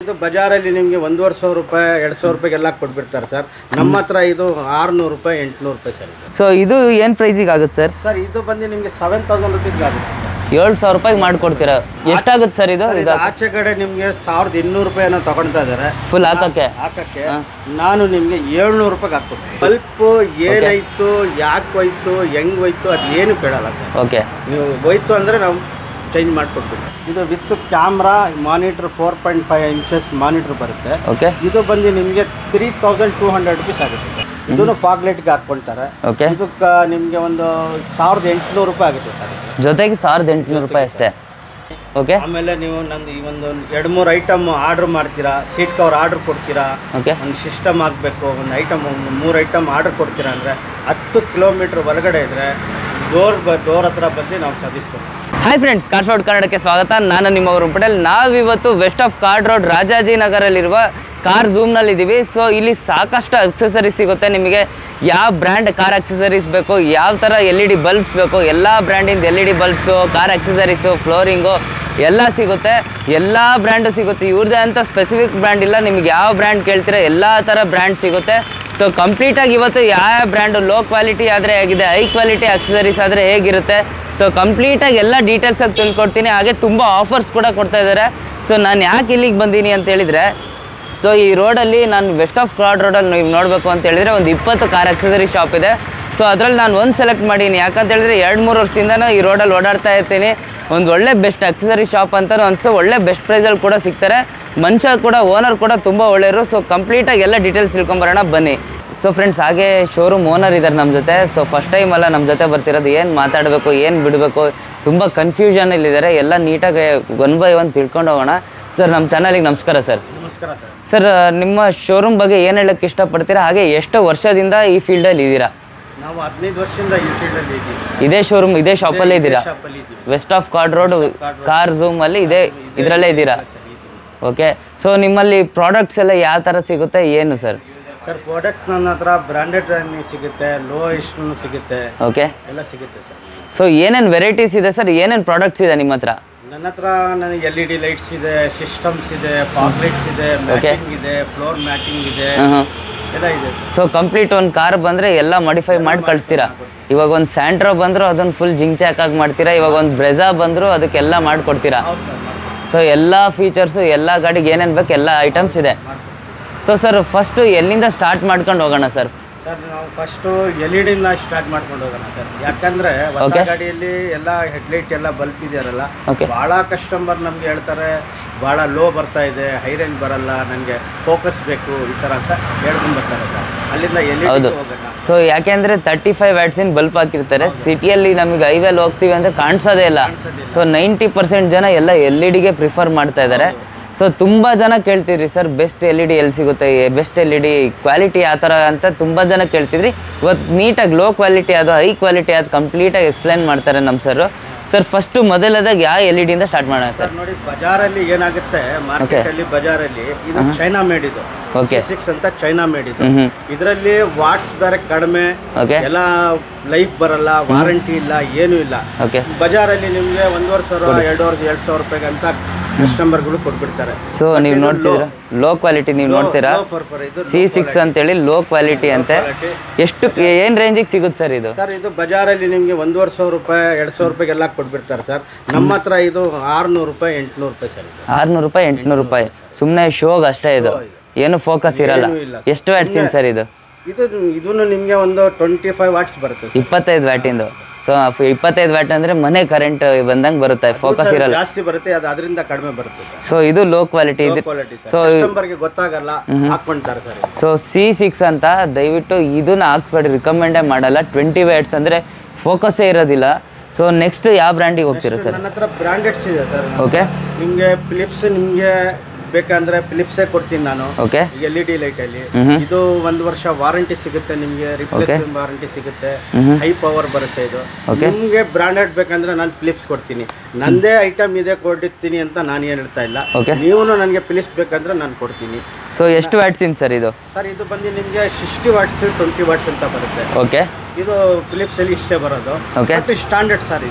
ಇದು ಬಜಾರಲ್ಲಿ ನಿಮಗೆ ಒಂದೂವರೆ ಸಾವಿರ ರೂಪಾಯಿ ಎರಡು ಸಾವಿರ ರೂಪಾಯಿಗೆಲ್ಲ ಕೊಟ್ಬಿಡ್ತಾರೆ ಸರ್ ನಮ್ಮ ಹತ್ರ ಇದು ಆರುನೂರು ರೂಪಾಯಿ ಎಂಟುನೂರು ರೂಪಾಯಿ ಸರ್ ಇದು ಸೊ ಇದು ಏನು ಪ್ರೈಸಿಗೆ ಆಗುತ್ತೆ ಸರ್ ಸರ್ ಇದು ಬಂದು ನಿಮಗೆ ಸೆವೆನ್ ತೌಸಂಡ್ ರುಪೀಸ್ಗೆ ಆಗುತ್ತೆ ಸರ್. ಏಳು ಸಾವಿರ ರೂಪಾಯಿಗೆ ಮಾಡಿಕೊಡ್ತೀರಾ ಎಷ್ಟಾಗುತ್ತೆ ಸರ್ ಇದು ಸರ್, ಇದು ಆಚೆ ಕಡೆ ನಿಮಗೆ ಸಾವಿರದ ಇನ್ನೂರು ರೂಪಾಯಿನ ತಗೊಳ್ತಾ ಇದ್ದಾರೆ ಫುಲ್ ಹಾಕಕ್ಕೆ ಹಾಕಕ್ಕೆ ನಾನು ನಿಮಗೆ ಏಳ್ನೂರು ರೂಪಾಯಿಗೆ ಹಾಕ್ಕೊಡ್ತೀನಿ ಬಲ್ಪ್ ಏನಾಯ್ತು ಯಾಕೆ ಹೋಯ್ತು ಹೆಂಗ್ ಹೋಯ್ತು ಅದು ಏನು ಕೇಳಲ್ಲ ಸರ್ ಓಕೆ ನೀವು ಹೋಯ್ತು ಅಂದರೆ ನಾವು ಚೇಂಜ್ ಮಾಡಿಕೊಡ್ತೀವಿ ಇದು with camera monitor four point five inches monitor ಬರುತ್ತೆ ಓಕೆ ಇದು ಬಂದು ನಿಮಗೆ three thousand two hundred rupees ಆಗುತ್ತೆ ಸರ್ ಇದನ್ನು ಫಾಗ್ಲೈಟ್ಗೆ ಹಾಕ್ಕೊಂತಾರೆ ಓಕೆ ಇದಕ್ಕೆ ನಿಮಗೆ ಒಂದು ಸಾವಿರದ ಎಂಟುನೂರು ರೂಪಾಯಿ ಆಗುತ್ತೆ ಸರ್ ಇದು. ಜೊತೆಗೆ ಸಾವಿರದ ಎಂಟುನೂರು ರೂಪಾಯಿ ಅಷ್ಟೇ ಓಕೆ ಆಮೇಲೆ ನೀವು ನಮ್ದು ಈ ಒಂದು ಎರಡು ಮೂರು ಐಟಮ್ ಆರ್ಡ್ರ್ ಮಾಡ್ತೀರಾ ಸೀಟ್ ಕವರ್ ಆರ್ಡ್ರ್ ಕೊಡ್ತೀರಾ ಓಕೆ ಒಂದು ಸಿಸ್ಟಮ್ ಆಗಬೇಕು ಒಂದು ಐಟಮ್ ಒಂದು ಮೂರು ಐಟಮ್ ಆರ್ಡರ್ ಕೊಡ್ತೀರಾ ಅಂದರೆ ಹತ್ತು ಕಿಲೋಮೀಟ್ರ್ ಹೊರಗಡೆ ಇದ್ದರೆ ಡೋರ್ ಬ ಡೋರ್ ಹತ್ರ ಬಂದು ನಾವು ಸರ್ವಿಸ್ಕೊಡ್ತೀವಿ ಹಾಯ್ ಫ್ರೆಂಡ್ಸ್ ಕಾರ್ಡ್ ರೋಡ್ ಕನ್ನಡಕ್ಕೆ ಸ್ವಾಗತ ನಾನು ನಿಮ್ಮ ಅವರು ಪಟೇಲ್ ನಾವಿವತ್ತು ವೆಸ್ಟ್ ಆಫ್ ಕಾರ್ಡ್ ರೋಡ್ ರಾಜಾಜಿನಗರಲ್ಲಿರುವ ಕಾರ್ ಝೂಮ್ನಲ್ಲಿ ಇದ್ದೀವಿ ಸೊ ಇಲ್ಲಿ ಸಾಕಷ್ಟು ಅಕ್ಸೆಸರೀಸ್ ಸಿಗುತ್ತೆ ನಿಮಗೆ ಯಾವ ಬ್ರ್ಯಾಂಡ್ ಕಾರ್ ಅಕ್ಸೆಸರೀಸ್ ಬೇಕು ಯಾವ ಥರ ಎಲ್ ಇ ಡಿ ಬಲ್ಬ್ಸ್ ಬೇಕು ಎಲ್ಲ ಬ್ರ್ಯಾಂಡಿಂದ L E D bulbs car accessories flooring ಎಲ್ಲ ಸಿಗುತ್ತೆ ಎಲ್ಲ ಬ್ರ್ಯಾಂಡು ಸಿಗುತ್ತೆ ಇವ್ರದ್ದೇ ಅಂತ ಸ್ಪೆಸಿಫಿಕ್ ಬ್ರ್ಯಾಂಡ್ ಇಲ್ಲ ನಿಮ್ಗೆ ಯಾವ ಬ್ರ್ಯಾಂಡ್ ಕೇಳ್ತೀರಾ ಎಲ್ಲ ಥರ ಬ್ರ್ಯಾಂಡ್ ಸಿಗುತ್ತೆ ಸೊ ಕಂಪ್ಲೀಟಾಗಿ ಇವತ್ತು ಯಾವ ಬ್ರ್ಯಾಂಡು ಲೋ ಕ್ವಾಲಿಟಿ ಆದರೆ ಹೇಗಿದೆ ಹೈ ಕ್ವಾಲಿಟಿ ಅಕ್ಸೆಸರೀಸ್ ಆದರೆ ಹೇಗಿರುತ್ತೆ ಸೊ ಕಂಪ್ಲೀಟಾಗಿ ಎಲ್ಲ ಡೀಟೇಲ್ಸಾಗಿ ತಿಳ್ಕೊಡ್ತೀನಿ ಹಾಗೆ ತುಂಬ ಆಫರ್ಸ್ ಕೂಡ ಕೊಡ್ತಾ ಇದ್ದಾರೆ ಸೊ ನಾನು ಯಾಕೆ ಇಲ್ಲಿಗೆ ಬಂದೀನಿ ಅಂತ ಹೇಳಿದರೆ ಸೊ ಈ ರೋಡಲ್ಲಿ ನಾನು ವೆಸ್ಟ್ ಆಫ್ ಕ್ರಾಡ್ ರೋಡಲ್ಲಿ ನೀವು ನೋಡಬೇಕು ಅಂತ ಹೇಳಿದರೆ ಒಂದು ಇಪ್ಪತ್ತು ಕಾರ್ ಅಕ್ಸೆಸರಿ ಶಾಪ್ ಇದೆ ಸೊ ಅದರಲ್ಲಿ ನಾನು ಒಂದು ಸೆಲೆಕ್ಟ್ ಮಾಡೀನಿ ಯಾಕಂತ ಹೇಳಿದ್ರೆ ಎರಡು ಮೂರು ವರ್ಷದಿಂದನೂ ಈ ರೋಡಲ್ಲಿ ಓಡಾಡ್ತಾ ಇರ್ತೀನಿ ಒಂದು ಒಳ್ಳೆ ಬೆಸ್ಟ್ ಅಕ್ಸೆಸರಿ ಶಾಪ್ ಅಂತಲೂ ಅನಿಸ್ತು ಒಳ್ಳೆ ಬೆಸ್ಟ್ ಪ್ರೈಸಲ್ಲಿ ಕೂಡ ಸಿಗ್ತಾರೆ ಮನುಷ್ಯ ಕೂಡ ಓನರ್ ಕೂಡ ತುಂಬ ಒಳ್ಳೆಯರು ಸೊ ಕಂಪ್ಲೀಟಾಗಿ ಎಲ್ಲ ಡೀಟೇಲ್ಸ್ ತಿಳ್ಕೊಂಬರೋಣ ಬನ್ನಿ ಸೊ ಫ್ರೆಂಡ್ಸ್ ಹಾಗೆ ಶೋರೂಮ್ ಓನರ್ ಇದ್ದಾರೆ ನಮ್ಮ ಜೊತೆ ಸೊ ಫಸ್ಟ್ ಟೈಮ್ ಅಲ್ಲ ನಮ್ಮ ಜೊತೆ ಬರ್ತಿರೋದು ಏನು ಮಾತಾಡಬೇಕು ಏನು ಬಿಡಬೇಕು ತುಂಬ ಕನ್ಫ್ಯೂಷನಲ್ಲಿದ್ದಾರೆ ಎಲ್ಲ ನೀಟಾಗಿ ಒನ್ ಬೈ ಒನ್ ತಿಳ್ಕೊಂಡು ಹೋಗೋಣ ಸರ್ ನಮ್ಮ ಚಾನಲಿಗೆ ನಮಸ್ಕಾರ ಸರ್ ನಮಸ್ಕಾರ ಸರ್ ಸರ್ ನಿಮ್ಮ ಶೋರೂಮ್ ಬಗ್ಗೆ ಏನು ಹೇಳಕ್ಕೆ ಇಷ್ಟಪಡ್ತೀರಾ ಹಾಗೆ ಎಷ್ಟು ವರ್ಷದಿಂದ ಈ ಫೀಲ್ಡಲ್ಲಿ ಇದ್ದೀರಾ ನಾವು ಹದಿನೈದು ವರ್ಷದಿಂದ ಈ ಫೀಲ್ಡಲ್ಲಿ ಇದ್ದೀವಿ ಇದೇ ಶೋರೂಮ್ ಇದೇ ಶಾಪಲ್ಲೇ ಇದ್ದೀರಾ ಶಾಪಲ್ಲಿ ಇದ್ದೀವಿ west of chord road car ಝೂಮಲ್ಲಿ ಇದೇ ಇದರಲ್ಲೇ ಇದ್ದೀರಾ ಸರ್ ಇದ್ದೀವಿ ಓಕೆ ಸೊ ನಿಮ್ಮಲ್ಲಿ ಪ್ರಾಡಕ್ಟ್ಸ್ ಎಲ್ಲ ಯಾವ ಥರ ಸಿಗುತ್ತೆ ಏನು ಸರ್ ಸರ್ ಪ್ರಾಡಕ್ಟ್ಸ್ ನನ್ನ ಹತ್ರ ಬ್ರ್ಯಾಂಡೆಡ್ ಸಿಗುತ್ತೆ ಲೋ ಇಷ್ಟು ಸಿಗುತ್ತೆ ಓಕೆ ಎಲ್ಲ ಸಿಗುತ್ತೆ ಸರ್ ಸೊ ಏನೇನು ವೆರೈಟೀಸ್ ಇದೆ ಸರ್ ಏನೇನು ಪ್ರಾಡಕ್ಟ್ಸ್ ಇದೆ ನಿಮ್ಮ ಹತ್ರ ನನ್ನ ಹತ್ರ ನನಗೆ ಎಲ್ ಇ ಡಿ ಲೈಟ್ಸ್ ಇದೆ ಸಿಸ್ಟಮ್ಸ್ ಇದೆ ಫಾಗ್ ಲೈಟ್ಸ್ ಇದೆ ಮ್ಯಾಟಿಂಗ್ ಇದೆ ಫ್ಲೋರ್ ಮ್ಯಾಟಿಂಗ್ ಇದೆ ಹ್ಞೂ ಎಲ್ಲ ಇದೆ ಸರ್ ಸೊ ಕಂಪ್ಲೀಟ್ ಒಂದು ಕಾರ್ ಬಂದರೆ ಎಲ್ಲ ಮಾಡಿಫೈ ಮಾಡಿ ಕಳಿಸ್ತೀರಾ ಇವಾಗ ಒಂದು ಸ್ಯಾಂಟ್ರೋ ಬಂದರೂ ಅದನ್ನು ಫುಲ್ ಜಿಂಕ್ ಚಾಕ್ ಆಗಿ ಮಾಡ್ತೀರಾ ಇವಾಗ ಒಂದು ಬ್ರೆಜಾ ಬಂದರೂ ಅದಕ್ಕೆಲ್ಲ ಮಾಡಿಕೊಡ್ತೀರಾ ಹೌದು ಸರ್ ಮಾಡ್ಕೊಡ್ತೀನಿ ಸೊ ಎಲ್ಲ ಫೀಚರ್ಸು ಎಲ್ಲ ಗಾಡಿಗೆ ಏನೇನು ಬೇಕು ಎಲ್ಲ ಐಟಮ್ಸ್ ಇದೆ ಸೊ ಸರ್ ಫಸ್ಟು ಎಲ್ಲಿಂದ ಸ್ಟಾರ್ಟ್ ಮಾಡ್ಕೊಂಡು ಹೋಗೋಣ ಸರ್ ಸರ್ ನಾವು ಫಸ್ಟು ಎಲ್ ಇ ಡಿನ ಸ್ಟಾರ್ಟ್ ಮಾಡ್ಕೊಂಡು ಹೋಗೋಣ ಸರ್ ಯಾಕಂದ್ರೆ ಹೊಸ Okay. ಗಾಡಿಯಲ್ಲಿ ಎಲ್ಲ ಹೆಡ್ಲೈಟ್ ಎಲ್ಲ ಬಲ್ಪ್ ಇದೆಯಲ್ಲ Okay. ಭಾಳ ಕಸ್ಟಮರ್ ನಮ್ಗೆ ಹೇಳ್ತಾರೆ ಭಾಳ ಲೋ ಬರ್ತಾ ಇದೆ ಹೈ ರೇಂಜ್ ಬರಲ್ಲ ನನಗೆ ಫೋಕಸ್ ಬೇಕು ಈ ಥರ ಅಂತ ಹೇಳ್ಕೊಂಡು ಬರ್ತಾರೆ ಸರ್ ಅಲ್ಲಿಂದ ಎಲ್ ಇ ಹೌದು. ಹೋಗೋಣ ಸೊ ಯಾಕೆಂದರೆ ತರ್ಟಿ ಫೈವ್ ವ್ಯಾಟ್ಸಿನ ಬಲ್ಪ್ ಹಾಕಿರ್ತಾರೆ ಸಿಟಿಯಲ್ಲಿ ನಮಗೆ ಹೈವೇಲಿ ಹೋಗ್ತೀವಿ ಅಂದರೆ ಕಾಣಿಸೋದೇ ಇಲ್ಲ ಸೊ ನೈಂಟಿ ಪರ್ಸೆಂಟ್ ಜನ ಎಲ್ಲ ಎಲ್ ಇ ಡಿಗೆ ಪ್ರಿಫರ್ ಮಾಡ್ತಾ ಇದ್ದಾರೆ ಸೊ ತುಂಬ ಜನ ಕೇಳ್ತಿದ್ರಿ sir best L E D ಎಲ್ಲಿ ಸಿಗುತ್ತೆ best L E D quality ಆ ಥರ ಅಂತ ತುಂಬ ಜನ ಕೇಳ್ತಿದ್ರಿ ಇವತ್ತು ನೀಟಾಗಿ ಲೋ ಕ್ವಾಲಿಟಿ ಅದು ಹೈ ಕ್ವಾಲಿಟಿ ಅದು ಕಂಪ್ಲೀಟಾಗಿ ಎಕ್ಸ್ಪ್ಲೈನ್ ಮಾಡ್ತಾರೆ ನಮ್ಮ ಸರ್ ಸರ್ ಫಸ್ಟು ಮೊದಲದಾಗ ಯಾವ ಎಲ್ ಇ ಡಿಯಿಂದ ಸ್ಟಾರ್ಟ್ ಮಾಡೋಣ ಸರ್ ಸರ್ ನೋಡಿ ಬಜಾರಲ್ಲಿ ಏನಾಗುತ್ತೆ ಮಾರ್ಕೆಟ್ ಅಲ್ಲಿ ಬಜಾರಲ್ಲಿ ಇದು ಚೈನಾ ಮೇಡ್ ಇದು Okay. ಸಿಕ್ಸ್ ಅಂತ ಚೈನಾ ಮೇಡ್ ಇದು ಹ್ಞೂ ಹ್ಞೂ ಇದರಲ್ಲಿ ವಾಟ್ಸ್ ಬೇರೆ ಕಡಿಮೆ ಓಕೆ ಎಲ್ಲ ಲೈಫ್ ಬರಲ್ಲ ವಾರಂಟಿ ಇಲ್ಲ ಏನೂ ಇಲ್ಲ ಓಕೆ ಬಜಾರಲ್ಲಿ ನಿಮಗೆ ಒಂದೂವರೆ ಸಾವಿರ ಎರಡೂವರೆ ಎರಡು ಸಾವಿರ ರೂಪಾಯಿಗೆ ಅಂತ ಕಸ್ಟಮರ್ಗಳು ಕೊಟ್ಬಿಡ್ತಾರೆ ಸೊ ನೀವು ನೋಡ್ತಿದ್ದೀರಾ ಲೋ ಕ್ವಾಲಿಟಿ ನೀವು ನೋಡ್ತೀರಾ Low for- for ಇದು ಸಿ ಸಿಕ್ಸ್ ಅಂತೇಳಿ ಲೋ ಕ್ವಾಲಿಟಿ ಅಂತೆ ಎಷ್ಟು ಏನು ರೇಂಜಿಗೆ ಸಿಗುತ್ತೆ ಸರ್ ಇದು ಸರ್ ಇದು ಬಜಾರಲ್ಲಿ ನಿಮಗೆ ಒಂದೂವರೆ ಸಾವಿರ ರೂಪಾಯಿ ಎರಡು ಸಾವಿರ ರೂಪಾಯಿಗೆಲ್ಲ ಕೊಟ್ಬಿಡ್ತಾರೆ ಸರ್ ನಮ್ಮ ಹತ್ರ ಇದು ಆರುನೂರು ರೂಪಾಯಿ ಎಂಟುನೂರು ರೂಪಾಯಿ ಸರ್ ಇದು ಆರುನೂರು ರೂಪಾಯಿ ಎಂಟುನೂರು ರೂಪಾಯಿ ಸುಮ್ಮನೆ ಶೋಗ್ ಅಷ್ಟೇ ಇದು ಏನು ಫೋಕಸ್ ಇರಲ್ಲ ಏನೂ ಇಲ್ಲ. ಎಷ್ಟು ವ್ಯಾಟ್ಸಿನ ಸರ್ ಇದು ಇದು ಇದನ್ನು ನಿಮಗೆ ಒಂದು ಟ್ವೆಂಟಿ ಫೈವ್ ವಾಟ್ಸ್ ಬರುತ್ತೆ ಸರ್ ಇಪ್ಪತ್ತೈದು ವ್ಯಾಟಿಂದು ಸೊ ಇಪ್ಪತ್ತೈದು ವ್ಯಾಟ್ ಅಂದರೆ ಮನೆ ಕರೆಂಟ್ ಬಂದಂಗೆ ಬರುತ್ತೆ ಫೋಕಸ್ ಇರಲ್ಲ ಜಾಸ್ತಿ ಬರುತ್ತೆ ಅದು ಅದರಿಂದ ಕಡಿಮೆ ಬರುತ್ತೆ ಸರ್ ಸೊ ಇದು ಲೋ ಕ್ವಾಲಿಟಿ ಇದು ಕ್ವಾಲಿಟಿ ಸೊ ಸರ್ ಕಸ್ಟಮರ್ಗೆ ಗೊತ್ತಾಗಲ್ಲ ಹಾಕ್ಕೊಂತಾರೆ ಸರ್ ಇದು. ಸೊ ಸಿ ಸಿಕ್ಸ್ ಅಂತ ದಯವಿಟ್ಟು ಇದನ್ನ ಹಾಕ್ಸ್ಬೇಡಿ ರಿಕಮೆಂಡೇ ಮಾಡಲ್ಲ ಟ್ವೆಂಟಿ ವ್ಯಾಟ್ಸ್ ಅಂದರೆ ಫೋಕಸ್ಸೇ ಇರೋದಿಲ್ಲ ಸೊ ನೆಕ್ಸ್ಟ್ ಯಾವ ಬ್ರ್ಯಾಂಡಿಗೆ ಹೋಗ್ತೀರಾ ಸರ್ ನನ್ನ ಹತ್ರ ಬ್ರಾಂಡೆಡ್ಸ್ ಇದೆ ಸರ್ ಓಕೆ ನಿಮಗೆ ಫಿಲಿಪ್ಸ್ ನಿಮಗೆ ಬೇಕಂದ್ರೆ ಫಿಲಿಪ್ಸೇ ಕೊಡ್ತೀನಿ ನಾನು okay L E D light ಅಲ್ಲಿ ಮ್ಹೂ. ಇದು ಒಂದು ವರ್ಷ ವಾರಂಟಿ ಸಿಗುತ್ತೆ ನಿಮಗೆ ರಿಪ್ಲೇಸ್ಮೆಂಟ್ ವಾರಂಟಿ ಸಿಗುತ್ತೆ ಮ್ಹೂ. ಹೈ ಪವರ್ ಬರುತ್ತೆ ಇದು Okay. ನಿಮಗೆ ಬ್ರಾಂಡೆಡ್ ಬೇಕಂದ್ರೆ ನಾನು ಫಿಲಿಪ್ಸ್ ಕೊಡ್ತೀನಿ ನಂದೇ ಐಟಮ್ ಇದೆ ಕೊಟ್ಟಿರ್ತೀನಿ ಅಂತ ನಾನು ಏನು ಹೇಳ್ತಾ ಇಲ್ಲ ಓಕೆ ನೀವು ನನಗೆ ಫಿಲಿಪ್ಸ್ ಬೇಕಂದ್ರೆ ನಾನು ಕೊಡ್ತೀನಿ ಸೊ ಎಷ್ಟು ವ್ಯಾಟ್ಸಿನ್ ಸರ್ ಇದು ಸರ್ ಇದು ಬಂದು ನಿಮಗೆ ಸಿಕ್ಸ್ಟಿ ವಾಟ್ಸ್ ಟ್ವೆಂಟಿ ವಾಟ್ಸ್ ಅಂತ ಬರುತ್ತೆ ಓಕೆ ಇದು ಫಿಲಿಪ್ಸ್ ಅಲ್ಲಿ ಇಷ್ಟೇ ಬರೋದು Okay. ಮತ್ತು ಸ್ಟ್ಯಾಂಡರ್ಡ್ ಸರ್ ಇದು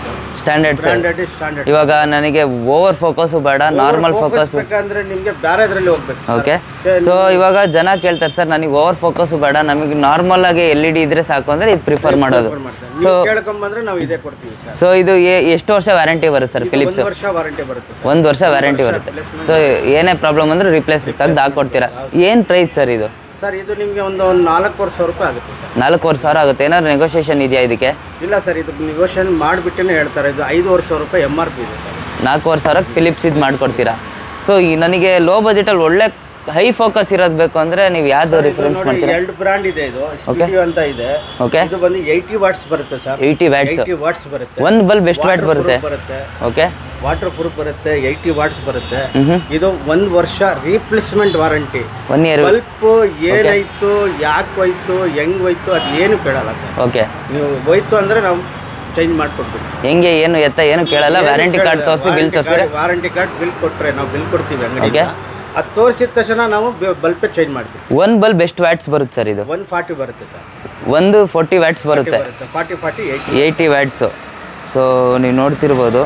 ಸ್ಟ್ಯಾಂಡರ್ಡ್ ಸರ್ ಬ್ರಾಂಡೆಡ್ ಸ್ಟ್ಯಾಂಡರ್ಡ್ ಇವಾಗ ನನಗೆ ಓವರ್ ಫೋಕಸು ಬೇಡ ನಾರ್ಮಲ್ ಫೋಕಸ್ ಬೇಕಂದ್ರೆ ನಿಮ್ಗೆ ಬೇರೆ ಇದ್ರಲ್ಲಿ ಹೋಗ್ಬೇಕು sir. ಓಕೆ ಸೊ ಇವಾಗ ಜನ ಕೇಳ್ತಾರೆ ಸರ್ ನನಗೆ ಓವರ್ ಫೋಕಸ್ ಬೇಡ ನಮಗೆ ನಾರ್ಮಲ್ ಆಗಿ ಎಲ್ ಇ ಡಿ ಇದ್ರೆ ಸಾಕು ಅಂದ್ರೆ ಇದು ಪ್ರಿಫರ್ ಮಾಡೋದು Prefer ಮಾಡ್ತಾರೆ. ನೀವು ಕೇಳ್ಕೊಂಬಂದ್ರೆ ನಾವು ಇದೇ ಕೊಡ್ತೀವಿ ಸರ್ ಸೊ ಇದು ಎ- ಎಷ್ಟು ವರ್ಷ ವ್ಯಾರಂಟಿ ಬರುತ್ತೆ ಸರ್ ಫಿಲಿಪ್ಸ್ ಒಂದು ವರ್ಷ ವಾರಂಟಿ ಬರುತ್ತೆ ಸರ್ ಒಂದು ವರ್ಷ ವ್ಯಾರಂಟಿ ಬರುತ್ತೆ ಸೊ ಏನೇ ಪ್ರಾಬ್ಲಮ್ ಅಂದ್ರೆ ರಿಪ್ಲೇಸ್ ತೆಗ್ದು ಹಾಕೊಡ್ತೀರಾ ಏನು ಪ್ರೈಸ್ ಸರ್ ಇದು ಸರ್ ಇದು ನಿಮ್ಗೆ ಒಂದು ಒಂದು ನಾಲ್ಕೂವರೆ ಸಾವಿರ ರೂಪಾಯಿ ಆಗುತ್ತೆ ಸರ್ ನಾಲ್ಕೂವರೆ ಸಾವಿರ ಆಗುತ್ತೆ ಏನಾದ್ರು ನೆಗೋಷಿಯೇಷನ್ ಇದೆಯಾ ಇದಕ್ಕೆ ಇಲ್ಲ ಸರ್ ಇದು ನಿಗೋಷನ್ ಮಾಡಿಬಿಟ್ಟೇ ಹೇಳ್ತಾರೆ ಇದು ಐದುವರೆ ಸಾವಿರ ರೂಪಾಯಿ ಎಮ್ ಆರ್ ಪಿ ಇದೆ ಸರ್ ನಾಲ್ಕೂವರೆ ಸಾವಿರಕ್ಕೆ ಫಿಲಿಪ್ಸ್ ಇದು ಮಾಡ್ಕೊಡ್ತೀರಾ ಸೊ ಈ ನನಗೆ ಲೋ ಬಜೆಟಲ್ಲಿ ಒಳ್ಳೆ ಹೈ ಫೋಕಸ್ ಇರೋದು ಬೇಕು ಅಂದರೆ ನೀವು ಯಾವ್ದು ರಿಫರೆನ್ಸ್ ನೋಡಿ ಮಾಡ್ತೀರಾ ಎರಡು ಬ್ರಾಂಡ್ ಇದೆ ಇದು ಸ್ಟುಡಿಯೋ ಅಂತ ಇದೆ ಓಕೆ ಇದು ಬಂದು ಏಯ್ಟಿ ವಾಟ್ಸ್ ಬರುತ್ತೆ sir eighty watts eighty watts ಬರುತ್ತೆ ಒಂದು ಬಲ್ಬ್ ಎಷ್ಟು ವ್ಯಾಟ್ ಬರುತ್ತೆ ಬರುತ್ತೆ ಓಕೆ ವಾಟರ್ ಪ್ರೂಫ್ ಬರುತ್ತೆ ಏಯ್ಟಿ ವಾಟ್ಸ್ ಬರುತ್ತೆ ಹ್ಞೂ ಇದು ಒಂದು ವರ್ಷ replacement warranty one year bulb ಏನಾಯ್ತು ಯಾಕೆ ಹೋಯ್ತು ಹೆಂಗ್ ಹೋಯ್ತು ಅದು ಏನು ಕೇಳಲ್ಲ ಸರ್ ಓಕೆ ನೀವು ಹೋಯ್ತು ಅಂದ್ರೆ ನಾವು ಚೇಂಜ್ ಮಾಡ್ಕೊಡ್ತೀವಿ ಹೆಂಗೆ ಏನು ಎತ್ತ ಏನು ಕೇಳಲ್ಲ ವ್ಯಾರಂಟಿ ಕಾರ್ಡ್ ತೋರಿಸಿ ಬಿಲ್ ತೋರಿಸಿದ್ರೆ ವಾರಂಟಿ ಕಾರ್ಡ್ ಬಿಲ್ ಕೊಟ್ರೆ ನಾವು ಬಿಲ್ ಕೊಡ್ತೀವಿ ಅಂಗಡಿ Okay. ಅದು ತೋರಿಸಿದ ತಕ್ಷಣ ನಾವು ಬಲ್ಪ್ ಚೇಂಜ್ ಮಾಡ್ತೀವಿ ಒಂದು ಬಲ್ಬ್ ಎಷ್ಟು ವ್ಯಾಟ್ಸ್ ಬರುತ್ತೆ ಸರ್ ಇದು ಒನ್ ಫಾರ್ಟಿ ಬರುತ್ತೆ ಸರ್ ಒಂದು ಫೋರ್ಟಿ ವ್ಯಾಟ್ಸ್ ಬರುತ್ತೆ ಬರುತ್ತೆ forty forty eighty eighty watts so ನೀವು ನೋಡ್ತಿರ್ಬೋದು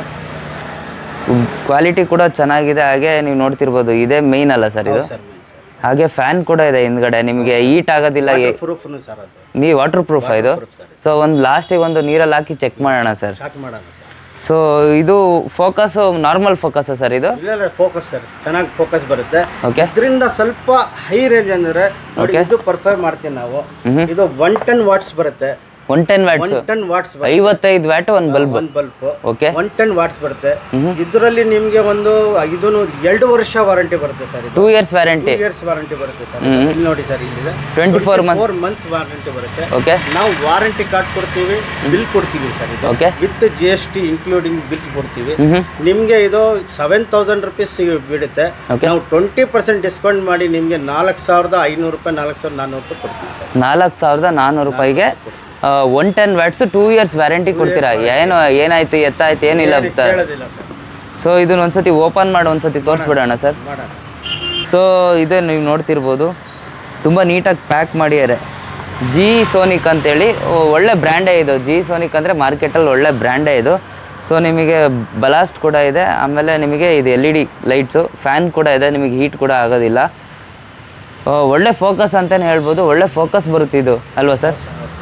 ಕ್ವಾಲಿಟಿ ಕೂಡ ಚೆನ್ನಾಗಿದೆ ಹಾಗೆ ನೀವು ನೋಡ್ತಿರ್ಬೋದು ಇದೇ ಮೇಯ್ನ್ ಅಲ್ಲ ಸರ್ ಇದು ಸರ್ ಹಾಗೆ ಫ್ಯಾನ್ ಕೂಡ ಇದೆ ಹಿಂದ್ಗಡೆ ನಿಮಗೆ ಹೀಟ್ ಆಗೋದಿಲ್ಲ ಪ್ರೂಫ್ನು ಸರ್ ಅದು ನೀವು ವಾಟರ್ ಪ್ರೂಫ್ ಇದು ಪ್ರೂಫ್ ಸರ್ ಸೊ ಒಂದು ಲಾಸ್ಟಿಗೆ ಒಂದು ನೀರಲ್ಲಿ ಹಾಕಿ ಚೆಕ್ ಮಾಡೋಣ ಸರ್ ಸ್ಟಾರ್ಟ್ ಮಾಡೋಣ ಸರ್ ಸೊ ಇದು ಫೋಕಸ್ ನಾರ್ಮಲ್ ಫೋಕಸ್ ಸರ್ ಇದು ಇಲ್ಲ ಫೋಕಸ್ ಸರ್ ಚೆನ್ನಾಗಿ ಫೋಕಸ್ ಬರುತ್ತೆ ಓಕೆ ಇದರಿಂದ ಸ್ವಲ್ಪ ಹೈ ರೇಂಜ್ ಅಂದ್ರೆ ನೋಡಿ ಇದು ಪರ್ಫಾರ್ಮ್ ಮಾಡ್ತೀವಿ ನಾವು ಇದು ಒನ್ ಟನ್ ವಾಟ್ಸ್ ಬರುತ್ತೆ one ten watts one ten watts ಐವತ್ತೈದು ವ್ಯಾಟ್ ಒಂದು ಬಲ್ಬ್ ಒಂದು bulb okay one ten watts ಬರುತ್ತೆ ಇದರಲ್ಲಿ ನಿಮ್ಗೆ ಒಂದು ಇದನ್ನು ಎರಡು ವರ್ಷ ವಾರಂಟಿ ಬರುತ್ತೆ ಸರ್ ಇದು two years warranty years warranty ಬರುತ್ತೆ ಸರ್ ಇಲ್ಲಿ ನೋಡಿ ಸರ್ ಇಲ್ಲಿದೆ twenty four month four months warranty ಬರುತ್ತೆ ಓಕೆ ನಾವು ವಾರಂಟಿ ಕಾರ್ಡ್ ಕೊಡ್ತೀವಿ ಬಿಲ್ ಕೊಡ್ತೀವಿ ಸರ್ ಇದು okay with G S T including bill ಕೊಡ್ತೀವಿ ಹ್ಞೂ ನಿಮಗೆ ಇದು ಸೆವೆನ್ ತೌಸಂಡ್ ರುಪೀಸ್ ಬೀಳುತ್ತೆ Okay. ನಾವು ಟ್ವೆಂಟಿ ಪರ್ಸೆಂಟ್ ಡಿಸ್ಕೌಂಟ್ ಮಾಡಿ ನಿಮಗೆ ನಾಲ್ಕು ಸಾವಿರದ ಐನೂರು ರೂಪಾಯಿ ನಾಲ್ಕು ಸಾವಿರದ ನಾನ್ನೂರು ರೂಪಾಯಿ ಕೊಡ್ತೀವಿ ಸರ್ ನಾಲ್ಕು ಸಾವಿರದ ನಾನ್ನೂರು ರೂಪಾಯಿಗೆ one ten watts two years warranty ಕೊಡ್ತೀರಾ ಏನು ಏನಾಯ್ತು ಎತ್ತಾಯ್ತು ಏನಿಲ್ಲ ಅಂತ ಕೇಳೋದಿಲ್ಲ ಸರ್ ಸೊ ಇದನ್ನ ಒಂದ್ಸತಿ ಓಪನ್ ಮಾಡಿ ಒಂದ್ಸತಿ ತೋರಿಸ್ಬಿಡೋಣ ಸರ್ ಮಾಡೋಣ ಸೊ ಇದು ನೀವು ನೋಡ್ತಿರ್ಬೋದು ತುಂಬ ನೀಟಾಗಿ ಪ್ಯಾಕ್ ಮಾಡಿದ್ದಾರೆ ಜಿ ಸೋನಿಕ್ ಅಂತೇಳಿ ಓ- ಒಳ್ಳೆ ಬ್ರ್ಯಾಂಡೇ ಇದು ಜಿ ಸೋನಿಕ್ ಅಂದರೆ ಮಾರ್ಕೆಟಲ್ಲಿ ಒಳ್ಳೆ ಬ್ರ್ಯಾಂಡೇ ಇದು ಸೊ ನಿಮಗೆ ಬಲಾಸ್ಟ್ ಕೂಡ ಇದೆ ಆಮೇಲೆ ನಿಮಗೆ ಇದು L E D lights fan ಕೂಡ ಇದೆ ನಿಮಗೆ ಹೀಟ್ ಕೂಡ ಆಗೋದಿಲ್ಲ ಆ, ಒಳ್ಳೆ ಫೋಕಸ್ ಅಂತಲೇ ಹೇಳ್ಬೋದು ಒಳ್ಳೆ ಫೋಕಸ್ ಬರುತ್ತೆ ಇದು ಅಲ್ವಾ ಸರ್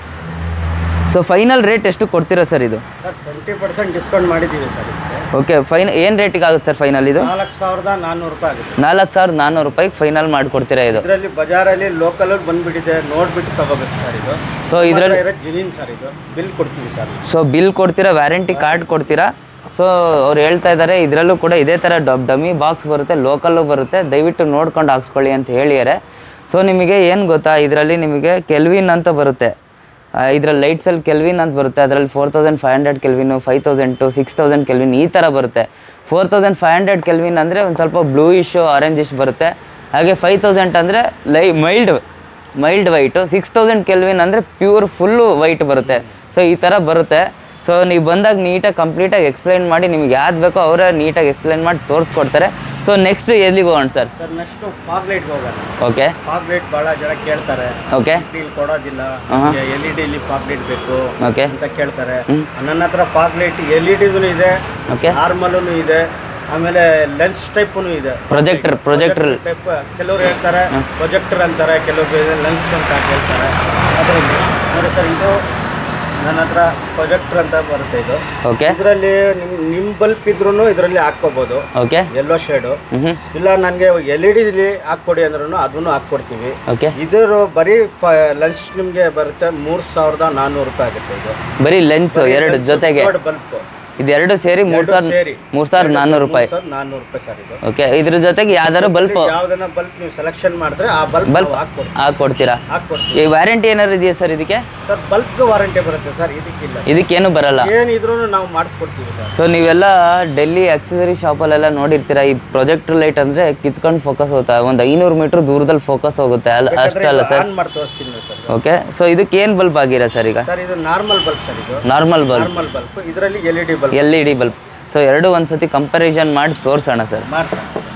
ಸೊ ಫೈನಲ್ ರೇಟ್ ಎಷ್ಟು ಕೊಡ್ತೀರಾ ಸರ್ ಇದು ಸರ್ ಟ್ವೆಂಟಿ ಪರ್ಸೆಂಟ್ ಡಿಸ್ಕೌಂಟ್ ಮಾಡಿದ್ದೀವಿ ಸರ್ ಇದಕ್ಕೆ ಓಕೆ ಫೈನ್ ಏನು ರೇಟಿಗೆ ಆಗುತ್ತೆ ಸರ್ ಫೈನಲ್ ಇದು ನಾಲ್ಕು ಸಾವಿರದ ನಾನ್ನೂರು ರೂಪಾಯಿ ಆಗುತ್ತೆ ನಾಲ್ಕು ಸಾವಿರದ ನಾನ್ನೂರು ರೂಪಾಯಿಗೆ ಫೈನಲ್ ಮಾಡಿಕೊಡ್ತೀರಾ ಇದು ಇದರಲ್ಲಿ ಬಜಾರಲ್ಲಿ ಲೋಕಲ್ ಬಂದ್ಬಿಟ್ಟಿದೆ ನೋಡ್ಬಿಟ್ಟು ತಗೋಬೇಕು ಸರ್ ಇದು ಸೊ ಇದರಲ್ಲಿ ಇರೋ ಜಿನಿನ್ ಸರ್ ಇದು ಬಿಲ್ ಕೊಡ್ತೀವಿ ಸರ್ ಸೊ ಬಿಲ್ ಕೊಡ್ತೀರಾ ವ್ಯಾರಂಟಿ ಕಾರ್ಡ್ ಕೊಡ್ತೀರಾ ಸೊ ಅವ್ರು ಹೇಳ್ತಾ ಇದ್ದಾರೆ ಇದರಲ್ಲೂ ಕೂಡ ಇದೇ ಥರ ಡಬ್ ಡಮ್ಮಿ ಬಾಕ್ಸ್ ಬರುತ್ತೆ ಲೋಕಲ್ಲು ಬರುತ್ತೆ ದಯವಿಟ್ಟು ನೋಡ್ಕೊಂಡು ಹಾಕ್ಸ್ಕೊಳ್ಳಿ ಅಂತ ಹೇಳಿದ್ದಾರೆ ಸೊ ನಿಮಗೆ ಏನು ಗೊತ್ತಾ ಇದರಲ್ಲಿ ನಿಮಗೆ ಕೆಲ್ವಿನ್ ಅಂತ ಬರುತ್ತೆ ಇದರಲ್ಲಿ ಲೈಟ್ಸಲ್ಲಿ ಕೆಲ್ವಿನ್ ಅಂತ ಬರುತ್ತೆ ಅದರಲ್ಲಿ four thousand five hundred kelvin five thousand to six thousand kelvin ಈ ಥರ ಬರುತ್ತೆ four thousand five hundred kelvin ಅಂದರೆ ಒಂದು ಸ್ವಲ್ಪ ಬ್ಲೂಯಿಶು ಆರೆಂಜಿಶ್ ಬರುತ್ತೆ ಹಾಗೆ ಫೈವ್ ತೌಸಂಡ್ ಅಂದರೆ ಲೈ mild mild white six thousand kelvin ಅಂದರೆ ಪ್ಯೂರ್ ಫುಲ್ಲು ವೈಟ್ ಬರುತ್ತೆ ಸೊ ಈ ಥರ ಬರುತ್ತೆ ಸೊ ನೀವು ಬಂದಾಗ ನೀಟಾಗಿ ಕಂಪ್ಲೀಟಾಗಿ ಎಕ್ಸ್ಪ್ಲೈನ್ ಮಾಡಿ ನಿಮ್ಗೆ ಯಾವ್ದು ಬೇಕೋ ಅವರೇ ನೀಟಾಗಿ ಎಕ್ಸ್ಪ್ಲೈನ್ ಮಾಡಿ ತೋರಿಸ್ಕೊಡ್ತಾರೆ ಸೊ ನೆಕ್ಸ್ಟ್ ಎಲ್ಲಿಗೆ ಹೋಗೋಣ sir sir next fog light ಹೋಗೋಣ ಓಕೆ ಫಾಗ್ ಲೈಟ್ ಭಾಳ ಜನ ಕೇಳ್ತಾರೆ ಓಕೆ ಇಲ್ಲಿ ಕೊಡೋದಿಲ್ಲ ಆಹಾ. ಎಲ್ ಇ ಡಿಲಿ ಫಾಗ್ ಲೈಟ್ ಬೇಕು ಓಕೆ ಅಂತ ಕೇಳ್ತಾರೆ ನನ್ನ ಹತ್ರ ಫಾಗ್ ಲೈಟ್ ಎಲ್ ಇ ಡಿಗೂ ಇದೆ ಓಕೆ ನಾರ್ಮಲೂ ಇದೆ ಆಮೇಲೆ ಲೆನ್ಸ್ ಟೈಪೂ ಇದೆ ಪ್ರೊಜೆಕ್ಟರ್ ಪ್ರೊಜೆಕ್ಟರ್ ಟೈಪ್ ಕೆಲವರು ಹೇಳ್ತಾರೆ ಪ್ರೊಜೆಕ್ಟರ್ ಅಂತಾರೆ ಕೆಲವರು ಲೆನ್ಸ್ ಅಂತ ಹೇಳ್ತಾರೆ ಅದರಲ್ಲಿ ನೋಡಿ ಸರ್ ಇದು ನನ್ನ ಹತ್ರ ಪ್ರೊಜೆಕ್ಟರ್ ಅಂತ ಬರುತ್ತೆ ಇದು ಓಕೆ ಇದರಲ್ಲಿ ನಿಮ್ ನಿಮ್ ಬಲ್ಪ್ ಇದ್ರೂ ಇದರಲ್ಲಿ ಹಾಕ್ಕೋಬೋದು ಓಕೆ ಎಲ್ಲೋ ಶೇಡು ಹ್ಞೂ ಇಲ್ಲ ನನಗೆ ಎಲ್ ಇ ಡಿಲಿ ಹಾಕ್ಕೊಡಿ ಅಂದ್ರೂ ಅದನ್ನು ಹಾಕ್ಕೊಡ್ತೀವಿ ಓಕೆ ಇದರ ಬರೀ ಲಂಚ್ ನಿಮಗೆ ಬರುತ್ತೆ ಮೂರು ಸಾವಿರದ ನಾನ್ನೂರು ರೂಪಾಯಿ ಆಗುತ್ತೆ ಇದು ಬರೀ ಲೆನ್ಸ್ ಎರಡು ಜೊತೆಗೆ ಬಲ್ಪ್ ಇದೆರಡು ಸೇರಿ ಮೂರು ಸಾವಿರ ಸೇರಿ ಮೂರು ಸಾವಿರದ ನಾನ್ನೂರು ರೂಪಾಯಿ ಸರ್ ನಾನ್ನೂರು ರೂಪಾಯಿ ಸರ್ ಇದು ಓಕೆ ಇದ್ರ ಜೊತೆಗೆ ಯಾವ್ದಾದ್ರು ಬಲ್ಪ್ ಯಾವ್ದನ್ನ ಬಲ್ಪ್ ನೀವು ಸೆಲೆಕ್ಷನ್ ಮಾಡಿದ್ರೆ ಆ ಬಲ್ಪ್ Bulb? ಹಾಕ್ಕೊಡ್ತೀವಿ ಹಾಕ್ಕೊಡ್ತೀರಾ ಹಾಕ್ಕೊಡ್ತೀವಿ ಈ ವ್ಯಾರಂಟಿ ಏನಾದ್ರು ಇದೆಯಾ ಸರ್ ಇದಕ್ಕೆ ಸರ್ ಬಲ್ಬ್ಗೆ ವಾರಂಟಿ ಬರುತ್ತೆ ಸರ್ ಇದಕ್ಕಿಲ್ಲ ಇದಕ್ಕೇನು ಬರಲ್ಲ ಏನಿದ್ರು ನಾವು ಮಾಡಿಸ್ಕೊಡ್ತೀವಿ ಸರ್ ಸೊ ನೀವೆಲ್ಲ ಡೆಲ್ಲಿ ಆಕ್ಸೆಸರಿ ಶಾಪಲ್ಲೆಲ್ಲ ನೋಡಿರ್ತೀರಾ ಈ ಪ್ರೊಜೆಕ್ಟರ್ ಲೈಟ್ ಅಂದರೆ ಕಿತ್ಕೊಂಡು ಫೋಕಸ್ ಹೋಗುತ್ತೆ ಒಂದು ಐನೂರು ಮೀಟ್ರ್ ದೂರದಲ್ಲಿ ಫೋಕಸ್ ಹೋಗುತ್ತೆ ಅಲ್ಲ ಅಷ್ಟಲ್ಲ ಸರ್ ಆನ್ ಮಾಡಿ ತೋರಿಸ್ತೀನಿ ಸರ್ ಓಕೆ ಸೊ ಇದಕ್ಕೆ ಏನು ಬಲ್ಬ್ ಆಗಿರ ಸರ್ ಈಗ ಸರ್ ಇದು ನಾರ್ಮಲ್ ಬಲ್ಬ್ ಸರ್ ಇದು ನಾರ್ಮಲ್ ಬಲ್ಬ್ ನಾರ್ಮಲ್ ಬಲ್ಬ್ ಇದರಲ್ಲಿ L E D bulb L E D bulb so ಎರಡು ಒಂದ್ಸತಿ ಕಂಪ್ಯಾರಿಸನ್ ಮಾಡಿ ತೋರಿಸೋಣ ಸರ್ ಮಾಡ್ಸೋಣ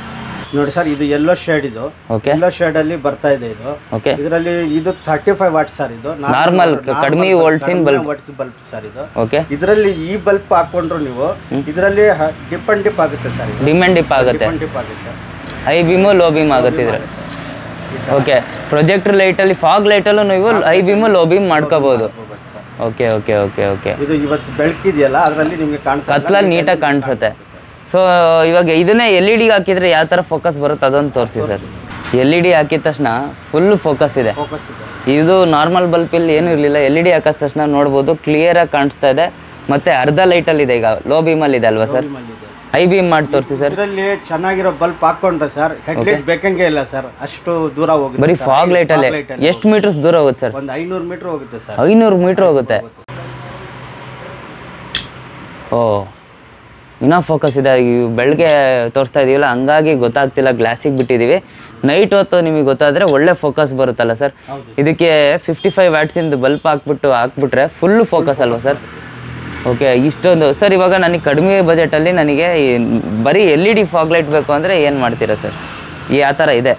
ನೋಡಿ ಸರ್ ಇದು ಎಲ್ಲೋ ಶೇಡ್ ಇದು ಓಕೆ ಎಲ್ಲೋ ಶೇಡ್ ಅಲ್ಲಿ ಬರ್ತಾ ಇದೆ ಇದು ಓಕೆ ಇದರಲ್ಲಿ ಇದು ಥರ್ಟಿ ಫೈವ್ ವಾಟ್ ಸರ್ ಇದು Normal, ಕಡಿಮೆ volts in bulb. Bulb sir ಇದು ಓಕೆ ಇದರಲ್ಲಿ ಈ ಬಲ್ಬ್ ಹಾಕೊಂಡ್ರು ನೀವು ಇದರಲ್ಲಿ ಡಿಪ್ ಅಂಡ್ ಡಿಪ್ ಆಗುತ್ತೆ ಸರ್ ಇದು ಡಿಮ್ ಆ್ಯಂಡ್ ಡಿಪ್ ಆಗುತ್ತೆ ಡಿಪ್ ಅಂಡ್ ಡಿಪ್ ಆಗುತ್ತೆ ಹೈ ಬೀಮು ಲೋ ಬೀಮ್ ಆಗುತ್ತೆ ಇದ್ರೆ ಓಕೆ ಪ್ರೊಜೆಕ್ಟರ್ ಲೈಟಲ್ಲಿ ಫಾಗ್ ಲೈಟಲ್ಲೂ ನೀವು ಹೈ ಬೀಮು ಲೋ ಬೀಮ್ ಮಾಡ್ಕೋಬೋದು ಹೋಗುತ್ತೆ sir. Okay okay okay okay ಇದು ಇವತ್ತು ಬೆಳಕಿದೆಯಲ್ಲ ಅದರಲ್ಲಿ ನಿಮಗೆ ಕಾಣ್ತಾ ಇಲ್ಲ. ಕತ್ಲಲ್ಲಿ ನೀಟಾಗಿ ಕಾಣಿಸುತ್ತೆ ಸೊ ಇವಾಗ ಇದನ್ನೇ ಎಲ್ ಇ ಡಿಗೆ ಹಾಕಿದ್ರೆ ಯಾವ ಥರ ಫೋಕಸ್ ಬರುತ್ತೆ ಅದೊಂದು ತೋರಿಸಿ ಸರ್ ಎಲ್ ಇ ಡಿ ಹಾಕಿದ ತಕ್ಷಣ ಫುಲ್ ಫೋಕಸ್ ಇದೆ ಫೋಕಸ್ ಇದೆ ಇದು ನಾರ್ಮಲ್ ಬಲ್ಪಲ್ಲಿ ಏನೂ ಇರಲಿಲ್ಲ ಎಲ್ ಇ ಡಿ ಹಾಕಿದ ತಕ್ಷಣ ನೋಡ್ಬೋದು ಕ್ಲಿಯರಾಗಿ ಕಾಣಿಸ್ತಾ ಇದೆ ಮತ್ತೆ ಅರ್ಧ ಲೈಟಲ್ಲಿ ಇದೆ ಈಗ ಲೋ ಬೀಮಲ್ಲಿ ಇದೆ ಅಲ್ವಾ ಸರ್ ನಿಮ್ಮಲ್ಲಿದೆ. ಹೈ ಬೀಮ್ ಮಾಡಿ ತೋರಿಸಿ ಸರ್ ಇದರಲ್ಲಿ ಚೆನ್ನಾಗಿರೋ ಬಲ್ಬ್ ಹಾಕೊಂಡ್ರೆ ಸರ್ ಹೆಡ್ಲೈಟ್ ಬೇಕಂಗೆ ಇಲ್ಲ ಸರ್ ಅಷ್ಟು ದೂರ ಹೋಗುತ್ತೆ ಬರೀ ಸರ್. ಫಾಗ್ ಲೈಟಲ್ಲೇ fog light ಅಲ್ಲಿ ಎಷ್ಟು ಮೀಟರ್ಸ್ ದೂರ ಹೋಗುತ್ತೆ ಸರ್ ಒಂದು ಐನೂರು ಮೀಟರ್ ಹೋಗುತ್ತೆ ಸರ್ ಐನೂರು ಮೀಟ್ರ್ ಹೋಗುತ್ತೆ ಓ ಇನ್ನೂ ಫೋಕಸ್ ಇದೆ ಈ ಬೆಳಗ್ಗೆ ತೋರಿಸ್ತಾ ಇದೀವಲ್ಲ ಹಂಗಾಗಿ ಗೊತ್ತಾಗ್ತಿಲ್ಲ ಗ್ಲಾಸಿಗೆ ಬಿಟ್ಟಿದ್ದೀವಿ ನೈಟ್ ಹೊತ್ತು ನಿಮಗೆ ಗೊತ್ತಾದರೆ ಒಳ್ಳೆ ಫೋಕಸ್ ಬರುತ್ತಲ್ಲ ಸರ್ ಹೌದು. ಇದಕ್ಕೆ ಫಿಫ್ಟಿ ಫೈವ್ ವ್ಯಾಟ್ಸಿಂದ ಬಲ್ಪ್ ಹಾಕ್ಬಿಟ್ಟು ಹಾಕ್ಬಿಟ್ರೆ ಫುಲ್ ಫೋಕಸ್ ಅಲ್ವಾ ಸರ್ ಓಕೆ ಇಷ್ಟೊಂದು ಸರ್ ಇವಾಗ ನನಗೆ ಕಡಿಮೆ ಬಜೆಟಲ್ಲಿ ನನಗೆ ಈ ಬರೀ L E D fog light ಬೇಕು ಅಂದರೆ ಏನು ಮಾಡ್ತೀರಾ ಸರ್ ಈ ಆ ಥರ ಇದೆ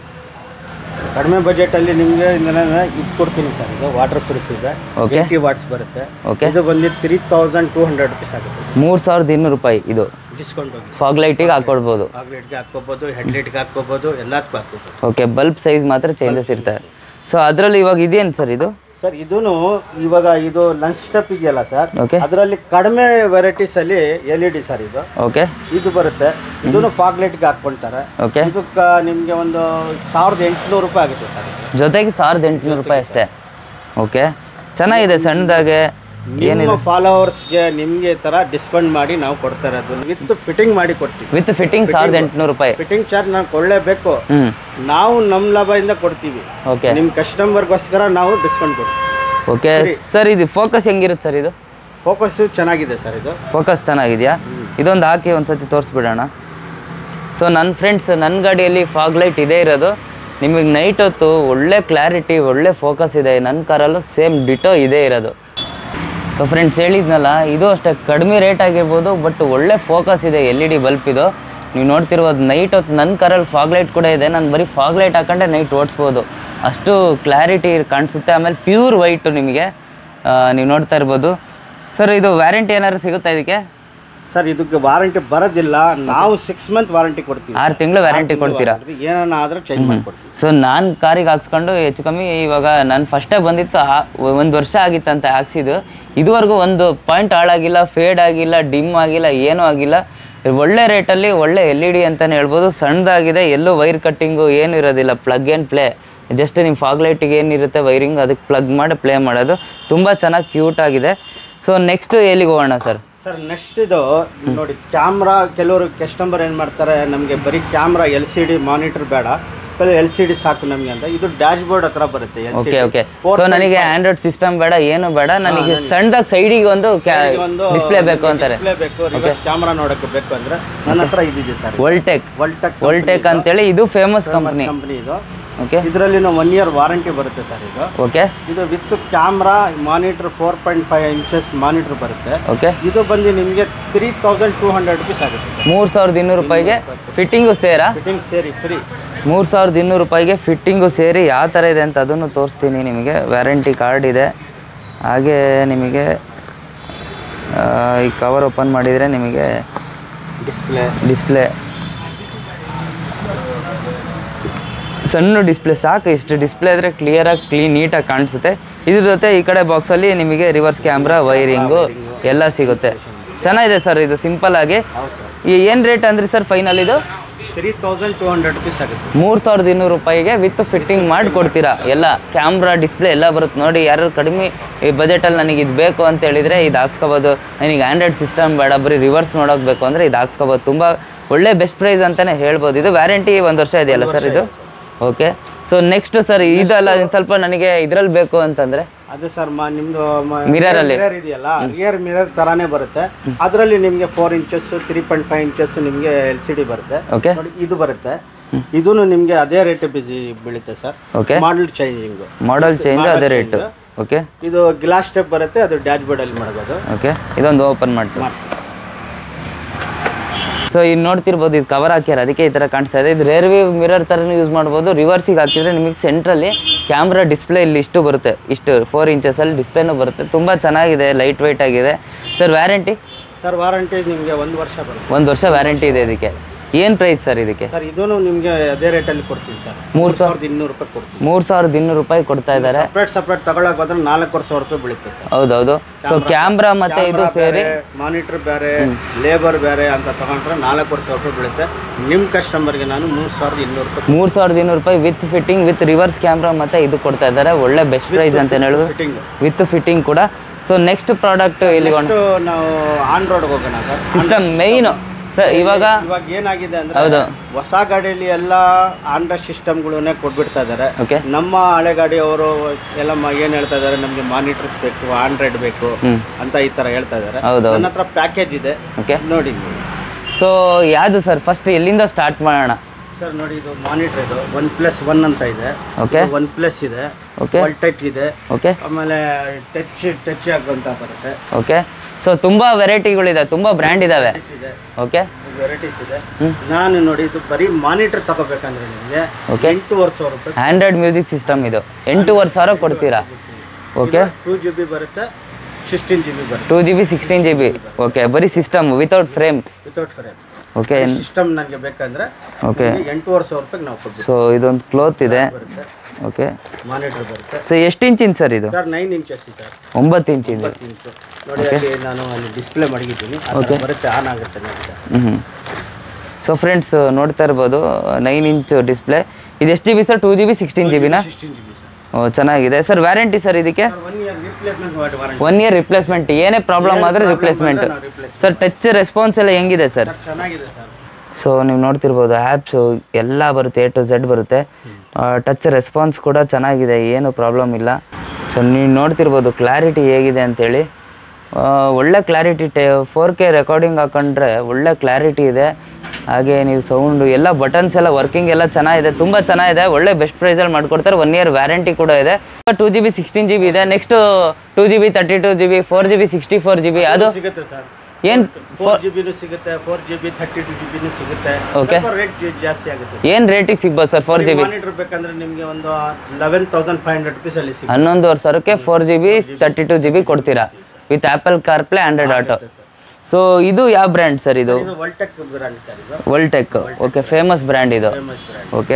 ಕಡಿಮೆ ಬಜೆಟ್ ಅಲ್ಲಿ ನಿಮಗೆ ಇದು ಕೊಡ್ತೀನಿ ಸರ್ ಇದು ವಾಟರ್ ಪ್ರೂಫ್ ಇದೆ Okay. ಏಯ್ಟಿ ವಾಟ್ಸ್ ಬರುತ್ತೆ ಓಕೆ ಇದು ಬಂದು three thousand two hundred rupees ಆಗುತ್ತೆ ಮೂರು ಸಾವಿರದ ಇನ್ನೂರು ರೂಪಾಯಿ ಇದು ಡಿಸ್ಕೌಂಟ್ ಹೋಗಿ ಫಾಗ್ ಲೈಟಿಗೆ ಹಾಕ್ಕೊಡ್ಬೋದು ಚಾಕ್ಲೇಟ್ಗೆ ಹಾಕ್ಕೋಬೋದು ಹೆಡ್ಲೈಟ್ಗೆ ಹಾಕ್ಕೋಬೋದು ಎಲ್ಲದಕ್ಕೂ ಹಾಕ್ಕೋಬೋದು ಓಕೆ ಬಲ್ಬ್ ಸೈಜ್ ಮಾತ್ರ ಚೇಂಜಸ್ ಇರ್ತವೆ ಸೊ ಅದರಲ್ಲಿ ಇವಾಗ ಇದೇನು ಸರ್ ಇದು ಸರ್ ಇದೂನು ಇವಾಗ ಇದು ಲಂಚ್ ಸ್ಟೆಪ್ ಇದೆಯಲ್ಲ ಸರ್ ಓಕೆ ಅದರಲ್ಲಿ ಕಡಿಮೆ ವೆರೈಟೀಸ್ ಅಲ್ಲಿ ಎಲ್ ಇ ಡಿ ಸರ್ ಇದು ಓಕೆ ಇದು ಬರುತ್ತೆ ಇದನ್ನು ಫಾಗ್ ಲೈಟ್ಗೆ ಹಾಕ್ಕೊಂತಾರೆ ಓಕೆ ಇದಕ್ಕೆ ನಿಮಗೆ ಒಂದು ಸಾವಿರದ ಎಂಟುನೂರು ರೂಪಾಯಿ ಆಗುತ್ತೆ ಸರ್ ಇದು ಜೊತೆಗೆ ಸಾವಿರದ ಎಂಟುನೂರು ರೂಪಾಯಿ ಅಷ್ಟೇ ಓಕೆ ಚೆನ್ನಾಗಿದೆ ಸಣ್ಣದಾಗೆ ನಿಮ್ಮ ಫಾಲೋವರ್ಸ್ಗೆ ನಿಮಗೆ ಥರ ಡಿಸ್ಕೌಂಟ್ ಮಾಡಿ ನಾವು ಕೊಡ್ತಾ ಇರೋದು ವಿತ್ ಫಿಟ್ಟಿಂಗ್ ಮಾಡಿ ಕೊಡ್ತೀವಿ ವಿತ್ ಫಿಟ್ಟಿಂಗ್ ಸಾವಿರದ ಎಂಟುನೂರು ರೂಪಾಯಿ ಫಿಟ್ಟಿಂಗ್ ಚಾರ್ಜ್ ನಾವು ಕೊಳ್ಳೇಬೇಕು ಹ್ಞೂ ನಾವು ನಮ್ಮ ಲಾಭದಿಂದ ಕೊಡ್ತೀವಿ ಓಕೆ ನಿಮ್ಮ ಕಸ್ಟಮರ್ಗೋಸ್ಕರ ನಾವು ಡಿಸ್ಕೌಂಟ್ ಕೊಡ್ತೀವಿ ಓಕೆ ಸರ್ ಇದು ಫೋಕಸ್ ಹೆಂಗಿರುತ್ತೆ ಸರ್ ಇದು ಫೋಕಸ್ಸು ಚೆನ್ನಾಗಿದೆ ಸರ್ ಇದು ಫೋಕಸ್ ಚೆನ್ನಾಗಿದೆಯಾ ಇದೊಂದು ಹಾಕಿ ಒಂದ್ಸತಿ ತೋರಿಸ್ಬಿಡೋಣ ಸೊ ನನ್ನ ಫ್ರೆಂಡ್ಸ್ ನನ್ನ ಗಾಡಿಯಲ್ಲಿ ಫಾಗ್ ಲೈಟ್ ಇದೇ ಇರೋದು ನಿಮಗೆ ನೈಟ್ ಹೊತ್ತು ಒಳ್ಳೆ ಕ್ಲಾರಿಟಿ ಒಳ್ಳೆ ಫೋಕಸ್ ಇದೆ ನನ್ನ ಕಾರಲ್ಲೂ ಸೇಮ್ ಡಿಟೋ ಇದೇ ಇರೋದು ಸೊ ಫ್ರೆಂಡ್ಸ್ ಹೇಳಿದ್ನಲ್ಲ ಇದು ಅಷ್ಟೇ ಕಡಿಮೆ ರೇಟ್ ಆಗಿರ್ಬೋದು ಬಟ್ ಒಳ್ಳೆ ಫೋಕಸ್ ಇದೆ ಎಲ್ ಇ ಡಿ ಬಲ್ಪ್ ಇದು ನೀವು ನೋಡ್ತಿರ್ಬೋದು ನೈಟ್ ಹೊತ್ತು ನನ್ನ ಕಾರಲ್ಲಿ ಫಾಗ್ ಲೈಟ್ ಕೂಡ ಇದೆ ನಾನು ಬರೀ ಫಾಗ್ ಲೈಟ್ ಹಾಕೊಂಡೆ ನೈಟ್ ಓಡಿಸ್ಬೋದು ಅಷ್ಟು ಕ್ಲಾರಿಟಿ ಕಾಣಿಸುತ್ತೆ ಆಮೇಲೆ ಪ್ಯೂರ್ ವೈಟು ನಿಮಗೆ ನೀವು ನೋಡ್ತಾ ಇರ್ಬೋದು ಸರ್ ಇದು ವ್ಯಾರಂಟಿ ಏನಾದ್ರು ಸಿಗುತ್ತಾ ಇದಕ್ಕೆ ಸರ್ ಇದಕ್ಕೆ ವಾರಂಟಿ ಬರೋದಿಲ್ಲ ನಾವು ಸಿಕ್ಸ್ ಮಂತ್ ವಾರಂಟಿ ಕೊಡ್ತೀವಿ ಆರು ತಿಂಗಳು ವ್ಯಾರಂಟಿ ಕೊಡ್ತೀರಾ ಏನಾನ ಆದ್ರೆ ಚೇಂಜ್ ಮಾಡ್ಕೊಡ್ತೀವಿ ಸೊ ನಾನು ಕಾರಿಗೆ ಹಾಕ್ಸ್ಕೊಂಡು ಹೆಚ್ಚು ಕಮ್ಮಿ ಇವಾಗ ನಾನು ಫಸ್ಟೇ ಬಂದಿತ್ತು ಒಂದು ವರ್ಷ ಆಗಿತ್ತಂತೆ ಹಾಕ್ಸಿದ್ದು ಇದುವರೆಗೂ ಒಂದು ಪಾಯಿಂಟ್ ಹಾಳಾಗಿಲ್ಲ ಫೇಡ್ ಆಗಿಲ್ಲ ಡಿಮ್ ಆಗಿಲ್ಲ ಏನೂ ಆಗಿಲ್ಲ ಒಳ್ಳೆ ರೇಟಲ್ಲಿ ಒಳ್ಳೆ ಎಲ್ ಇ ಡಿ ಅಂತಲೇ ಹೇಳ್ಬೋದು ಸಣ್ಣದಾಗಿದೆ ಎಲ್ಲೂ ವೈರ್ ಕಟ್ಟಿಂಗು ಏನೂ ಇರೋದಿಲ್ಲ ಪ್ಲಗ್ ಆ್ಯಂಡ್ ಪ್ಲೇ ಜಸ್ಟ್ ನಿಮ್ಮ ಫಾಗ್ ಲೈಟಿಗೆ ಏನಿರುತ್ತೆ ವೈರಿಂಗ್ ಅದಕ್ಕೆ ಪ್ಲಗ್ ಮಾಡಿ ಪ್ಲೇ ಮಾಡೋದು ತುಂಬ ಚೆನ್ನಾಗಿ ಕ್ಯೂಟ್ ಆಗಿದೆ ಸೊ ನೆಕ್ಸ್ಟ್ ಎಲ್ಲಿಗೆ ಹೋಗೋಣ ಸರ್ ಸರ್ ನೆಕ್ಸ್ಟ್ ಇದು ನೋಡಿ ಕ್ಯಾಮ್ರಾ ಕೆಲವರು ಕಸ್ಟಮರ್ ಏನು ಮಾಡ್ತಾರೆ ನಮಗೆ ಬರೀ camera L C D monitor ಬೇಡ ಎಲ್ ಸಿ ಡಿ ಸಾಕು ನಮಗೆ ಅಂತ ಇದು ಡ್ಯಾಶ್ ಬೋರ್ಡ್ ಹತ್ರ ಬರುತ್ತೆ L C okay okay so ನನಗೆ ಆಂಡ್ರಾಯ್ಡ್ ಸಿಸ್ಟಮ್ ಬೇಡ ಏನು ಬೇಡ ನನಗೆ ಸಣ್ಣದಾಗಿ ಸೈಡಿಗೆ ಒಂದು ಒಂದು ಡಿಸ್ಪ್ಲೇ ಬೇಕು ಅಂತಾರೆ ಡಿಸ್ಪ್ಲೇ ಬೇಕು ರಿವರ್ಸ್ ಕ್ಯಾಮ್ರಾ ನೋಡಕ್ಕೆ ಬೇಕು ಅಂದ್ರೆ ನನ್ನ ಹತ್ರ ಇದಿದೆ ಸರ್ ವೋಲ್ಟೆಕ್ ವಲ್ಟೆಕ್ ವೋಲ್ಟೆಕ್ ಅಂತೇಳಿ ಇದು ಫೇಮಸ್ ಕಂಪ್ನಿ ಕಂಪ್ನಿ ಇದು ಓಕೆ ಇದರಲ್ಲಿ ಒನ್ ಇಯರ್ ವಾರಂಟಿ ಬರುತ್ತೆ ಸರ್ ಇದು ಓಕೆ ಇದು with camera monitor four point five inches monitor ಬರುತ್ತೆ ಓಕೆ ಇದು ಬಂದು ನಿಮಗೆ three thousand two hundred rupees ಆಗುತ್ತೆ ಮೂರು ಸಾವಿರದ ಇನ್ನೂರು ರೂಪಾಯಿಗೆ ಫಿಟ್ಟಿಂಗು ಸೇರಾ ಫಿಟ್ಟಿಂಗ್ ಸೇರಿ ಫ್ರೀ ಮೂರು ಸಾವಿರದ ಇನ್ನೂರು ರೂಪಾಯಿಗೆ ಫಿಟ್ಟಿಂಗು ಸೇರಿ ಯಾವ ಥರ ಇದೆ ಅಂತ ಅದನ್ನು ತೋರಿಸ್ತೀನಿ ನಿಮಗೆ ವ್ಯಾರಂಟಿ ಕಾರ್ಡ್ ಇದೆ ಹಾಗೆ ನಿಮಗೆ ಆ, ಈ ಕವರ್ ಓಪನ್ ಮಾಡಿದರೆ ನಿಮಗೆ ಡಿಸ್ಪ್ಲೇ ಡಿಸ್ಪ್ಲೇ ಸಣ್ಣ ಡಿಸ್ಪ್ಲೇ ಸಾಕು ಇಷ್ಟು ಡಿಸ್ಪ್ಲೇ ಆದರೆ ಕ್ಲಿಯರಾಗಿ ಕ್ಲೀನ್ ನೀಟಾಗಿ ಕಾಣಿಸುತ್ತೆ ಇದ್ರ ಜೊತೆ ಈ ಕಡೆ ಬಾಕ್ಸಲ್ಲಿ ನಿಮಗೆ ರಿವರ್ಸ್ ಕ್ಯಾಮ್ರಾ ವೈರಿಂಗು ಎಲ್ಲ ಸಿಗುತ್ತೆ ಚೆನ್ನಾಗಿದೆ ಸರ್ ಇದು ಸಿಂಪಲ್ ಆಗಿ ಹೌದು ಸರ್ ಏನು ರೇಟ್ ಅಂದ್ರಿ ಸರ್ ಫೈನಲ್ ಇದು three thousand two hundred rupees ಆಗುತ್ತೆ ಮೂರು ಸಾವಿರದ ಇನ್ನೂರು ರೂಪಾಯಿಗೆ ವಿತ್ ಫಿಟ್ಟಿಂಗ್ ಮಾಡಿ ಕೊಡ್ತೀರಾ ಎಲ್ಲ ಕ್ಯಾಮ್ರಾ ಡಿಸ್ಪ್ಲೇ ಎಲ್ಲ ಬರುತ್ತೆ ನೋಡಿ ಯಾರು ಕಡಿಮೆ ಈ ಬಜೆಟಲ್ಲಿ ನನಗೆ ಇದು ಬೇಕು ಅಂತ ಹೇಳಿದರೆ ಇದು ಹಾಕ್ಸ್ಕೊಬೋದು ನನಗೆ ಆ್ಯಂಡ್ರಾಯ್ಡ್ ಸಿಸ್ಟಮ್ ಬೇಡ ಬರೀ ರಿವರ್ಸ್ ನೋಡೋಕೆ ಬೇಕು ಅಂದರೆ ಇದು ಹಾಕ್ಸ್ಕೊಬೋದು ತುಂಬ ಒಳ್ಳೆ ಬೆಸ್ಟ್ ಪ್ರೈಸ್ ಅಂತಲೇ ಹೇಳ್ಬೋದು ಇದು ವ್ಯಾರಂಟಿ ಒಂದು ವರ್ಷ ಇದೆಯಲ್ಲ ಸರ್ ಇದು ಓಕೆ ಸೊ ನೆಕ್ಸ್ಟ್ ಸರ್ ಇದಲ್ಲ ಇನ್ನು ಸ್ವಲ್ಪ ನನಗೆ ಇದರಲ್ಲಿ ಬೇಕು ಅಂತಂದರೆ ಅದೇ ಸರ್ ಮಾ ನಿಮ್ದು Mirror ಅಲ್ಲಿ? ಮಿರರ್ ಇದೆಯಲ್ಲ ರಿಯರ್ ಮಿರರ್ ತರಾನೇ ಬರುತ್ತೆ ಅದರಲ್ಲಿ ನಿಮಗೆ four inches three point five inches ನಿಮಗೆ ಎಲ್ ಸಿ ಡಿ ಬರುತ್ತೆ ಓಕೆ ನೋಡಿ ಇದು ಬರುತ್ತೆ ಇದೂ ನಿಮಗೆ ಅದೇ ರೇಟ್ ಬಿಸಿ ಬೀಳುತ್ತೆ sir okay model changing model change ಅದೇ ರೇಟು ಓಕೆ ಇದು ಗ್ಲಾಸ್ ಸ್ಟೆಪ್ ಬರುತ್ತೆ ಅದು ಡ್ಯಾಶ್ ಬೋರ್ಡ್ ಅಲ್ಲಿ ಮಾಡ್ಬೋದು ಓಕೆ ಇದೊಂದು ಓಪನ್ ಮಾಡ್ತೀವಿ ಸೊ ಇಲ್ಲಿ ನೋಡ್ತಿರ್ಬೋದು ಇದು ಕವರ್ ಹಾಕ್ಯಾರ ಅದಕ್ಕೆ ಈ ಥರ ಕಾಣಿಸ್ತಾ ಇದೆ ಇದು ರೇರ್ ವ್ಯೂ ಮಿರರ್ ಥರನೂ ಯೂಸ್ ಮಾಡ್ಬೋದು ರಿವರ್ಸಿಗೆ ಹಾಕಿದ್ರೆ ನಿಮಗೆ ಸೆಂಟ್ರಲ್ಲಿ ಕ್ಯಾಮ್ರಾ ಡಿಸ್ಪ್ಲೇ ಇಲ್ಲಿ ಇಷ್ಟು ಬರುತ್ತೆ ಇಷ್ಟು ಫೋರ್ ಇಂಚಸಲ್ಲಿ ಡಿಸ್ಪ್ಲೇನೂ ಬರುತ್ತೆ ತುಂಬ ಚೆನ್ನಾಗಿದೆ ಲೈಟ್ ವೆಯ್ಟ್ ಆಗಿದೆ ಸರ್ ವ್ಯಾರಂಟಿ ಸರ್ ವಾರಂಟಿ ನಿಮಗೆ ಒಂದು ವರ್ಷ ಬರುತ್ತೆ ಒಂದು ವರ್ಷ ವ್ಯಾರಂಟಿ ಇದೆ ಇದಕ್ಕೆ ಏನು ಪ್ರೈಸ್ ಸರ್ ಇದಕ್ಕೆ ಸರ್ ಇದೂ ನಿಮಗೆ ಅದೇ ರೇಟಲ್ಲಿ ಕೊಡ್ತೀನಿ ಸರ್ ಮೂರು ಸಾವಿರದ ಇನ್ನೂರು ರೂಪಾಯಿ ಕೊಡ್ತೀನಿ ಮೂರು ಸಾವಿರದ ಇನ್ನೂರು ರೂಪಾಯಿ ಕೊಡ್ತಾ ಇದ್ದಾರೆ ಸಪ್ರೇಟ್ ಸಪ್ರೇಟ್ ತಗೊಳಕ್ ಹೋದ್ರೆ ನಾಲ್ಕೂವರೆ ಸಾವಿರ ರೂಪಾಯಿ ಬೀಳುತ್ತೆ ಸರ್ ಹೌದೌದು ಸೊ ಕ್ಯಾಮ್ರಾ ಮತ್ತೆ ಇದು ಸೇರಿ ಮಾನಿಟರ್ ಬೇರೆ ಲೇಬರ್ ಬೇರೆ ಅಂತ ತಗೊಂಡ್ರೆ ನಾಲ್ಕೂವರೆ ಸಾವಿರ ರೂಪಾಯಿ ಬೀಳುತ್ತೆ ನಿಮ್ಮ ಕಸ್ಟಮರ್ಗೆ ನಾನು ಮೂರು ಸಾವಿರದ ಇನ್ನೂರು ರೂಪಾಯಿ ಮೂರು ಸಾವಿರದ ಇನ್ನೂರು ರೂಪಾಯಿ with fitting with reverse camera ಮತ್ತೆ ಇದು ಕೊಡ್ತಾ ಇದ್ದಾರೆ ಒಳ್ಳೆ ಬೆಸ್ಟ್ ಪ್ರೈಸ್ ಅಂತ ಹೇಳಿದ್ರು ಫಿಟ್ಟಿಂಗ್ ವಿತ್ ಫಿಟ್ಟಿಂಗ್ ಕೂಡ ಸೊ ನೆಕ್ಸ್ಟ್ ಪ್ರಾಡಕ್ಟ್ ಇಲ್ಲಿ ನೆಕ್ಸ್ಟ್ ನಾವು ಆನ್ ರೋಡ್ಗೆ ಹೋಗೋಣ ಸರ್ ಸಿಸ್ಟಮ್ ಮೈನ್ ಸರ್ ಇವಾಗ ಇವಾಗ ಏನಾಗಿದೆ ಅಂದ್ರೆ ಹೌದು ಹೊಸ ಗಾಡಿಯಲ್ಲಿ ಎಲ್ಲ ಆಂಡ್ರಾಯ್ಡ್ ಸಿಸ್ಟಮ್ಗಳನ್ನೇ ಕೊಟ್ಬಿಡ್ತಾ ಇದ್ದಾರೆ ಓಕೆ ನಮ್ಮ ಹಳೆ ಗಾಡಿಯವರು ಎಲ್ಲ ಮ- ಏನ್ ಹೇಳ್ತಾ ಇದ್ದಾರೆ ನಮಗೆ ಮಾನಿಟರ್ಸ್ ಬೇಕು ಆಂಡ್ರಾಯ್ಡ್ ಬೇಕು ಹ್ಮ್ ಅಂತ ಈ ತರ ಹೇಳ್ತಾ ಇದ್ದಾರೆ ಹೌದೌದು ನನ್ನ ಹತ್ರ ಪ್ಯಾಕೇಜ್ ಇದೆ ಓಕೆ ನೋಡಿ ನೀವು. ಸೊ ಯಾವುದು ಸರ್ ಫಸ್ಟ್ ಎಲ್ಲಿಂದ ಸ್ಟಾರ್ಟ್ ಮಾಡೋಣ ಸರ್ ನೋಡಿ ಇದು ಮಾನಿಟರ್ ಇದು ಒನ್ ಪ್ಲಸ್ ಒನ್ ಅಂತ ಇದೆ ಓಕೆ ಒನ್ ಪ್ಲಸ್ ಇದೆ ಓಕೆ ವೋಲ್ಟೆಕ್ ಇದೆ ಓಕೆ ಆಮೇಲೆ ಟಚ್ ಟಚ್ ಆಗುವಂತ ಬರುತ್ತೆ ಓಕೆ ಸೊ ತುಂಬ ವೆರೈಟಿಗಳಿದೆ ತುಂಬ ಬ್ರ್ಯಾಂಡ್ ಇದ್ದಾವೆ Vis ಇದೆ ಓಕೆ ವೆರೈಟೀಸ್ ಇದೆ ಹ್ಮ್. ನಾನು ನೋಡಿ ಇದು ಬರೀ ಮಾನಿಟರ್ ತಗೋಬೇಕಂದ್ರೆ ನಿಮಗೆ Okay. ಎಂಟೂವರೆ ಸಾವಿರ ರೂಪಾಯಿ ಆಂಡ್ರಾಯ್ಡ್ ಮ್ಯೂಸಿಕ್ ಸಿಸ್ಟಮ್ ಇದು ಎಂಟೂವರೆ ಸಾವಿರ ಕೊಡ್ತೀರಾ ಓಕೆ ಟೂ ಜಿ ಬಿ ಬರುತ್ತೆ ಸಿಕ್ಸ್ಟೀನ್ ಜಿ ಬಿ ಬರುತ್ತೆ two G B sixteen G B okay ಬರೀ system without frame without frame okay system ನನಗೆ ಬೇಕಂದ್ರೆ ಓಕೆ ನಿಮ್ಗೆ ಎಂಟೂವರೆ ಸಾವಿರ ರೂಪಾಯಿಗೆ ನಾವು ಕೊಡ್ತೀವಿ ಸೊ ಇದೊಂದು ಕ್ಲೋತ್ ಇದೆ ಬರುತ್ತೆ ಓಕೆ ಮಾನಿಟರ್ ಬರುತ್ತೆ ಸೊ ಎಷ್ಟು ಇಂಚಿನ ಸರ್ ಇದು ಸರ್ ನೈನ್ ಇಂಚಸ್ ಇದೆ ಒಂಬತ್ತು ಇಂಚಿಂದು ಇಪ್ಪತ್ತು ಇಂಚು ನೋಡಿ ಅಲ್ಲಿ ನಾನು ಅಲ್ಲಿ ಡಿಸ್ಪ್ಲೇ ಮಾಡಿದ್ದೀನಿ ಆ ಥರ ಬರುತ್ತೆ ಆನ್ ಆಗುತ್ತೆ ನೋಡಿ ಸರ್ ಹ್ಞೂ ಸೊ ಫ್ರೆಂಡ್ಸ್ ನೋಡ್ತಾ ಇರ್ಬೋದು ನೈನ್ ಇಂಚ್ ಡಿಸ್ಪ್ಲೇ ಇದು ಎಷ್ಟು G B sir two G B sixteen G ಬಿನಾ sixteen G B sir oh ಚೆನ್ನಾಗಿದೆ ಸರ್ ವ್ಯಾರಂಟಿ ಸರ್ ಇದಕ್ಕೆ one year replacement warranty one year replacement ಏನೇ ಪ್ರಾಬ್ಲಮ್ ಆದರೆ ರಿಪ್ಲೇಸ್ಮೆಂಟ್ ನಾವು ರಿಪ್ಲೇಸ್ ಸರ್ ಟಚ್ ರೆಸ್ಪಾನ್ಸ್ ಎಲ್ಲ ಹೆಂಗಿದೆ ಸರ್ ಚೆನ್ನಾಗಿದೆ ಸರ್ ಸೊ ನೀವು ನೋಡ್ತಿರ್ಬೋದು ಆ್ಯಪ್ಸು ಎಲ್ಲ ಬರುತ್ತೆ ಎ ಟು ಝೆಡ್ ಬರುತ್ತೆ ಟಚ್ ರೆಸ್ಪಾನ್ಸ್ ಕೂಡ ಚೆನ್ನಾಗಿದೆ ಏನು ಪ್ರಾಬ್ಲಮ್ ಇಲ್ಲ ಸೊ ನೀವು ನೋಡ್ತಿರ್ಬೋದು ಕ್ಲಾರಿಟಿ ಹೇಗಿದೆ ಅಂತೇಳಿ ಆ, ಒಳ್ಳೆ ಕ್ಲಾರಿಟಿ ಟೆ ಫೋರ್ ಕೆ ರೆಕಾರ್ಡಿಂಗ್ ಹಾಕೊಂಡ್ರೆ ಒಳ್ಳೆ ಕ್ಲಾರಿಟಿ ಇದೆ ಹಾಗೆ ನೀವು ಸೌಂಡು ಎಲ್ಲ ಬಟನ್ಸ್ ಎಲ್ಲ ವರ್ಕಿಂಗ್ ಎಲ್ಲ ಚೆನ್ನಾಗಿದೆ ತುಂಬ ಚೆನ್ನಾಗಿದೆ ಒಳ್ಳೆ ಬೆಸ್ಟ್ ಪ್ರೈಸಲ್ಲಿ ಮಾಡ್ಕೊಡ್ತಾರೆ ಒನ್ ಇಯರ್ ವ್ಯಾರಂಟಿ ಕೂಡ ಇದೆ two G B sixteen G B ಇದೆ next two G B thirty two G B four G B sixty four G B ಅದು ಸಿಗುತ್ತೆ ಸರ್ ಏನು ಫೋರ್ ಜಿ ಬಿನೂ ಸಿಗುತ್ತೆ four G B thirty two G ಬಿನೂ ಸಿಗುತ್ತೆ Okay. ರೇಟ್ ಜಾಸ್ತಿ ಆಗುತ್ತೆ ಏನು ರೇಟಿಗೆ ಸಿಗ್ಬೋದು sir four G B monitor ಬೇಕಂದ್ರೆ ನಿಮಗೆ ಒಂದು eleven thousand five hundred rupees ಅಲ್ಲಿ ಸಿಗುತ್ತೆ ಹನ್ನೊಂದುವರೆ ಸಾವಿರಕ್ಕೆ four G B thirty to G B ಕೊಡ್ತೀರಾ with Apple CarPlay Android Auto so ಇದು ಯಾವ ಬ್ರ್ಯಾಂಡ್ ಸರ್ ಇದು ಇದು ವಲ್ಟೆಕ್ ಬ್ರ್ಯಾಂಡ್ ಸರ್ ಇದು ವೋಲ್ಟೆಕ್ ಓಕೆ ಫೇಮಸ್ ಬ್ರ್ಯಾಂಡ್ ಇದು ಫೇಮಸ್ ಬ್ರ್ಯಾಂಡ್ ಓಕೆ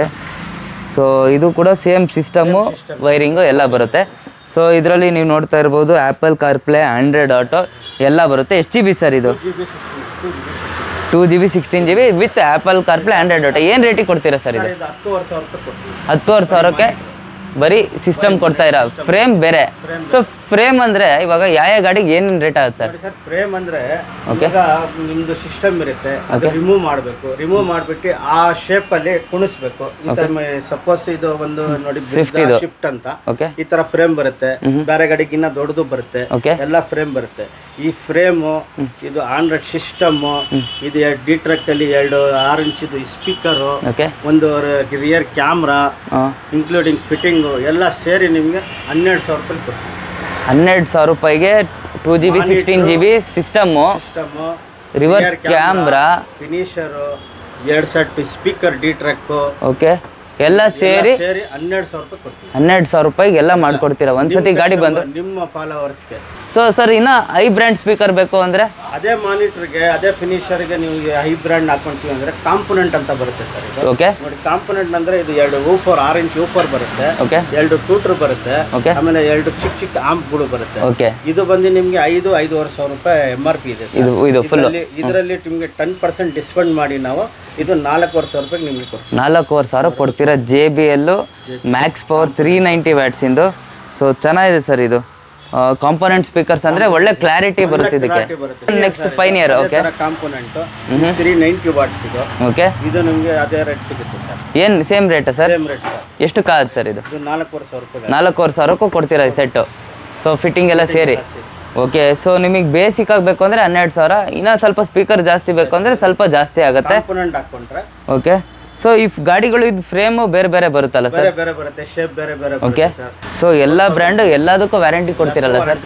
ಸೊ ಇದು ಕೂಡ ಸೇಮ್ ಸಿಸ್ಟಮು ವೈರಿಂಗು ಎಲ್ಲ ಬರುತ್ತೆ ಸೊ ಇದರಲ್ಲಿ ನೀವು ನೋಡ್ತಾ ಇರ್ಬೋದು ಆ್ಯಪಲ್ ಕಾರ್ಪ್ಲೇ ಆಂಡ್ರಾಯ್ಡ್ ಆಟೋ ಎಲ್ಲ ಬರುತ್ತೆ ಎಷ್ಟು ಜಿ ಬಿ ಸರ್ ಇದು G B sixteen two G B two G B sixteen G B with Apple CarPlay Android Auto ಏನು ರೇಟಿಗೆ ಕೊಡ್ತೀರಾ ಸರ್ ಇದು ಸರ್ ಇದು ಹತ್ತುವರೆ ಸಾವಿರ ರೂಪಾಯಿ ಕೊಡ್ತೀವಿ ಹತ್ತುವರೆ ಸಾವಿರಕ್ಕೆ ಬರೀ ಸಿಸ್ಟಮ್ ಕೊಡ್ತಾ ಇರ ಫ್ರೇಮ್ ಬೇರೆ ಸೊ ಫ್ರೇಮ್ ಅಂದ್ರೆ ಇವಾಗ ಯಾವ ಯಾವ ಗಾಡಿಗೆ ಏನೇನು ರೇಟ್ ಆಗುತ್ತೆ ಸರ್ ನೋಡಿ ಸರ್ ಫ್ರೇಮ್ ಅಂದ್ರೆ ಇವಾಗ ನಿಮ್ದು ಸಿಸ್ಟಮ್ ಇರುತ್ತೆ ಅದು ರಿಮೂವ್ ಮಾಡಬೇಕು ರಿಮೂವ್ ಮಾಡ್ಬಿಟ್ಟು ಆ ಶೇಪ್ ಅಲ್ಲಿ ಕುಣಿಸ್ಬೇಕು ಈ ತರ ಸಪೋಸ್ ಇದು ಒಂದು ನೋಡಿ ಶಿಫ್ಟ್ ಅಂತ ಓಕೆ ಈ ತರ ಫ್ರೇಮ್ ಬರುತ್ತೆ ಬೇರೆ ಗಾಡಿಗಿನ್ನ ದೊಡ್ಡದು ಬರುತ್ತೆ ಓಕೆ ಎಲ್ಲ ಫ್ರೇಮ್ ಬರುತ್ತೆ ಈ ಫ್ರೇಮು ಇದು ಆಂಡ್ರಾಯ್ಡ್ ಸಿಸ್ಟಮ್ ಇದು ಡಿ ಟ್ರಕ್ ಅಲ್ಲಿ ಎರಡು ಆರು ಇಂಚಿದು ಸ್ಪೀಕರು ಓಕೆ ಒಂದು ರಿಯರ್ ಕ್ಯಾಮ್ರಾ ಹಾಂ ಇನ್ಕ್ಲೂಡಿಂಗ್ ಫಿಟ್ಟಿಂಗು ಎಲ್ಲ ಸೇರಿ ನಿಮಗೆ ಹನ್ನೆರಡು ಸಾವಿರ ರೂಪಾಯಿ ಕೊಡ್ತೀವಿ ಹನ್ನೆರಡು ಸಾವಿರ ರೂಪಾಯಿಗೆ two G B sixteen G B system system reverse camera finisher ಎರಡು set speaker D Trek okay ಎಲ್ಲ ಸೇರಿ ಸೇರಿ ಹನ್ನೆರಡು ಸಾವಿರ ರೂಪಾಯಿ ಕೊಡ್ತೀವಿ ಹನ್ನೆರಡು ಸಾವಿರ ರೂಪಾಯಿಗೆ ಎಲ್ಲ ಮಾಡ್ಕೊಡ್ತೀರಾ ಒಂದ್ಸತಿ ಗಾಡಿ ಬಂದು ನಿಮ್ಮ ಫಾಲೋವರ್ಸ್ಗೆ ಸೊ ಸರ್ ಇನ್ನ ಐ ಬ್ರ್ಯಾಂಡ್ ಸ್ಪೀಕರ್ ಬೇಕು ಅಂದ್ರೆ ಅದೇ ಮಾನಿಟರ್ಗೆ ಅದೇ ಫಿನಿಷರ್ಗೆ ನೀವು ಹೈ ಬ್ರ್ಯಾಂಡ್ ಹಾಕೊಂತೀವಿ ಅಂದ್ರೆ ಕಾಂಪೊನೆಂಟ್ ಅಂತ ಬರುತ್ತೆ ಸರ್ ಇದು ಓಕೆ ನೋಡಿ ಕಾಂಪೊನೆಂಟ್ ಅಂದ್ರೆ ಇದು ಎರಡು ಊಫರ್ ಆರು ಇಂಚ್ ಊಫರ್ ಬರುತ್ತೆ ಓಕೆ ಎರಡು ಟೂಟರ್ ಬರುತ್ತೆ ಓಕೆ ಆಮೇಲೆ ಎರಡು ಚಿಕ್ಕ ಚಿಕ್ಕ ಆಂಪ್ಗಳು ಬರುತ್ತೆ ಓಕೆ ಇದು ಬಂದು ನಿಮ್ಗೆ ಐದು ಐದೂವರೆ ಸಾವಿರ ರೂಪಾಯಿ ಎಮ್ ಆರ್ ಪಿ ಇದೆ ಸರ್. ಇದು ಇದು ಫುಲ್ ಇದರಲ್ಲಿ ಇದರಲ್ಲಿ ನಿಮಗೆ ಟೆನ್ ಪರ್ಸೆಂಟ್ ಡಿಸ್ಕೌಂಟ್ ಮಾಡಿ ನಾವು ಇದು ನಾಲ್ಕೂವರೆ ಸಾವಿರ ರೂಪಾಯಿಗೆ ನಿಮಗೆ ಕೊಡ್ತೀವಿ ನಾಲ್ಕೂವರೆ ಸಾವಿರ ಕೊಡ್ತೀರಾ J B L max power three ninety ವ್ಯಾಟ್ಸಿಂದು ಸೊ ಚೆನ್ನಾಗಿದೆ ಸರ್ ಇದು ಕಾಂಪೊನೆಂಟ್ ಸ್ಪೀಕರ್ಸ್ ಅಂದ್ರೆ ಒಳ್ಳೆ ಕ್ಲಾರಿಟಿ ಬರುತ್ತೆ ಇದಕ್ಕೆ Clarity ಬರುತ್ತೆ next Pioneer okay component three ninety watts ಇದು ಓಕೆ ಇದು ನಿಮಗೆ ಅದೇ ರೇಟ್ ಸಿಗುತ್ತೆ ಸರ್ ಏನು ಸೇಮ್ ರೇಟಾ ಸರ್ ಸೇಮ್ ರೇಟ್ ಸರ್ ಎಷ್ಟು ಕಾದ್ ಸರ್ ಇದು ಇದು ನಾಲ್ಕೂವರೆ ಸಾವಿರ ರೂಪಾಯಿ ನಾಲ್ಕೂವರೆ ಸಾವಿರಕ್ಕೂ ಕೊಡ್ತೀರಾ ಈ ಸೆಟ್ಟು ಸೊ ಫಿಟ್ಟಿಂಗ್ ಎಲ್ಲ ಸೇರಿ ಓಕೆ ಸೊ ನಿಮಗೆ ಬೇಸಿಕ್ ಆಗಬೇಕು ಅಂದರೆ ಹನ್ನೆರಡು ಸಾವಿರ ಇನ್ನೂ ಸ್ವಲ್ಪ ಸ್ಪೀಕರ್ ಜಾಸ್ತಿ ಬೇಕು ಅಂದರೆ ಸ್ವಲ್ಪ ಜಾಸ್ತಿ ಆಗುತ್ತೆ ಕಾಂಪೊನೆಂಟ್ ಹಾಕೊಂಡ್ರೆ ಓಕೆ ಸೊ ಈ ಗಾಡಿಗಳು ಇದು ಫ್ರೇಮು ಬೇರೆ ಬೇರೆ ಬರುತ್ತಲ್ಲ ಸರ್ ಬೇರೆ ಬೇರೆ ಬರುತ್ತೆ ಶೇಪ್ ಬೇರೆ ಬೇರೆ ಓಕೆ ಬರುತ್ತೆ ಸರ್ ಸೊ ಎಲ್ಲ ಬ್ರ್ಯಾಂಡು ಎಲ್ಲದಕ್ಕೂ ವ್ಯಾರಂಟಿ ಕೊಡ್ತೀರಲ್ಲ ಸರ್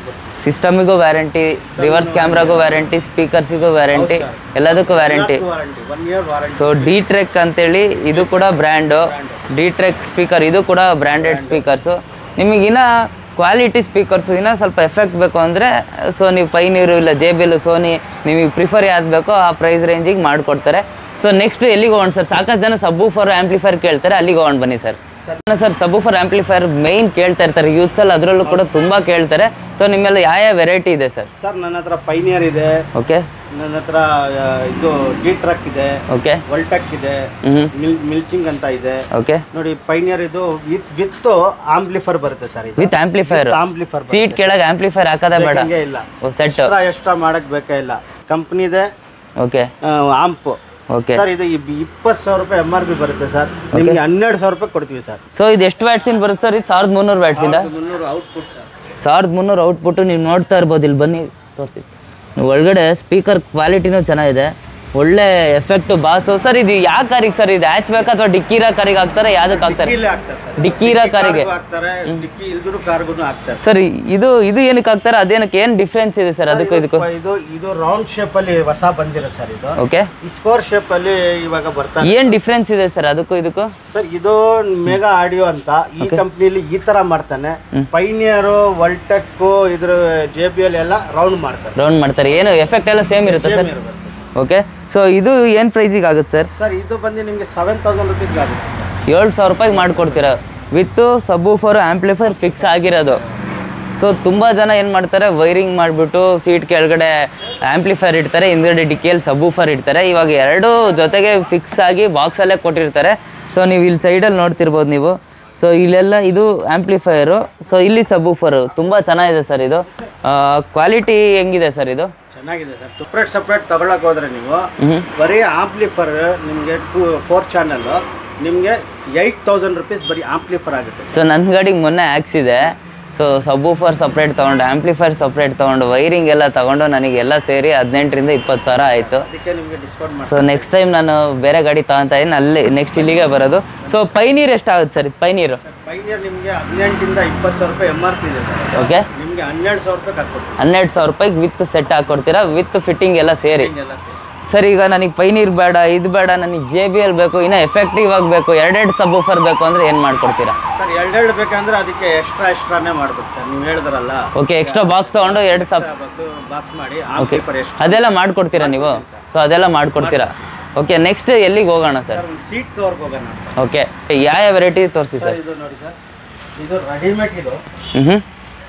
ಸಿಸ್ಟಮಿಗೂ ವ್ಯಾರಂಟಿ ರಿವರ್ಸ್ ಕ್ಯಾಮ್ರಾಗೂ ವ್ಯಾರಂಟಿ ಸ್ಪೀಕರ್ಸಿಗೂ ವ್ಯಾರಂಟಿ ಎಲ್ಲದಕ್ಕೂ warranty warranty one year warranty so D Trek ಅಂತೇಳಿ ಇದು ಕೂಡ ಬ್ರ್ಯಾಂಡು ಡಿ ಟ್ರೆಕ್ ಸ್ಪೀಕರ್ ಇದು ಕೂಡ ಬ್ರ್ಯಾಂಡೆಡ್ ಸ್ಪೀಕರ್ಸು ನಿಮಗಿನ್ನ ಕ್ವಾಲಿಟಿ ಸ್ಪೀಕರ್ಸು ಇನ್ನೂ ಸ್ವಲ್ಪ ಎಫೆಕ್ಟ್ ಬೇಕು ಅಂದರೆ ಸೊ ನೀವು ಪೈನೀರು ಇಲ್ಲ ಜೆ ಬಿ ಎಲ್ ಸೋನಿ ನಿಮಗೆ ಪ್ರಿಫರ್ ಯಾವ್ದು ಬೇಕೋ ಆ ಪ್ರೈಸ್ ರೇಂಜಿಗೆ ಮಾಡಿಕೊಡ್ತಾರೆ ಸೊ ನೆಕ್ಸ್ಟ್ ಎಲ್ಲಿಗೆ ಹೋಗೋಣ ಸರ್ ಸಾಕಷ್ಟು ಜನ ಸಬ್ಬು ಫಾರ್ ಆ್ಯಂಪ್ಲಿಫೈರ್ ಕೇಳ್ತಾರೆ ಅಲ್ಲಿಗೆ ಹೋಗೋಣ ಬನ್ನಿ sir sir subwoofer amplifier main ಕೇಳ್ತಾ ಇರ್ತಾರೆ ಯೂತ್ಸಲ್ಲಿ ಅದರಲ್ಲೂ ಕೂಡ ತುಂಬ ಕೇಳ್ತಾರೆ ಸೊ ನಿಮ್ಮೆಲ್ಲ ಯಾವ ಯಾವ ವೆರೈಟಿ ಇದೆ ಸರ್ ಸರ್ ನನ್ನ ಹತ್ರ ಪೈನಿಯರ್ ಇದೆ ಓಕೆ ನನ್ನ ಹತ್ರ ಆ, ಇದು ಡಿ ಟ್ರಕ್ ಇದೆ ಓಕೆ ವಲ್ಟಕ್ ಇದೆ ಹ್ಞೂ ಮಿಲ್ ಮಿಲ್ಚಿಂಗ್ ಅಂತ ಇದೆ ಓಕೆ ನೋಡಿ ಪೈನಿಯರ್ ಇದು ವಿತ್ ವಿತ್ ಆಂಪ್ಲಿಫರ್ ಬರುತ್ತೆ ಸರ್ ಇದು ವಿತ್ ಆ್ಯಂಪ್ಲಿಫೈರ್ ಆಂಪ್ಲಿಫರ್ ಸೀಟ್ ಕೆಳಗೆ ಆಂಪ್ಲಿಫೈರ್ ಹಾಕೋದೇ ಬೇಡ ಇಲ್ಲ ಸೆಟ್ ಎಕ್ಸ್ಟ್ರಾ ಎಕ್ಸ್ಟ್ರಾ ಮಾಡಕ್ ಬೇಕಾ ಇಲ್ಲ ಕಂಪ್ನಿದೆ ಓಕೆ ಆಂಪ್ ಓಕೆ ಸರ್ ಇದು ಇಪ್ಪತ್ತು ಸಾವಿರ ರೂಪಾಯಿ ಎಮ್ ಆರ್ ಪಿ ಬರುತ್ತೆ ಸರ್ ನಿಮ್ಗೆ ಹನ್ನೆರಡು ಸಾವಿರ ರೂಪಾಯಿ ಕೊಡ್ತೀವಿ ಸರ್ ಸೊ ಇದು ಎಷ್ಟು ವ್ಯಾಟ್ಸಿಂದ ಬರುತ್ತೆ ಸರ್ ಇದು ಸಾವಿರದ ಮುನ್ನೂರು ವ್ಯಾಟ್ಸಿಂದ ಮುನ್ನೂರು ಔಟ್ಪುಟ್ ಸರ್ ಸಾವಿರದ ಮುನ್ನೂರು ಔಟ್ಪುಟ್ಟು ನೀವು ನೋಡ್ತಾ ಇರ್ಬೋದು ಇಲ್ಲಿ ಬನ್ನಿ ತೋರಿಸಿ ಒಳಗಡೆ ಸ್ಪೀಕರ್ ಕ್ವಾಲಿಟಿನೂ ಚೆನ್ನಾಗಿದೆ ಒಳ್ಳೆ ಎಫೆಕ್ಟು ಬಾಸು ಸರ್ ಇದು ಯಾವ ಕಾರಿಗೆ ಸರ್ ಇದು ಹ್ಯಾಚ್ ಬೇಕಾ ಅಥವಾ ಡಿಕ್ಕಿರ ಕಾರಿಗೆ ಹಾಕ್ತಾರೆ ಯಾವ್ದಕ್ಕೆ ಹಾಕ್ತಾರೆ ಡಿಕ್ಕಿಲೇ ಹಾಕ್ತಾರೆ ಸರ್ ಡಿಕ್ಕಿರ ಕಾರಿಗೆ ಕಾರ್ಗೂ ಹಾಕ್ತಾರೆ ಡಿಕ್ಕಿ ಇಲ್ದ್ರು ಕಾರ್ಗೂ ಹಾಕ್ತಾರೆ ಸರ್ ಇದು ಇದು ಏನಕ್ಕೆ ಹಾಕ್ತಾರೆ ಅದೇನಕ್ಕೆ ಏನು ಡಿಫ್ರೆನ್ಸ್ ಇದೆ ಸರ್ ಅದಕ್ಕೂ ಇದಕ್ಕೂ ಇದು ಇದು ರೌಂಡ್ ಶೇಪ್ ಅಲ್ಲಿ ಹೊಸ ಬಂದಿರೋ ಸರ್ ಇದು ಓಕೆ ಈ ಸ್ಕೋರ್ ಶೇಪ್ ಅಲ್ಲಿ ಇವಾಗ ಬರ್ತಾ ಏನು ಡಿಫ್ರೆನ್ಸ್ ಇದೆ ಸರ್ ಅದಕ್ಕೂ ಇದಕ್ಕೂ ಸರ್ ಇದು ಮೆಗಾ ಆಡಿಯೋ ಅಂತ ಈ ಕಂಪ್ನಿಲಿ ಈ ತರ ಮಾಡ್ತಾನೆ ಪೈನಿಯರ್ ವಲ್ಟೆಕ್ ಇದ್ರ ಜೆ ಬಿ ಎಲ್ ಎಲ್ಲ ರೌಂಡ್ ಮಾಡ್ತಾರೆ ರೌಂಡ್ ಮಾಡ್ತಾರೆ ಏನು ಎಫೆಕ್ಟ್ ಎಲ್ಲ ಸೇಮ್ ಇರುತ್ತೆ ಸರ್ ಓಕೆ ಸೊ ಇದು ಏನು ಪ್ರೈಸಿಗೆ ಆಗುತ್ತೆ ಸರ್ ಸರ್ ಇದು ಬಂದು ನಿಮಗೆ ಸೆವೆನ್ ತೌಸಂಡ್ ರುಪೀಸ್ ಆಗುತ್ತೆ ಏಳು ಸಾವಿರ ರೂಪಾಯಿಗೆ ಮಾಡಿಕೊಡ್ತೀರಾ ವಿತ್ತು ಸಬ್ಬೂಫರ್ ಆ್ಯಂಪ್ಲಿಫೈರ್ ಫಿಕ್ಸ್ ಆಗಿರೋದು ಸೊ ತುಂಬ ಜನ ಏನು ಮಾಡ್ತಾರೆ ವೈರಿಂಗ್ ಮಾಡಿಬಿಟ್ಟು ಸೀಟ್ ಕೆಳಗಡೆ ಆ್ಯಂಪ್ಲಿಫೈರ್ ಇಡ್ತಾರೆ ಹಿಂದ್ಗಡೆ ಡಿಕ್ಕಿಯಲ್ಲಿ ಸಬ್ಬೂಫರ್ ಇಡ್ತಾರೆ ಇವಾಗ ಎರಡೂ ಜೊತೆಗೆ ಫಿಕ್ಸ್ ಆಗಿ ಬಾಕ್ಸಲ್ಲೇ ಕೊಟ್ಟಿರ್ತಾರೆ ಸೊ ನೀವು ಇಲ್ಲಿ ಸೈಡಲ್ಲಿ ನೋಡ್ತಿರ್ಬೋದು ನೀವು ಸೊ ಇಲ್ಲೆಲ್ಲ ಇದು ಆ್ಯಂಪ್ಲಿಫೈರು ಸೊ ಇಲ್ಲಿ ಸಬ್ಬೂಫರು ತುಂಬ ಚೆನ್ನಾಗಿದೆ ಸರ್ ಇದು ಕ್ವಾಲಿಟಿ ಹೆಂಗಿದೆ ಸರ್ ಇದು ಚೆನ್ನಾಗಿದೆ ಸರ್ ಸಪ್ರೇಟ್ ಸಪ್ರೇಟ್ ತಗೊಳಕ್ ಹೋದ್ರೆ ನೀವು ಹ್ಞೂ ಬರೀ ಆಂಪ್ಲಿಫರ್ ನಿಮಗೆ ಟೂ ಫೋರ್ ಚಾನಲ್ ನಿಮಗೆ ಏಯ್ಟ್ ತೌಸಂಡ್ ರುಪೀಸ್ ಬರೀ ಆಂಪ್ಲಿಫರ್ ಆಗುತ್ತೆ ಸೊ ನನ್ನ ಗಾಡಿಗೆ ಮೊನ್ನೆ ಆಕ್ಸಿದೆ ಸೊ ಸಬ್ಬೂಫರ್ ಸಪ್ರೇಟ್ ತೊಗೊಂಡು ಆ್ಯಂಪ್ಲಿಫೈರ್ ಸಪ್ರೇಟ್ ತೊಗೊಂಡು ವೈರಿಂಗ್ ಎಲ್ಲ ತೊಗೊಂಡು ನನಗೆಲ್ಲ ಸೇರಿ ಹದಿನೆಂಟರಿಂದ ಇಪ್ಪತ್ತು ಸಾವಿರ ಆಯಿತು ಅದಕ್ಕೆ ನಿಮಗೆ ಡಿಸ್ಕೌಂಟ್ ಮಾಡಿ ಸೊ ನೆಕ್ಸ್ಟ್ ಟೈಮ್ ನಾನು ಬೇರೆ ಗಾಡಿ ತೊಗೊತಾ ಇದ್ದೀನಿ ಅಲ್ಲಿ ನೆಕ್ಸ್ಟ್ ಇಲ್ಲಿಗೆ ಬರೋದು ಸೊ ಪೈನೀರ್ ಎಷ್ಟಾಗುತ್ತೆ ಸರ್ ಇದು ಪೈನೀರು ಪೈನಿಯರ್ ನಿಮಗೆ ಹದಿನೆಂಟಿಂದ ಇಪ್ಪತ್ತು ಸಾವಿರ ರೂಪಾಯಿ ಎಮ್ ಆರ್ ಪಿ ಇದೆ ಸರ್ ಓಕೆ ನಿಮಗೆ ಹನ್ನೆರಡು ಸಾವಿರ ರೂಪಾಯಿ ಹಾಕ್ಕೊಡ್ತೀವಿ ಹನ್ನೆರಡು ಸಾವಿರ ರೂಪಾಯಿಗೆ ವಿತ್ ಸೆಟ್ ಹಾಕ್ಕೊಡ್ತೀರಾ ವಿತ್ ಫಿಟ್ಟಿಂಗ್ ಎಲ್ಲ ಸೇರಿ ಎಲ್ಲ ಸೇರಿ ಸರ್ ಈಗ ನನಗೆ ಪೈನೀರ್ ಬೇಡ ಇದು ಬೇಡ ನನಗೆ ಜೆ ಬಿ ಎಲ್ ಬೇಕು ಇನ್ನೂ ಎಫೆಕ್ಟಿವ್ ಆಗಬೇಕು ಎರಡೆರಡು ಸಬ್ಬೂಫರ್ ಬೇಕು ಅಂದರೆ ಏನು ಮಾಡ್ಕೊಡ್ತೀರಾ ಸರ್ ಎರಡೆರಡು ಬೇಕಂದ್ರೆ ಅದಕ್ಕೆ ಎಕ್ಸ್ಟ್ರಾ ಎಕ್ಸ್ಟ್ರಾನೇ ಮಾಡ್ಬೇಕು ಸರ್ ನೀವು ಹೇಳಿದ್ರಲ್ಲ ಓಕೆ ಎಕ್ಸ್ಟ್ರಾ ಬಾಕ್ಸ್ ತೊಗೊಂಡು ಎರಡು ಸಬ್ ಬಾಕ್ಸ್ ಮಾಡಿ ಆಂಪ್ಲಿಫರ್ ಎಷ್ಟು ಅದೆಲ್ಲ ಮಾಡ್ಕೊಡ್ತೀರಾ ನೀವು ಸೊ ಅದೆಲ್ಲ ಮಾಡ್ಕೊಡ್ತೀರಾ ಓಕೆ ನೆಕ್ಸ್ಟ್ ಎಲ್ಲಿಗೆ ಹೋಗೋಣ ಸರ್ ಸರ್ ಒಂದು ಸೀಟ್ ಕವರ್ಗೆ ಹೋಗೋಣ ಅಂತ. ಓಕೆ ಯಾವ ಯಾವ ವೆರೈಟಿ ತೋರಿಸಿ ಸರ್ ಸರ್ ಇದು ನೋಡಿ ಸರ್ ಇದು ರೆಡಿಮೇಡ್ ಇದು ಹ್ಞೂ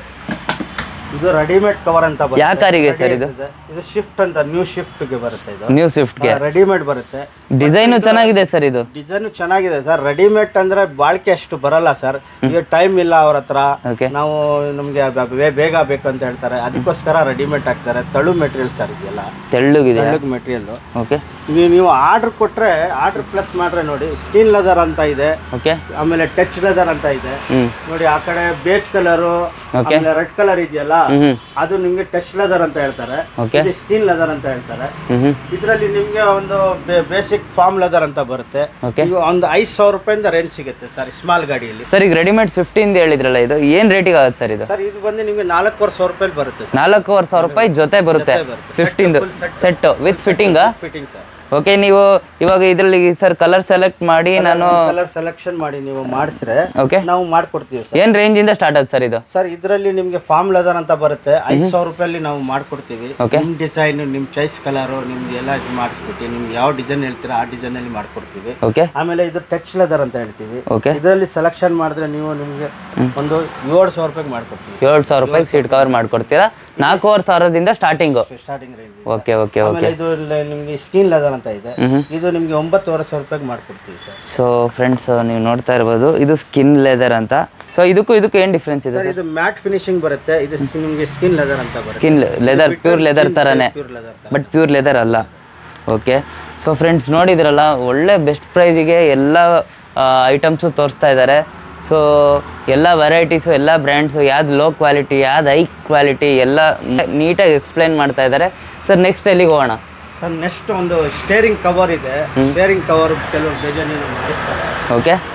ಇದು ರೆಡಿಮೇಡ್ ಕವರ್ ಅಂತ ಬರುತ್ತೆ ಯಾವ ಕಾರಿಗೆ ಸರ್ ಇದು ಇದು ಶಿಫ್ಟ್ ಅಂತ ನ್ಯೂ ಶಿಫ್ಟ್ಗೆ ಬರುತ್ತೆ ಇದು ನ್ಯೂ ಸ್ವಿಫ್ಟ್ಗೆ ರೆಡಿಮೇಡ್ ಬರುತ್ತೆ ಡಿಸೈನು ಚೆನ್ನಾಗಿದೆ ಸರ್ ಇದು ಡಿಸೈನ್ ಚೆನ್ನಾಗಿದೆ ಸರ್ ರೆಡಿಮೇಡ್ ಅಂದ್ರೆ ಬಾಳಿಕೆ ಅಷ್ಟು ಬರಲ್ಲ ಸರ್ ಈಗ ಟೈಮ್ ಇಲ್ಲ ಅವ್ರ ಹತ್ರ ಓಕೆ ನಾವು ನಮ್ಗೆ ಬ- ಬೇ- ಬೇಗ ಬೇಕಂತ ಹೇಳ್ತಾರೆ ಅದಕ್ಕೋಸ್ಕರ ರೆಡಿಮೇಡ್ ಹಾಕ್ತಾರೆ ತಳು ಮೆಟೀರಿಯಲ್ ಸರ್ ಇದೆಲ್ಲ ತೆಳ್ಳಗಿದೆ ತಳ್ಳಗ್ ಮೆಟೀರಿಯಲ್ ಓಕೆ ನೀವು ನೀವು ಆರ್ಡರ್ ಕೊಟ್ರೆ ಆರ್ಡರ್ ಪ್ಲಸ್ ಮಾಡ್ರೆ ನೋಡಿ ಸ್ಕಿನ್ ಲೆದರ್ ಅಂತ ಇದೆ ಓಕೆ ಆಮೇಲೆ ಟಚ್ ಲೆದರ್ ಅಂತ ಇದೆ ಹ್ಞೂ ನೋಡಿ ಆ ಕಡೆ ಬೇಜ್ ಕಲರು Okay. ಆಮೇಲೆ ರೆಡ್ ಕಲರ್ ಇದೆಯಲ್ಲ ಹ್ಞೂ ಅದು ನಿಮ್ಗೆ ಟಚ್ ಲೆದರ್ ಅಂತ ಹೇಳ್ತಾರೆ Okay. ಇದು ಸ್ಕಿನ್ ಲೆದರ್ ಅಂತ ಹೇಳ್ತಾರೆ ಹ್ಞೂ ಇದರಲ್ಲಿ ನಿಮ್ಗೆ ಒಂದು ಬೇಸಿಕ್ ಫಾರ್ಮ್ ಲೆದರ್ ಅಂತ ಬರುತ್ತೆ ಓಕೆ ಈಗ ಒಂದು ಐದು ಸಾವಿರ ರೂಪಾಯಿಂದ ರೇಂಜ್ ಸಿಗುತ್ತೆ ಸರ್ ಸ್ಮಾಲ್ ಗಾಡಿಯಲ್ಲಿ ಸರ್ ಈಗ ರೆಡಿಮೇಡ್ ಫಿಫ್ಟಿಂದ ಹೇಳಿದ್ರಲ್ಲ ಇದು ಏನು ರೇಟಿಗೆ ಆಗುತ್ತೆ ಸರ್ ಇದು ಸರ್ ಇದು ಬಂದು ನಿಮ್ಗೆ ನಾಲ್ಕೂವರೆ ಸಾವಿರ ರೂಪಾಯಿ ಬರುತ್ತೆ ಸರ್ ನಾಲ್ಕೂವರೆ ಸಾವಿರ ರೂಪಾಯಿ ಜೊತೆ ಬರುತ್ತೆ ಬರುತ್ತೆ. ಫಿಫ್ಟಿಂದು ಸೆಟ್ಟು ವಿತ್ ಫಿಟ್ಟಿಂಗಾ ಫಿಟ್ಟಿಂಗ್ ಸರ್ ಓಕೆ ನೀವು ಇವಾಗ ಇದರಲ್ಲಿ ಸರ್ ಕಲರ್ ಸೆಲೆಕ್ಟ್ ಮಾಡಿ ನಾನು ಕಲರ್ ಸೆಲೆಕ್ಷನ್ ಮಾಡಿ ನೀವು ಮಾಡಿಸ್ರೆ ಓಕೆ ನಾವು ಮಾಡ್ಕೊಡ್ತೀವಿ ಸರ್ ಏನು ರೇಂಜಿಂದ ಸ್ಟಾರ್ಟ್ ಆಗುತ್ತೆ ಸರ್ ಇದು ಸರ್ ಇದರಲ್ಲಿ ನಿಮ್ಗೆ ಫಾರ್ಮ್ ಲೆದರ್ ಅಂತ ಬರುತ್ತೆ ಐದು ಸಾವಿರ ರೂಪಾಯಲ್ಲಿ ನಾವು ಮಾಡ್ಕೊಡ್ತೀವಿ Okay. ನಿಮ್ ಡಿಸೈನ್ ನಿಮ್ ಚಾಯ್ಸ್ ಕಲರು ನಿಮ್ಗೆ ಎಲ್ಲ ಇದು ಮಾಡಿಸ್ಬಿಟ್ಟು ನಿಮ್ಗೆ ಯಾವ ಡಿಸೈನ್ ಹೇಳ್ತೀರಾ ಆ ಡಿಸೈನ್ ಅಲ್ಲಿ ಮಾಡ್ಕೊಡ್ತೀವಿ ಓಕೆ ಆಮೇಲೆ ಇದು ಟಚ್ ಲೆದರ್ ಅಂತ ಹೇಳ್ತೀವಿ ಓಕೆ ಇದರಲ್ಲಿ ಸೆಲೆಕ್ಷನ್ ಮಾಡಿದ್ರೆ ನೀವು ನಿಮ್ಗೆ ಒಂದು ಏಳು ಸಾವಿರ ರೂಪಾಯಿಗೆ ಮಾಡ್ಕೊಡ್ತೀವಿ ಏಳು ಸಾವಿರ ರೂಪಾಯಿಗೆ ಸೀಟ್ ಕವರ್ ಮಾಡ್ಕೊಡ್ತೀರಾ ನಾಲ್ಕೂವರೆ ಸಾವಿರದಿಂದ starting starting range okay okay okay ಆಮೇಲೆ ಇದು ಲ- ನಿಮ್ಗೆ ಸ್ಕಿನ್ ಲೆದರ್ ಅಂತ ಇದೆ ಹ್ಞೂ ಇದು ನಿಮ್ಗೆ ಒಂಬತ್ತುವರೆ ಸಾವಿರ ರೂಪಾಯಿಗೆ ಮಾಡ್ಕೊಡ್ತೀವಿ ಸರ್ ಸೊ ಫ್ರೆಂಡ್ಸ್ ನೀವು ನೋಡ್ತಾ ಇರ್ಬೋದು ಇದು ಸ್ಕಿನ್ ಲೆದರ್ ಅಂತ ಸೊ ಇದಕ್ಕೂ ಇದಕ್ಕೂ ಏನು ಡಿಫ್ರೆನ್ಸ್ ಇದೆ ಸರ್ ಇದು ಮ್ಯಾಟ್ ಫಿನಿಶಿಂಗ್ ಬರುತ್ತೆ ಇದು ನಿಮ್ಗೆ ಸ್ಕಿನ್ ಲೆದರ್ ಅಂತ ಬರುತ್ತೆ ಸ್ಕಿನ್ ಲೆದರ್ ಪ್ಯೂರ್ ಲೆದರ್ ಥರನೇ pure leather but pure leather ಅಲ್ಲ ಓಕೆ ಸೊ ಫ್ರೆಂಡ್ಸ್ ನೋಡಿದ್ರಲ್ಲ ಒಳ್ಳೆ ಬೆಸ್ಟ್ ಪ್ರೈಸಿಗೆ ಎಲ್ಲ ಐಟಮ್ಸು ತೋರಿಸ್ತಾ ಇದ್ದಾರೆ ಸೊ ಎಲ್ಲ ವೆರೈಟೀಸು ಎಲ್ಲ ಬ್ರ್ಯಾಂಡ್ಸು ಯಾವ್ದು ಲೋ ಕ್ವಾಲಿಟಿ ಯಾವ್ದು ಹೈ ಕ್ವಾಲಿಟಿ ಎಲ್ಲ ನೀಟಾಗಿ ಎಕ್ಸ್ಪ್ಲೈನ್ ಮಾಡ್ತಾ ಇದ್ದಾರೆ ಸರ್ ನೆಕ್ಸ್ಟ್ ಎಲ್ಲಿಗೆ ಹೋಗೋಣ ಸರ್ ನೆಕ್ಸ್ಟ್ ಒಂದು ಸ್ಟೇರಿಂಗ್ ಕವರ್ ಇದೆ ಸ್ಟೇರಿಂಗ್ ಕವರ್ ಕೆಲವು ಡಿಸೈನ್ ಮಾಡಿಸ್ತಾರೆ ಓಕೆ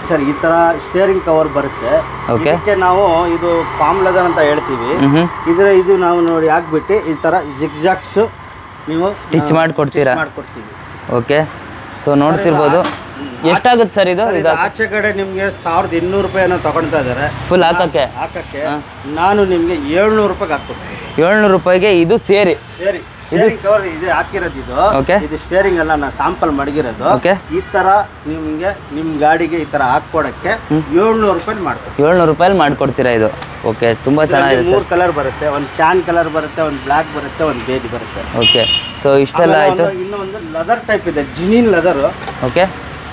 ಸರ್ ಈ ತರ ಸ್ಟೇರಿಂಗ್ ಕವರ್ ಬರುತ್ತೆ Okay. ಇದಕ್ಕೆ ನಾವು ಇದು ಪಾಮ್ ಲೆದರ್ ಅಂತ ಹೇಳ್ತೀವಿ ಹ್ಮ್ ಹ್ಮ್ ಇದ್ರ ಇದು ನಾವು ನೋಡಿ ಹಾಕ್ಬಿಟ್ಟು ಈ ತರ ಜಿಗ್ಜಾಕ್ಸ್ ನೀವು ಸ್ಟಿಚ್ ಮಾಡ್ಕೊಡ್ತೀರಾ ಮಾಡ್ಕೊಡ್ತೀವಿ ಓಕೆ ಸೊ ನೋಡ್ತಿರ್ಬೋದು ಎಷ್ಟಾಗುತ್ತೆ ಸರ್ ಇದು ಸರ್, ಇದು ಇದು ಆಚೆ ಕಡೆ ನಿಮ್ಗೆ ಸಾವಿರದ ಇನ್ನೂರು ರೂಪಾಯಿನ ತಗೊಳ್ತಾ ಇದ್ದಾರೆ ಫುಲ್ ಹಾಕಕ್ಕೆ ಹಾಕಕ್ಕೆ ನಾನು ನಿಮ್ಗೆ ಏಳ್ನೂರು ರೂಪಾಯಿಗೆ ಹಾಕ್ಕೊಡ್ತೀನಿ ಏಳ್ನೂರು ರೂಪಾಯಿಗೆ ಇದು ಸೇರಿ ಸರಿ ಸ್ಟೇರಿಂಗ್ ಕವರ್ ಇದು ಹಾಕಿರೋದು ಇದು Okay. ಇದು ಸ್ಟೇರಿಂಗ್ ಎಲ್ಲ ನಾನು ಸ್ಯಾಂಪಲ್ ಮಡಗಿರೋದು Okay. ಈ ತರ ನಿಮ್ಗೆ ನಿಮ್ ಗಾಡಿಗೆ ಈ ತರ ಹಾಕೊಡಕ್ಕೆ ಏಳ್ನೂರು ರೂಪಾಯಿ ಮಾಡ್ಕೊಡ್ತೀನಿ ಏಳ್ನೂರು ರೂಪಾಯಲ್ಲಿ ಮಾಡ್ಕೊಡ್ತೀರಾ ಇದು ಓಕೆ ತುಂಬ ಚೆನ್ನಾಗಿದೆ ಮೂರು ಕಲರ್ ಬರುತ್ತೆ ಒಂದು ಟ್ಯಾನ್ ಕಲರ್ ಬರುತ್ತೆ ಒಂದು ಬ್ಲ್ಯಾಕ್ ಬರುತ್ತೆ ಒಂದು ಬೇಜ್ ಬರುತ್ತೆ ಓಕೆ ಸೊ ಇಷ್ಟೆಲ್ಲ ಆಮೇಲೆ ಆಯಿತು ಒಂದು- ಇನ್ನೊಂದು ಲೆದರ್ ಟೈಪ್ ಇದೆ ಜಿನಿನ್ ಲೆದರ್ ಓಕೆ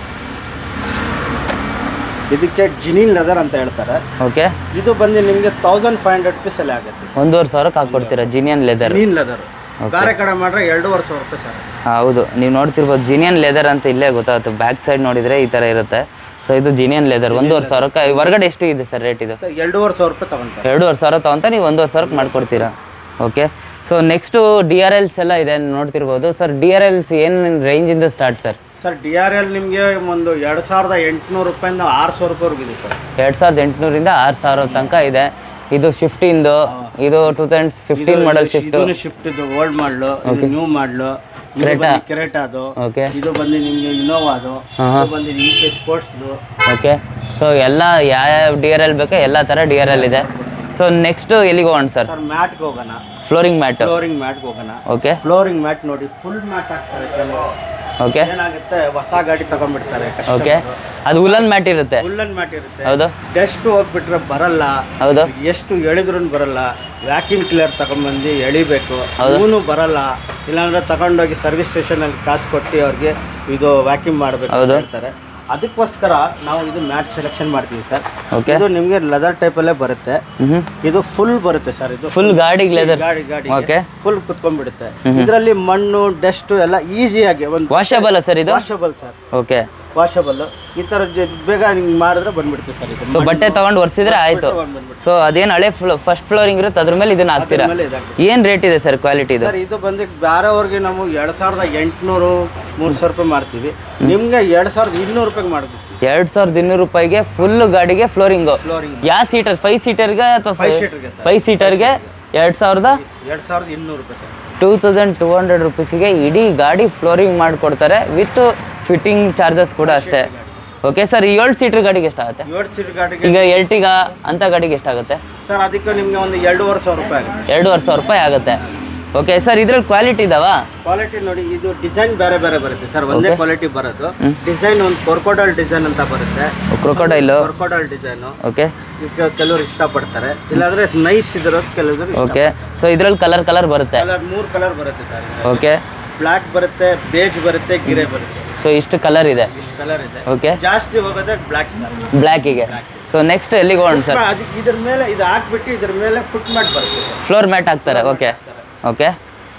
ಇದಕ್ಕೆ ಜಿನಿನ್ ಲೆದರ್ ಅಂತ ಹೇಳ್ತಾರೆ ಓಕೆ ಇದು ಬಂದು ನಿಮ್ಗೆ ತೌಸಂಡ್ ಫೈವ್ ಹಂಡ್ರೆಡ್ ರುಪೀಸ್ ಅಲ್ಲಿ ಆಗುತ್ತೆ ಒಂದೂವರೆ ಸಾವಿರಕ್ಕೆ ಹಾಕ್ಕೊಡ್ತೀರಾ ಜಿನಿಯನ್ ಲೆದರ್ ಜಿನಿನ್ ಲೆದರ್ ಬೇರೆ ಕಡೆ ಮಾಡ್ರೆ ಎರಡೂವರೆ ಸಾವಿರ ರೂಪಾಯಿ ಸರ್ ಹೌದು ನೀವು ನೋಡ್ತಿರ್ಬೋದು ಜಿನಿಯನ್ ಲೆದರ್ ಅಂತ ಇಲ್ಲೇ ಗೊತ್ತಾಗುತ್ತೆ ಬ್ಯಾಕ್ ಸೈಡ್ ನೋಡಿದರೆ ಈ ಥರ ಇರುತ್ತೆ ಸೊ ಇದು ಜಿನಿಯನ್ ಲೆದರ್ ಒಂದೂವರೆ ಸಾವಿರಕ್ಕೆ ಹೊರಗಡೆ ಎಷ್ಟು ಇದೆ ಸರ್ ರೇಟ್ ಇದು ಸರ್ ಎರಡೂವರೆ ಸಾವಿರ ರೂಪಾಯಿ ತಗೊಂತಾರೆ ಎರಡೂವರೆ ಸಾವಿರ ತಗೊಂತ ನೀವು ಒಂದೂವರೆ ಸಾವಿರಕ್ಕೆ ಮಾಡ್ಕೊಡ್ತೀರಾ okay so next D R Ls ಎಲ್ಲ ಇದೆ ನೋಡ್ತಿರ್ಬೋದು ಸರ್ ಡಿ ಆರ್ ಎಲ್ಸ್ ಏನು ರೇಂಜಿಂದ start sir sir D R L ನಿಮಗೆ ಒಂದು ಎರಡು ಸಾವಿರದ ಎಂಟುನೂರು ರೂಪಾಯಿಂದ ಆರು ಸಾವಿರ ರೂಪಾಯಿವರೆಗೂ ಇದೆ ಸರ್ ಎರಡು ಸಾವಿರದ ಎಂಟುನೂರಿಂದ ಆರು ಸಾವಿರ ತನಕ ಇದೆ ಇದು ಶಿಫ್ಟಿಂದು ಇದು two thousand fifteen model Swift ಇದನ್ನು ಶಿಫ್ಟ್ ಇದು ಓಲ್ಡ್ ಮಾಡಲು ಇದು ನ್ಯೂ ಮಾಡಲು Creta. ಕೆರೆಟಾ ಅದು ಓಕೆ ಇದು ಬಂದು ನಿಮಗೆ ಇನೋವಾ ಅದು ಹಾಂ ಇದು ಬಂದು ಇ ಕೆ ಸ್ಪೋರ್ಟ್ಸ್ದು ಓಕೆ ಸೊ ಎಲ್ಲ ಯಾವ್ಯಾವ ಡಿ ಆರ್ ಎಲ್ ಬೇಕೋ ಎಲ್ಲ ಥರ ಡಿ ಆರ್ ಎಲ್ ಇದೆ ಸೊ ನೆಕ್ಸ್ಟ್ ಎಲ್ಲಿಗೆ ಹೋಗೋಣ ಸರ್ ಸರ್ ಮ್ಯಾಟ್ಗೆ ಹೋಗೋಣ ಫ್ಲೋರಿಂಗ್ ಮ್ಯಾಟ್ ಫ್ಲೋರಿಂಗ್ ಮ್ಯಾಟ್ಗೆ ಹೋಗೋಣ ಓಕೆ ಫ್ಲೋರಿಂಗ್ ಮ್ಯಾಟ್ ನೋಡಿ ಫುಲ್ ಮ್ಯಾಟ್ ಹಾಕ್ತಾರೆ ಕೆಲವು ಓಕೆ ಏನಾಗುತ್ತೆ ಹೊಸ ಗಾಡಿ ತಗೊಂಡ್ಬಿಡ್ತಾರೆ ಓಕೆ ಅದು ಉಲನ್ ಮ್ಯಾಟ್ ಇರುತ್ತೆ ಫುಲ್ಲನ್ ಮ್ಯಾಟ್ ಇರುತ್ತೆ ಹೌದು ಡಸ್ಟ್ ಹೋಗ್ಬಿಟ್ರೆ ಬರಲ್ಲ ಹೌದು ಎಷ್ಟು ಎಳಿದ್ರು ಬರಲ್ಲ ವ್ಯಾಕ್ಯೂಮ್ ಕ್ಲಿಯರ್ ತಗೊಂಡ್ಬಂದು ಎಳಿಬೇಕು ಅವನು ಬರಲ್ಲ ಇಲ್ಲಾಂದ್ರೆ ತಗೊಂಡೋಗಿ ಸರ್ವಿಸ್ ಸ್ಟೇಷನ್ ಅಲ್ಲಿ ಕಾಸು ಕೊಟ್ಟು ಅವ್ರಿಗೆ ಇದು ವ್ಯಾಕ್ಯೂಮ್ ಮಾಡಬೇಕು ಅಂತ ಹೇಳ್ತಾರೆ ಅದಕ್ಕೋಸ್ಕರ ನಾವು ಇದು ಮ್ಯಾಟ್ ಸೆಲೆಕ್ಷನ್ ಮಾಡ್ತೀವಿ ಸರ್ ಓಕೆ ಇದು ನಿಮಗೆ ಲೆದರ್ ಟೈಪ್ ಅಲ್ಲೇ ಬರುತ್ತೆ ಹ್ಞೂ ಇದು ಫುಲ್ ಬರುತ್ತೆ ಸರ್ ಇದು ಫುಲ್ ಗಾಡಿಗೆ ಲೆದರ್ ಗಾಡಿ ಗಾಡಿ ಓಕೆ ಫುಲ್ ಕುತ್ಕೊಂಡ್ಬಿಡುತ್ತೆ ಇದರಲ್ಲಿ ಮಣ್ಣು ಡಸ್ಟ್ ಎಲ್ಲ ಈಸಿಯಾಗಿ ಒಂದು ವಾಷಬಲ್ ಸರ್ ಇದು ವಾಷಬಲ್ ಸರ್ ಓಕೆ ವಾಷಬಲ್ ಈ ತರ ಜ- ಬೇಗ ಹಿಂಗ್ ಮಾಡಿದ್ರೆ ಬಂದ್ಬಿಡುತ್ತೆ ಸರ್ ಇದು ಸೊ ಬಟ್ಟೆ ತಗೊಂಡು ಒರೆಸಿದ್ರೆ ಆಯ್ತು ಬಂದ್ಬಿಡುತ್ತೆ ಸೊ ಅದೇನು ಹಳೆ ಫ್ಲೋ ಫಸ್ಟ್ ಫ್ಲೋರಿಂಗ್ ಇರುತ್ತೆ ಅದ್ರ ಮೇಲೆ ಇದನ್ನ ಹಾಕ್ತೀರಾ ಆಮೇಲೆ ಇದಾಗ್ತದೆ ಏನು ರೇಟ್ ಇದೆ ಸರ್ ಕ್ವಾಲಿಟಿ ಇದು ಸರ್ ಇದು ಬಂದು ಬೇರೆಯವ್ರಿಗೆ ನಾವು ಎರಡ್ ಸಾವಿರದ ಎಂಟುನೂರು ಮೂರು ಸಾವಿರ ರೂಪಾಯಿ ಮಾಡ್ತೀವಿ ನಿಮ್ಗೆ ಎರಡ್ ಸಾವಿರದ ಇನ್ನೂರು ರೂಪಾಯಿಗೆ ಮಾಡ್ಬಿಡ್ತೀವಿ ಎರಡು ಸಾವಿರದ ಇನ್ನೂರು ರೂಪಾಯಿಗೆ ಫುಲ್ ಗಾಡಿಗೆ ಫ್ಲೋರಿಂಗು ಫ್ಲೋರಿಂಗ್ ಯಾವ ಸೀಟರ್ ಫೈವ್ ಸೀಟರ್ಗೆ ಅಥವಾ ಫೈವ್ ಸೀಟರ್ಗೆ ಸರ್ ಫೈವ್ ಸೀಟರ್ಗೆ ಎರಡು ಸಾವಿರದ ಎರಡ್ ಸಾವಿರದ ಇನ್ನೂರು ರೂಪಾಯಿ sir two thousand two hundred ರುಪೀಸಿಗೆ ಇಡೀ ಗಾಡಿ ಫ್ಲೋರಿಂಗ್ ಮಾಡಿಕೊಡ್ತಾರೆ ವಿತ್ ಫಿಟ್ಟಿಂಗ್ ಚಾರ್ಜಸ್ ಕೂಡ ಅಷ್ಟೇ ಓಕೆ ಸರ್ ಈ ಏಳು ಸೀಟರ್ ಗಾಡಿಗೆ ಎಷ್ಟಾಗುತ್ತೆ ಏಳು ಸೀಟ್ ಗಾಡಿಗೆ ಈಗ ಎರ್ಟಿಗ ಅಂತ ಗಾಡಿಗೆ ಎಷ್ಟಾಗುತ್ತೆ ಸರ್ ಅದಕ್ಕೆ ನಿಮ್ಗೆ ಒಂದು ಎರಡೂವರೆ ಸಾವಿರ ರೂಪಾಯಿ ಆಗುತ್ತೆ ಎರಡೂವರೆ ಸಾವಿರ ರೂಪಾಯಿ ಆಗುತ್ತೆ ಓಕೆ ಸರ್ ಇದ್ರಲ್ಲಿ ಕ್ವಾಲಿಟಿ ಇದಾವಾ ಕ್ವಾಲಿಟಿ ನೋಡಿ ಇದು ಡಿಸೈನ್ ಬೇರೆ ಬೇರೆ ಬರುತ್ತೆ ಸರ್ ಒಂದೇ ಕ್ವಾಲಿಟಿ ಬರೋದು ಡಿಸೈನ್ ಒಂದು ಕೊರ್ಕೋಡಲ್ ಡಿಸೈನ್ ಅಂತ ಬರುತ್ತೆ ಕ್ರೊಕೊಡೈಲು ಕೊರ್ಕೋಡಲ್ ಡಿಸೈನು ಓಕೆ ಕೆಲವರು ಇಷ್ಟಪಡ್ತಾರೆ ಇಲ್ಲಾಂದ್ರೆ ನೈಸ್ ಇದಿರೋದು ಕೆಲವರು ಓಕೆ ಸೊ ಇದ್ರಲ್ಲಿ ಕಲರ್ ಕಲರ್ ಬರುತ್ತೆ ಕಲರ್ ಮೂರು ಕಲರ್ ಬರುತ್ತೆ ಸರ್ ಓಕೆ ಬ್ಲ್ಯಾಕ್ ಬರುತ್ತೆ ಬೇಜ್ ಬರುತ್ತೆ ಗಿರೆ ಬರುತ್ತೆ ಸೊ ಇಷ್ಟು ಕಲರ್ ಇದೆ ಇಷ್ಟು ಕಲರ್ ಇದೆ ಓಕೆ ಜಾಸ್ತಿ ಹೋಗೋದೇ ಬ್ಲ್ಯಾಕ್ ಬ್ಲ್ಯಾಕಿಗೆ ಸೊ ನೆಕ್ಸ್ಟ್ ಎಲ್ಲಿಗೆ ಹೋಗೋಣ ಸರ್ ಅದಕ್ಕೆ ಇದ್ರ ಮೇಲೆ ಇದು ಹಾಕ್ಬಿಟ್ಟು ಇದ್ರ ಮೇಲೆ ಫುಟ್ ಮ್ಯಾಟ್ ಬರುತ್ತೆ sir. ಫ್ಲೋರ್ ಮ್ಯಾಟ್ ಹಾಕ್ತಾರೆ ಓಕೆ ಓಕೆ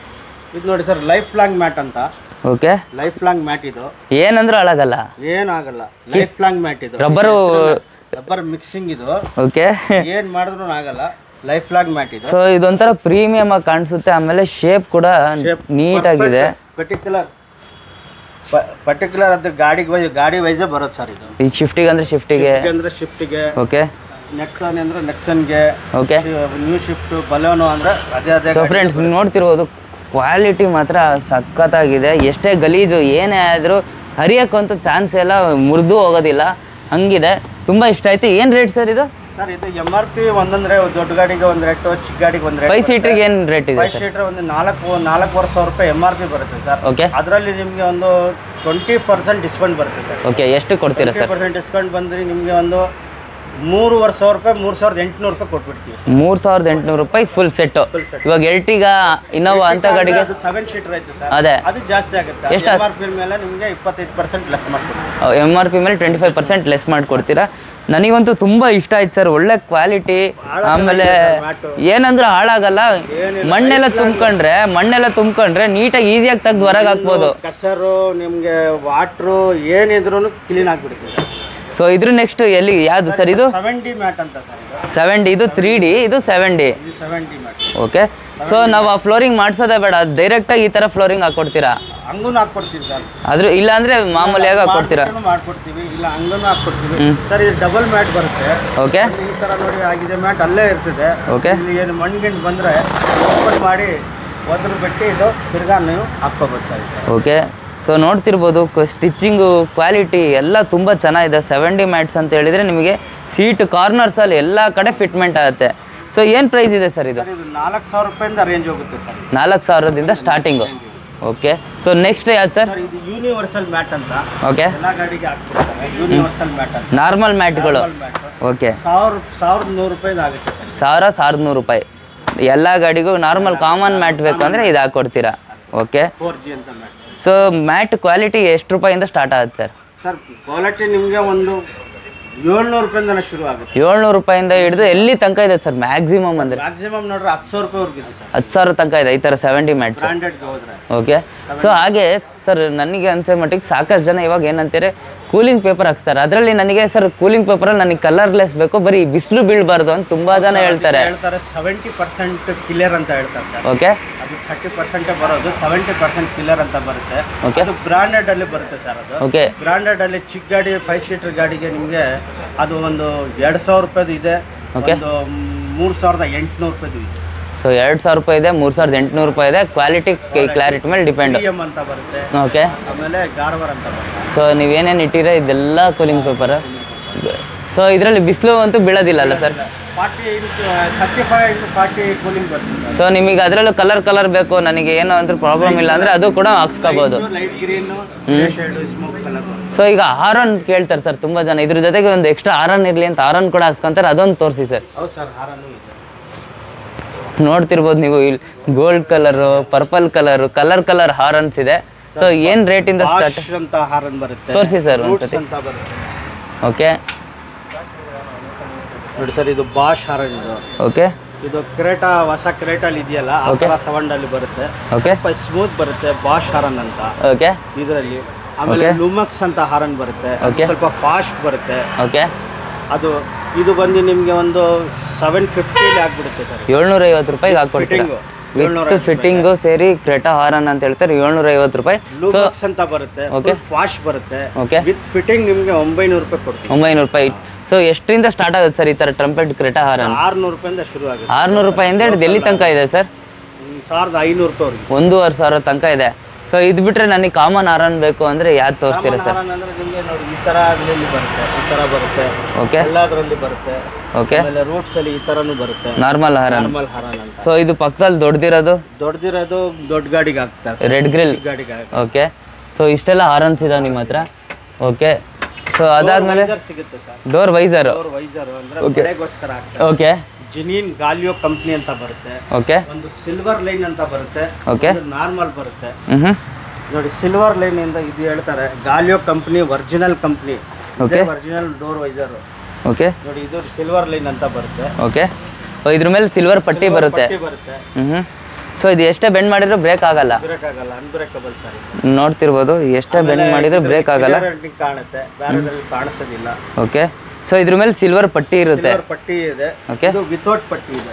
ಇದು ನೋಡಿ ಸರ್ ಲೈಫ್ ಲಾಂಗ್ ಮ್ಯಾಟ್ ಅಂತ ಓಕೆ ಲೈಫ್ ಲಾಂಗ್ ಮ್ಯಾಟ್ ಇದು ಏನಂದ್ರೂ ಹಾಳಾಗಲ್ಲ ಏನಾಗಲ್ಲ ಲೈಫ್ ಲಾಂಗ್ ಮ್ಯಾಟ್ ಇದು ರಬ್ಬರು ರಬ್ಬರ್ ಮಿಕ್ಸಿಂಗ್ ಇದು ಓಕೆ ಏನ್ ಮಾಡಿದ್ರು ಆಗಲ್ಲ ಲೈಫ್ ಲಾಂಗ್ ಮ್ಯಾಟ್ ಇದು ಸೊ ಇದೊಂಥರ ಪ್ರೀಮಿಯಮ್ ಆಗಿ ಕಾಣಿಸುತ್ತೆ ಆಮೇಲೆ ಶೇಪ್ ಕೂಡ ನೀಟಾಗಿದೆ ಪರ್ಟಿಕ್ಯುಲರ್ ಪರ್ಟಿಕ್ಯುಲರ್ ಅದು ಗಾಡಿಗೆ ವೈ ಗಾಡಿ ವೈಸೇ ಬರುತ್ತೆ ಸರ್ ಇದು ಈಗ ಶಿಫ್ಟಿಗೆ ಅಂದ್ರೆ ಶಿಫ್ಟಿಗೆ Shift ಅಂದ್ರೆ ಶಿಫ್ಟಿಗೆ ಓಕೆ ನೆಕ್ಸನ್ ಅಂದ್ರೆ ನೆಕ್ಸನ್ಗೆ ಓಕೆ ನ್ಯೂ ಶಿಫ್ಟ್ ಬಲೋನು ಅಂದ್ರೆ ಅದೇ ಅದೇ ಸೊ ಫ್ರೆಂಡ್ಸ್ ನೀವು ನೋಡ್ತಿರ್ಬೋದು ಕ್ವಾಲಿಟಿ ಮಾತ್ರ ಸಖತ್ತಾಗಿದೆ ಎಷ್ಟೇ ಗಲೀಜು ಏನೇ ಆದರೂ ಹರಿಯೋಕ್ಕಂತೂ ಚಾನ್ಸ್ ಎಲ್ಲ ಮುರಿದು ಹೋಗೋದಿಲ್ಲ ಹಂಗಿದೆ ತುಂಬ ಇಷ್ಟ ಆಯ್ತು ಏನು ರೇಟ್ ಸರ್ ಇದು ಸರ್ ಇದು ಎಮ್ ಆರ್ ಪಿ ಒಂದಂದ್ರೆ ದೊಡ್ಡ ಗಾಡಿಗೆ ಒಂದು ರೇಟು ಚಿಕ್ಕ ಗಾಡಿಗೆ ಒಂದು ರೇಟ್ ಫೈವ್ ಸೀಟ್ರಿಗೆ ಏನು ರೇಟ್ ಇದೆ ಫೈವ್ ಸೀಟರ್ ಒಂದು ನಾಲ್ಕು ನಾಲ್ಕೂವರೆ ಸಾವಿರ ರೂಪಾಯಿ ಎಮ್ ಆರ್ ಪಿ ಬರುತ್ತೆ ಸರ್ ಓಕೆ ಅದರಲ್ಲಿ ನಿಮಗೆ ಒಂದು ಟ್ವೆಂಟಿ ಪರ್ಸೆಂಟ್ ಡಿಸ್ಕೌಂಟ್ ಬರುತ್ತೆ ಸರ್ ಓಕೆ ಎಷ್ಟು ಕೊಡ್ತೀರಾ ಟ್ವೆಂಟಿ ಸರ್ ಪರ್ಸೆಂಟ್ ಡಿಸ್ಕೌಂಟ್ ಬಂದರೆ ನಿಮಗೆ ಒಂದು ಮೂರುವರೆ ಸಾವಿರ ರೂಪಾಯಿ ಮೂರು ಸಾವಿರದ ಎಂಟುನೂರು ರೂಪಾಯಿ ಕೊಟ್ಬಿಡ್ತೀವಿ ಮೂರು ಸಾವಿರದ ಎಂಟುನೂರು ರೂಪಾಯಿ ಫುಲ್ ಸೆಟ್ಟು ಫುಲ್ ಸೆಟ್ ಇವಾಗ ಎರ್ಟಿಗ ಇನ್ನೋವಾ ಅಂತ ಗಾಡಿಗೆ ಅದು ಸೆವೆನ್ ಸೀಟರ್ ಐತೆ ಸರ್ ಅದೇ ಅದು ಜಾಸ್ತಿ ಆಗುತ್ತೆ ಎಷ್ಟು ಎಮ್ ಆರ್ ಪಿ ಮೇಲೆ ನಿಮಗೆ ಇಪ್ಪತ್ತೈದು ಪರ್ಸೆಂಟ್ ಲೆಸ್ ಮಾಡ್ಕೊಡ್ತೀವಿ ಎಮ್ ಆರ್ ಪಿ ಮೇಲೆ ಟ್ವೆಂಟಿ ಫೈವ್ ಪರ್ಸೆಂಟ್ ಲೆಸ್ ಮಾಡಿಕೊಡ್ತೀರಾ ನನಗಂತೂ ತುಂಬ ಇಷ್ಟ ಆಯ್ತು ಸರ್ ಒಳ್ಳೆ ಕ್ವಾಲಿಟಿ ಆಮೇಲೆ ಏನಂದ್ರೆ ಹಾಳಾಗಲ್ಲ ಮಣ್ಣೆಲ್ಲ ತುಂಬ್ಕೊಂಡ್ರೆ ಮಣ್ಣೆಲ್ಲ ತುಂಬ್ಕೊಂಡ್ರೆ ನೀಟಾಗಿ ಈಸಿಯಾಗಿ ತೆಗ್ದು ಹೊರಗೆ ಹಾಕ್ಬೋದು ಕಸರು ನಿಮಗೆ ವಾಟ್ರು ಏನಿದ್ರು ಕ್ಲೀನ್ ಆಗಿಬಿಡುತ್ತೆ ಸೊ ಇದ್ರ ನೆಕ್ಸ್ಟ್ ಎಲ್ಲಿ ಯಾವುದು ಸರ್ ಇದು ಸೆವೆನ್ ಡಿ ಮ್ಯಾಟ್ ಅಂತ ಸರ್ ಇದು ಸೆವೆನ್ ಡಿ ಇದು ತ್ರೀ ಡಿ ಇದು ಸೆವೆನ್ ಡಿ ಇದು seven D mat okay so ನಾವು ಆ ಫ್ಲೋರಿಂಗ್ ಮಾಡಿಸೋದೇ ಬೇಡ ಡೈರೆಕ್ಟಾಗಿ ಈ ಥರ ಫ್ಲೋರಿಂಗ್ ಹಾಕ್ಕೊಡ್ತೀರಾ ಹಂಗೂ ಹಾಕ್ಕೊಡ್ತೀವಿ ಸರ್ ಆದ್ರೂ ಇಲ್ಲ ಅಂದ್ರೆ ಮಾಮೂಲಿಯಾಗಿ ಕೊಡ್ತೀರಾ ಮಾಡ್ಬಿಟ್ಟು ಮಾಡ್ಕೊಡ್ತೀವಿ ಇಲ್ಲ ಹಂಗೂ ಹಾಕ್ಕೊಡ್ತೀವಿ ಹ್ಮ್. ಸರ್ ಇದು ಡಬಲ್ ಮ್ಯಾಟ್ ಬರುತ್ತೆ ಓಕೆ ಈ ತರ ನೋಡಿ ಆಗಿದೆ ಮ್ಯಾಟ್ ಅಲ್ಲೇ ಇರ್ತದೆ ಓಕೆ ಇಲ್ಲಿ ಏನು ಮಣ್ಣಿಂಡ್ ಬಂದ್ರೆ ಓಪನ್ ಮಾಡಿ ಒದ್ರ ಬಿಟ್ಟು ಇದು ತಿರ್ಗಾ ನೀವು ಹಾಕ್ಕೋಬೋದು ಸರ್ ಈ ಥರ. ಓಕೆ ಸೊ ನೋಡ್ತಿರ್ಬೋದು ಸ್ಟಿಚ್ಚಿಂಗು ಕ್ವಾಲಿಟಿ ಎಲ್ಲ ತುಂಬ ಚೆನ್ನಾಗಿದೆ ಸೆವೆಂಟಿ ಮ್ಯಾಟ್ಸ್ ಅಂತ ಹೇಳಿದರೆ ನಿಮಗೆ ಸೀಟ್ ಕಾರ್ನರ್ಸಲ್ಲಿ ಎಲ್ಲ ಕಡೆ ಫಿಟ್ಮೆಂಟ್ ಆಗುತ್ತೆ ಸೊ ಏನು ಪ್ರೈಸ್ ಇದೆ ಸರ್ ಇದು ಸರ್ ಇದು ನಾಲ್ಕು ಸಾವಿರ ರೂಪಾಯಿಂದ ರೇಂಜ್ ಹೋಗುತ್ತೆ ಸರ್ ಇದು. ನಾಲ್ಕು ಸಾವಿರದಿಂದ ಸ್ಟಾರ್ಟಿಂಗು ಓಕೆ ಸೊ ನೆಕ್ಸ್ಟ್ ಯಾವ್ದು ಸರ್ ಸರ್ ಇದು ಯೂನಿವರ್ಸಲ್ ಮ್ಯಾಟ್ ಅಂತ ಓಕೆ ಎಲ್ಲ ಗಾಡಿಗೆ ಹಾಕ್ಬಿಡ್ತಾರೆ ಯೂನಿವರ್ಸಲ್ ಮ್ಯಾಟ್ ಅಂತ ನಾರ್ಮಲ್ ಮ್ಯಾಟ್ಗಳು ಮ್ಯಾಟ್ ಓಕೆ ಸಾವಿರ ಸಾವಿರದ ನೂರು ರೂಪಾಯಿಂದ ಆಗುತ್ತೆ ಸರ್ ಸಾವಿರ ಸಾವಿರದ ನೂರು ರೂಪಾಯಿ ಎಲ್ಲ ಗಾಡಿಗೂ ನಾರ್ಮಲ್ ಕಾಮನ್ ಮ್ಯಾಟ್ ಬೇಕು ಅಂದರೆ ಇದು ಹಾಕ್ಕೊಡ್ತೀರಾ ಓಕೆ ಫೋರ್ ಜಿ ಅಂತ ಮ್ಯಾಟ್ ಸೊ ಮ್ಯಾಟ್ ಕ್ವಾಲಿಟಿ ಎಷ್ಟು ರೂಪಾಯಿಂದ ಸ್ಟಾರ್ಟ್ ಆಗುತ್ತೆ ಸರ್ ಸರ್ ಕ್ವಾಲಿಟಿ ನಿಮಗೆ ಒಂದು ಏಳ್ನೂರು ರೂಪಾಯಿಂದ ಶುರು ಆಗುತ್ತೆ ಏಳ್ನೂರು ರೂಪಾಯಿಂದ ಹಿಡಿದು ಎಲ್ಲಿ ತನಕ ಇದೆ ಸರ್ ಮ್ಯಾಕ್ಸಿಮಮ್ ಅಂದರೆ ಮ್ಯಾಕ್ಸಿಮಮ್ ನೋಡ್ರೆ ಹತ್ತು ಸಾವಿರ ರೂಪಾಯಿವರೆಗೂ ಇದೆ ಸರ್ ಹತ್ತು ಸಾವಿರ ತನಕ ಇದೆ ಈ ಥರ ಸೆವೆಂಟಿ ಮ್ಯಾಟ್ಸ್ ಬ್ರಾಂಡೆಡ್ಗೆ ಹೋದ್ರೆ ಓಕೆ ಸೊ ಹಾಗೆ ಸರ್ ನನಗೆ ಅನ್ಸೋ ಮಟ್ಟಿಗೆ ಸಾಕಷ್ಟು ಜನ ಇವಾಗ ಏನಂತಾರೆ ಕೂಲಿಂಗ್ ಪೇಪರ್ ಹಾಕ್ತಾರೆ ಅದರಲ್ಲಿ ನನಗೆ ಸರ್ ಕೂಲಿಂಗ್ ಪೇಪರಲ್ಲಿ ನನಗೆ ಕಲರ್ಲೆಸ್ ಬೇಕು ಬರೀ ಬಿಸಿಲು ಬೀಳಬಾರ್ದು ಅಂತ ತುಂಬ ಜನ ಹೇಳ್ತಾರೆ ಹೇಳ್ತಾರೆ ಸೆವೆಂಟಿ ಪರ್ಸೆಂಟ್ ಕಿಲ್ಲರ್ ಅಂತ ಹೇಳ್ತಾರೆ ಸರ್ ಓಕೆ ಅದು ಥರ್ಟಿ ಪರ್ಸೆಂಟೇ ಬರೋದು ಸೆವೆಂಟಿ ಪರ್ಸೆಂಟ್ ಕಿಲ್ಲರ್ ಅಂತ ಬರುತ್ತೆ Okay. ಅದು ಬ್ರಾಂಡೆಡ್ ಅಲ್ಲಿ ಬರುತ್ತೆ ಸರ್ ಅದು ಓಕೆ ಬ್ರಾಂಡೆಡ್ ಅಲ್ಲಿ ಚಿಕ್ಕ ಗಾಡಿ ಫೈವ್ ಸೀಟರ್ ಗಾಡಿಗೆ ನಿಮಗೆ ಅದು ಒಂದು ಎರಡು ಸಾವಿರ ರೂಪಾಯಿದು ಇದೆ Okay. ಒಂದು ಮೂರು ಸಾವಿರದ ಎಂಟುನೂರು ರೂಪಾಯಿದು ಇದೆ ಸೊ ಎರಡು ಸಾವಿರ ರೂಪಾಯಿ ಇದೆ ಮೂರು ಸಾವಿರದ ಎಂಟುನೂರು ರೂಪಾಯಿ ಇದೆ ಕ್ವಾಲಿಟಿ ಕ್ಲಾರಿಟಿ ಮೇಲೆ ಡಿಪೆಂಡ್ ಟಿ ಎಮ್ ಅಂತ ಬರುತ್ತೆ ಓಕೆ ಆಮೇಲೆ ಗಾರ್ವರ್ ಅಂತ ಬರುತ್ತೆ ಸೊ ನೀವೇನೇನು ಇಟ್ಟಿರೋ ಇದೆಲ್ಲ ಕೂಲಿಂಗ್ ಪೇಪರ್ ಸೊ ಇದರಲ್ಲಿ ಬಿಸಿಲು ಅಂತೂ ಬೀಳೋದಿಲ್ಲ ಅಲ್ಲ sir forty into thirty five into forty cooling ಬರುತ್ತೆ ಸೊ ನಿಮಗೆ ಅದರಲ್ಲೂ ಕಲರ್ ಕಲರ್ ಬೇಕು ನನಗೆ ಏನೋ ಅಂದ್ರೂ ಪ್ರಾಬ್ಲಮ್ ಇಲ್ಲ ಅಂದರೆ ಅದು ಕೂಡ ಹಾಕ್ಸ್ಕೋಬೋದು light green shade smoke colour ಬರುತ್ತೆ ಸೊ ಈಗ ಹಾರನ್ ಕೇಳ್ತಾರೆ ಸರ್ ತುಂಬ ಜನ ಇದ್ರ ಜೊತೆಗೆ ಒಂದು ಎಕ್ಸ್ಟ್ರಾ ಹಾರನ್ ಇರಲಿ ಅಂತ ಹಾರನ್ ಕೂಡ ಹಾಕ್ಸ್ಕೊಂತಾರೆ ಅದೊಂದು ತೋರಿಸಿ ಸರ್ ಹೌದು ಸರ್ ಹಾರನೂ ಇದೆ ನೋಡ್ತಿರ್ಬೋದು ನೀವು ಇಲ್ಲಿ gold colour purple colour colour colour horns ಇದೆ ಸೊ ಏನು ರೇಟಿಂದ ಸ್ಟಾರ್ಟ್ ಬಾಷ್ ಅಂತ ಹಾರನ್ ಬರುತ್ತೆ ತೋರಿಸಿ ಸರ್ ರೂಟ್ಸ್ ಒಂದ್ಸತಿ ಅಂತ ಬರುತ್ತೆ ಓಕೆ ನೋಡಿ ಸರ್ ಇದು ಬಾಷ್ ಹಾರನ್ ಇದು ಓಕೆ ಇದು ಕ್ರೇಟಾ ಹೊಸ ಕ್ರೇಟಲ್ಲಿ ಇದೆಯಲ್ಲ ಆ Okay. ಥರ ಸೌಂಡ್ ಅಲ್ಲಿ ಬರುತ್ತೆ ಓಕೆ ಸ್ವಲ್ಪ ಸ್ಮೂತ್ ಬರುತ್ತೆ ಬಾಷ್ ಹಾರನ್ ಅಂತ ಓಕೆ ಇದರಲ್ಲಿ ಆಮೇಲೆ Okay. ಲುಮಕ್ಸ್ ಅಂತ ಹಾರನ್ ಬರುತ್ತೆ ಅದು Okay. ಸ್ವಲ್ಪ ಫಾಸ್ಟ್ ಬರುತ್ತೆ ಓಕೆ ಅದು ಇದು ಬಂದು ನಿಮಗೆ ಒಂದು ಸೆವೆನ್ ಫಿಫ್ಟಿಲಿ ಆಗ್ಬಿಡುತ್ತೆ ಸರ್ ಏಳ್ನೂರ ಐವತ್ತು ರೂಪಾಯಿಗೆ ಹಾಕ್ಕೊಡ್ತೀರಾ Fitting. ವಿತ್ ಫಿಟ್ಟಿಂಗು ಸೇರಿ ಕ್ರೆಟಾ ಹಾರನ್ ಅಂತ ಹೇಳ್ತಾರೆ ಏಳ್ನೂರ ಐವತ್ತು ರೂಪಾಯಿ ಸೊ ಲುಮಕ್ಸ್ ಅಂತ ಬರುತ್ತೆ Okay. ಫಾಸ್ಟ್ ಬರುತ್ತೆ ಓಕೆ ವಿತ್ ಫಿಟ್ಟಿಂಗ್ ನಿಮಗೆ ಒಂಬೈನೂರು ರೂಪಾಯಿ ಕೊಡ್ತೀವಿ ಒಂಬೈನೂರು ರೂಪಾಯಿ ಸೊ ಎಷ್ಟರಿಂದ ಸ್ಟಾರ್ಟ್ ಆಗುತ್ತೆ ಸರ್ ಈ ಥರ ಟ್ರಂಪೆಟ್ ಕ್ರೆಟಾ ಹಾರನ್ ಆರುನೂರು ರೂಪಾಯಿಂದ ಶುರು ಆಗುತ್ತೆ ಆರುನೂರು ರೂಪಾಯಿಂದ ಹಿಡಿದು ಎಲ್ಲಿ ತನಕ ಇದೆ ಸರ್ ಒಂದು ಸಾವಿರದ ಐನೂರು ರೂಪಾಯಿವರೆಗೆ ಒಂದೂವರೆ ಸಾವಿರ ತನಕ ಇದೆ ಸೊ ಇದು ಬಿಟ್ರೆ ನನಗೆ ಕಾಮನ್ ಹಾರನ್ ಬೇಕು ಅಂದರೆ ಯಾವ್ದು ತೋರಿಸ್ತೀರಾ ಸರ್ ಹಾರನ್ ಅಂದ್ರೆ ನಿಮಗೆ ನೋಡಿ ಈ ತರ ಇಲ್ಲಿ ಬರುತ್ತೆ ಈ ತರ ಬರುತ್ತೆ ಓಕೆ ಎಲ್ಲದರಲ್ಲಿ ಬರುತ್ತೆ ಓಕೆ ಆಮೇಲೆ ರೂಟ್ಸ್ ಅಲ್ಲಿ ಈ ತರನು ಬರುತ್ತೆ ನಾರ್ಮಲ್ ಹಾರನ್ ನಾರ್ಮಲ್ ಹಾರನ್ ಅಂತ ಸೊ ಇದು ಪಕ್ಕದಲ್ಲಿ ದೊಡ್ಡದಿರೋದು ದೊಡ್ಡದಿರೋದು ದೊಡ್ಡ ಗಾಡಿಗೆ ಹಾಕ್ತಾರೆ ರೆಡ್ ಗ್ರಿಲ್ ಚಿಕ್ಕ ಗಾಡಿಗೆ ಹಾಕ್ತಾರೆ. ಓಕೆ ಸೊ ಇಷ್ಟೆಲ್ಲ ಹಾರನ್ಸ್ ಇದಾವೆ ನಿಮ್ಮ ಹತ್ರ ಓಕೆ ಸೊ ಅದಾದ್ಮೇಲೆ ವೈಸರ್ ಸಿಗುತ್ತೆ sir door visor door visor ಅಂದ್ರೆ ಮಳೆಗೋಸ್ಕರ ಹಾಕ್ತಾರೆ ಓಕೆ ಜಿನಿನ್ ಗಾಲಿಯೋ ಕಂಪ್ನಿ ಅಂತ ಬರುತ್ತೆ ಓಕೆ ಒಂದು ಸಿಲ್ವರ್ ಲೈನ್ ಅಂತ ಬರುತ್ತೆ ಓಕೆ ನಾರ್ಮಲ್ ಬರುತ್ತೆ ಹ್ಞೂ ನೋಡಿ ಸಿಲ್ವರ್ ಲೈನ್ ಇಂದ ಇದು ಹೇಳ್ತಾರೆ Galio company original company Okay. Original door visor okay ನೋಡಿ ಇದು ಸಿಲ್ವರ್ ಲೈನ್ ಅಂತ ಬರುತ್ತೆ ಓಕೆ ಸೊ ಇದ್ರ ಮೇಲೆ ಸಿಲ್ವರ್ ಪಟ್ಟಿ ಬರುತ್ತೆ ಪಟ್ಟಿ ಬರುತ್ತೆ ಹ್ಞೂ ಸೊ ಇದು ಎಷ್ಟೇ ಬೆಂಡ್ ಮಾಡಿದ್ರು ಬ್ರೇಕ್ ಆಗಲ್ಲ ಬ್ರೇಕ್ ಆಗಲ್ಲ ಅನ್ಬ್ರೇಕಬಲ್ ಸರ್ ನೋಡ್ತಿರ್ಬೋದು ಎಷ್ಟೇ ಬೆಂಡ್ ಮಾಡಿದ್ರು ಬ್ರೇಕ್ ಆಗಲ್ಲ ಕಾಣುತ್ತೆ ಬೇರೆದ್ರಲ್ಲಿ ಕಾಣಿಸೋದಿಲ್ಲ ಓಕೆ ಸೊ ಇದ್ರ ಮೇಲೆ ಸಿಲ್ವರ್ ಪಟ್ಟಿ ಇರುತ್ತೆ ಸಿಲ್ವರ್ ಪಟ್ಟಿ ಇದೆ ಓಕೆ ಇದು ವಿತೌಟ್ ಪಟ್ಟಿ ಇದೆ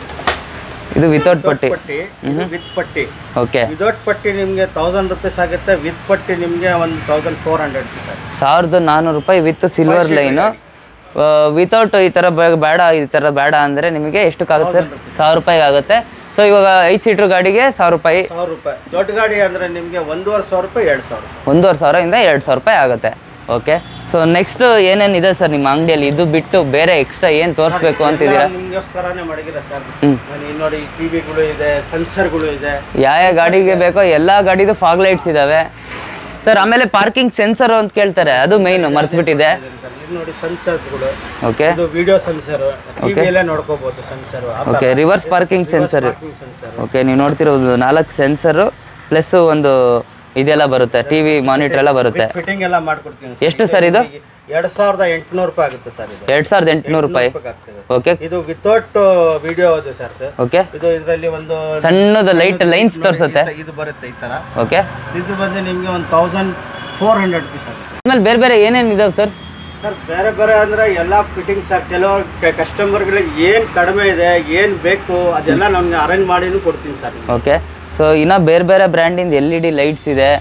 ಇದು ವಿತೌಟ್ ಪಟ್ಟಿ ಪಟ್ಟಿ ಇದು ವಿತ್ ಪಟ್ಟಿ ಓಕೆ ವಿತೌಟ್ ಪಟ್ಟಿ ನಿಮಗೆ ತೌಸಂಡ್ ರುಪೀಸ್ ಆಗುತ್ತೆ ವಿತ್ ಪಟ್ಟಿ ನಿಮಗೆ ಒಂದು ತೌಸಂಡ್ ಫೋರ್ ಹಂಡ್ರೆಡ್ ರುಪೀಸ್ ಆಗುತ್ತೆ ಸಾವಿರದ ನಾನ್ನೂರು ರೂಪಾಯಿ ವಿತ್ ಸಿಲ್ವರ್ ಲೈನು ವಿತೌಟ್ ಈ ಥರ ಬೇ- ಬೇಡ ಈ ಥರ ಬೇಡ ಅಂದರೆ ನಿಮಗೆ ಎಷ್ಟಕ್ಕಾಗುತ್ತೆ ಸರ್ ಸಾವಿರ ರೂಪಾಯಿಗೆ ಆಗುತ್ತೆ ಸೊ ಇವಾಗ ಐದು ಸೀಟ್ರ್ ಗಾಡಿಗೆ ಸಾವಿರ ರೂಪಾಯಿ ಸಾವಿರ ರೂಪಾಯಿ ದೊಡ್ಡ ಗಾಡಿ ಅಂದ್ರೆ ನಿಮಗೆ ಒಂದೂವರೆ ಸಾವಿರ ರೂಪಾಯಿ ಎರಡು ಸಾವಿರ ಒಂದೂವರೆ ಸಾವಿರದಿಂದ ಎರಡು ಸಾವಿರ ರೂಪಾಯಿ ಆಗುತ್ತೆ ಓಕೆ ಸೊ ನೆಕ್ಸ್ಟ್ ಏನೇನಿದೆ ಸರ್ ನಿಮ್ಮ ಅಂಗಡಿಯಲ್ಲಿ ಇದು ಬಿಟ್ಟು ಬೇರೆ ಎಕ್ಸ್ಟ್ರಾ ಏನು ತೋರಿಸ್ಬೇಕು ಅಂತಿದ್ದೀರಾ ನಿಮಗೋಸ್ಕರನೇ ಮಡಗಿಲ್ಲ ಸರ್ ಹ್ಞೂ ನಾನು ಇಲ್ಲಿ ನೋಡಿ ಟಿವಿಗಳು ಇದೆ ಸೆನ್ಸರ್ಗಳು ಇದೆ ಯಾವ ಯಾವ ಗಾಡಿಗೆ ಬೇಕೋ ಎಲ್ಲ ಗಾಡಿದು ಫಾಗ್ ಲೈಟ್ಸ್ ಇದ್ದಾವೆ ಸರ್ ಆಮೇಲೆ ಪಾರ್ಕಿಂಗ್ ಸೆನ್ಸರ್ ಅಂತ ಕೇಳ್ತಾರೆ ಅದು ಮೈನು ಮರ್ತ್ಬಿಟ್ಟಿದೆ ಇಲ್ಲಿ ನೋಡಿ ಸೆನ್ಸರ್ಸ್ಗಳು ಓಕೆ ಇದು ವಿಡಿಯೋ ಸೆನ್ಸರ್ ಟಿವಿಯಲ್ಲೇ ನೋಡ್ಕೋಬಹುದು sensor okay reverse parking sensor sensor okay ನೀವು ನೋಡ್ತಿರೋದು ನಾಲ್ಕು ಸೆನ್ಸರು ಪ್ಲಸ್ ಒಂದು ಇದೆಲ್ಲ ಬರುತ್ತೆ ಟಿ ವಿ ಮಾನಿಟರ್ ಎಲ್ಲ ಬರುತ್ತೆ ಫಿಟ್ಟಿಂಗ್ ಎಲ್ಲ ಮಾಡ್ಕೊಡ್ತೀನಿ ಎಷ್ಟು ಸರ್ ಇದು ಎರಡ್ ಸಾವಿರದ ಎಂಟುನೂರು ರೂಪಾಯಿ ಆಗುತ್ತೆ ಸರ್ ಇದು ಎರಡು ಸಾವಿರದ ಎಂಟುನೂರು ರೂಪಾಯಿ ರೂಪಾಯಿ ಆಗ್ತದೆ ಓಕೆ ಇದು ವಿತೌಟ್ ವಿಡಿಯೋ ಅದು ಸರ್ ಓಕೆ ಇದು ಇದರಲ್ಲಿ ಒಂದು ಸಣ್ಣದು ಲೈಟ್ ಲೈನ್ಸ್ ತೋರಿಸುತ್ತೆ ಇದು- ಇದು ಬರುತ್ತೆ ಈ ತರ ಓಕೆ ಇದು ಬಂದು ನಿಮಗೆ ಒಂದು ತೌಸಂಡ್ ಫೋರ್ ಹಂಡ್ರೆಡ್ ರುಪೀಸ್ ಆಗುತ್ತೆ ಆಮೇಲೆ ಬೇರೆ ಬೇರೆ ಏನೇನು ಇದಾವೆ ಸರ್ ಸರ್ ಬೇರೆ ಬೇರೆ ಅಂದ್ರೆ ಎಲ್ಲ ಫಿಟ್ಟಿಂಗ್ಸ್ ಕೆಲವು ಕಸ್ಟಮರ್ಗಳಿಗೆ ಏನು ಕಡಿಮೆ ಇದೆ ಏನು ಬೇಕು ಅದೆಲ್ಲ ನಮ್ಗೆ ಅರೇಂಜ್ ಮಾಡಿನೂ ಕೊಡ್ತೀನಿ ಸರ್ ಓಕೆ ಸೊ ಇನ್ನು ಬೇರೆ ಬೇರೆ ಬ್ರ್ಯಾಂಡಿಂದ ಎಲ್ ಇ ಡಿ ಲೈಟ್ಸ್ ಇದೆ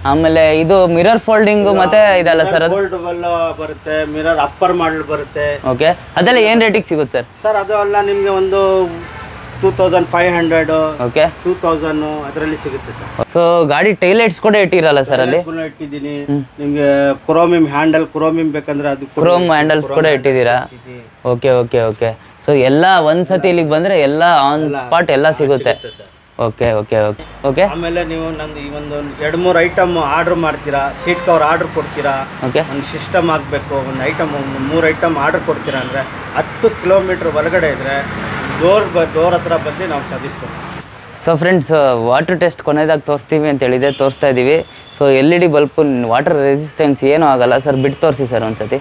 ಆಮೇಲೆ ಇದು ಮಿರರ್ ಫೋಲ್ಡಿಂಗು ಮತ್ತೆ ಇದಲ್ಲ ಸರ್ ಅದು ಫೋಲ್ಡಬಲ್ ಬರುತ್ತೆ ಮಿರರ್ ಅಪ್ಪರ್ ಮಾಡಲ್ ಬರುತ್ತೆ ಓಕೆ ಅದೆಲ್ಲ ಏನು ರೇಟಿಗೆ ಸಿಗುತ್ತೆ ಸರ್ ಸರ್ ಅದು ಎಲ್ಲ ನಿಮಗೆ ಒಂದು two thousand five hundred okay two thousand ಅದರಲ್ಲಿ ಸಿಗುತ್ತೆ ಸರ್ ಸೊ ಗಾಡಿ ಟೈಲೈಟ್ಸ್ ಕೂಡ ಇಟ್ಟಿರಲ್ಲ ಸರ್ ಅಲ್ಲಿ ಇಟ್ಟಿದ್ದೀನಿ ನಿಮಗೆ ಕ್ರೋಮಿಮ್ ಹ್ಯಾಂಡಲ್ ಕ್ರೋಮಿಮ್ ಬೇಕಂದ್ರೆ ಅದು ಕ್ರೋಮ್ ಹ್ಯಾಂಡಲ್ಸ್ ಕೂಡ ಇಟ್ಟಿದ್ದೀರಾ ಓಕೆ ಓಕೆ ಓಕೆ ಸೊ ಎಲ್ಲ ಒಂದ್ಸತಿ ಇಲ್ಲಿಗೆ ಬಂದ್ರೆ ಎಲ್ಲ ಆನ್ ಸ್ಪಾಟ್ ಎಲ್ಲ ಸಿಗುತ್ತೆ sir okay okay okay okay ಆಮೇಲೆ ನೀವು ನಂದು ಈ ಒಂದು ಎರಡು ಮೂರು ಐಟಮ್ ಆರ್ಡರ್ ಮಾಡ್ತೀರಾ ಸೀಟ್ ಕವರ್ ಆರ್ಡರ್ ಕೊಡ್ತೀರಾ ಓಕೆ ಒಂದು ಸಿಸ್ಟಮ್ ಆಗಬೇಕು ಒಂದು ಐಟಮ್ ಒಂದು ಮೂರು ಐಟಮ್ ಆರ್ಡರ್ ಕೊಡ್ತೀರಾ ಅಂದರೆ ಹತ್ತು ಕಿಲೋಮೀಟ್ರ್ ಒಳಗಡೆ ಇದ್ದರೆ ಡೋರ್ ಬ ಡೋರ್ ಹತ್ರ ಬಂದು ನಾವು ಸರ್ವಿಸ್ ಕೊಡ್ತೀವಿ ಸೊ ಫ್ರೆಂಡ್ಸ್ ವಾಟರ್ ಟೆಸ್ಟ್ ಕೊನೆಯದಾಗಿ ತೋರಿಸ್ತೀವಿ ಅಂತ ಹೇಳಿದೆ ತೋರಿಸ್ತಾ ಇದ್ದೀವಿ so L E D bulb water resistance ಏನೂ ಆಗಲ್ಲ ಸರ್ ಬಿಟ್ಟು ತೋರಿಸಿ ಸರ್ ಒಂದ್ಸತಿ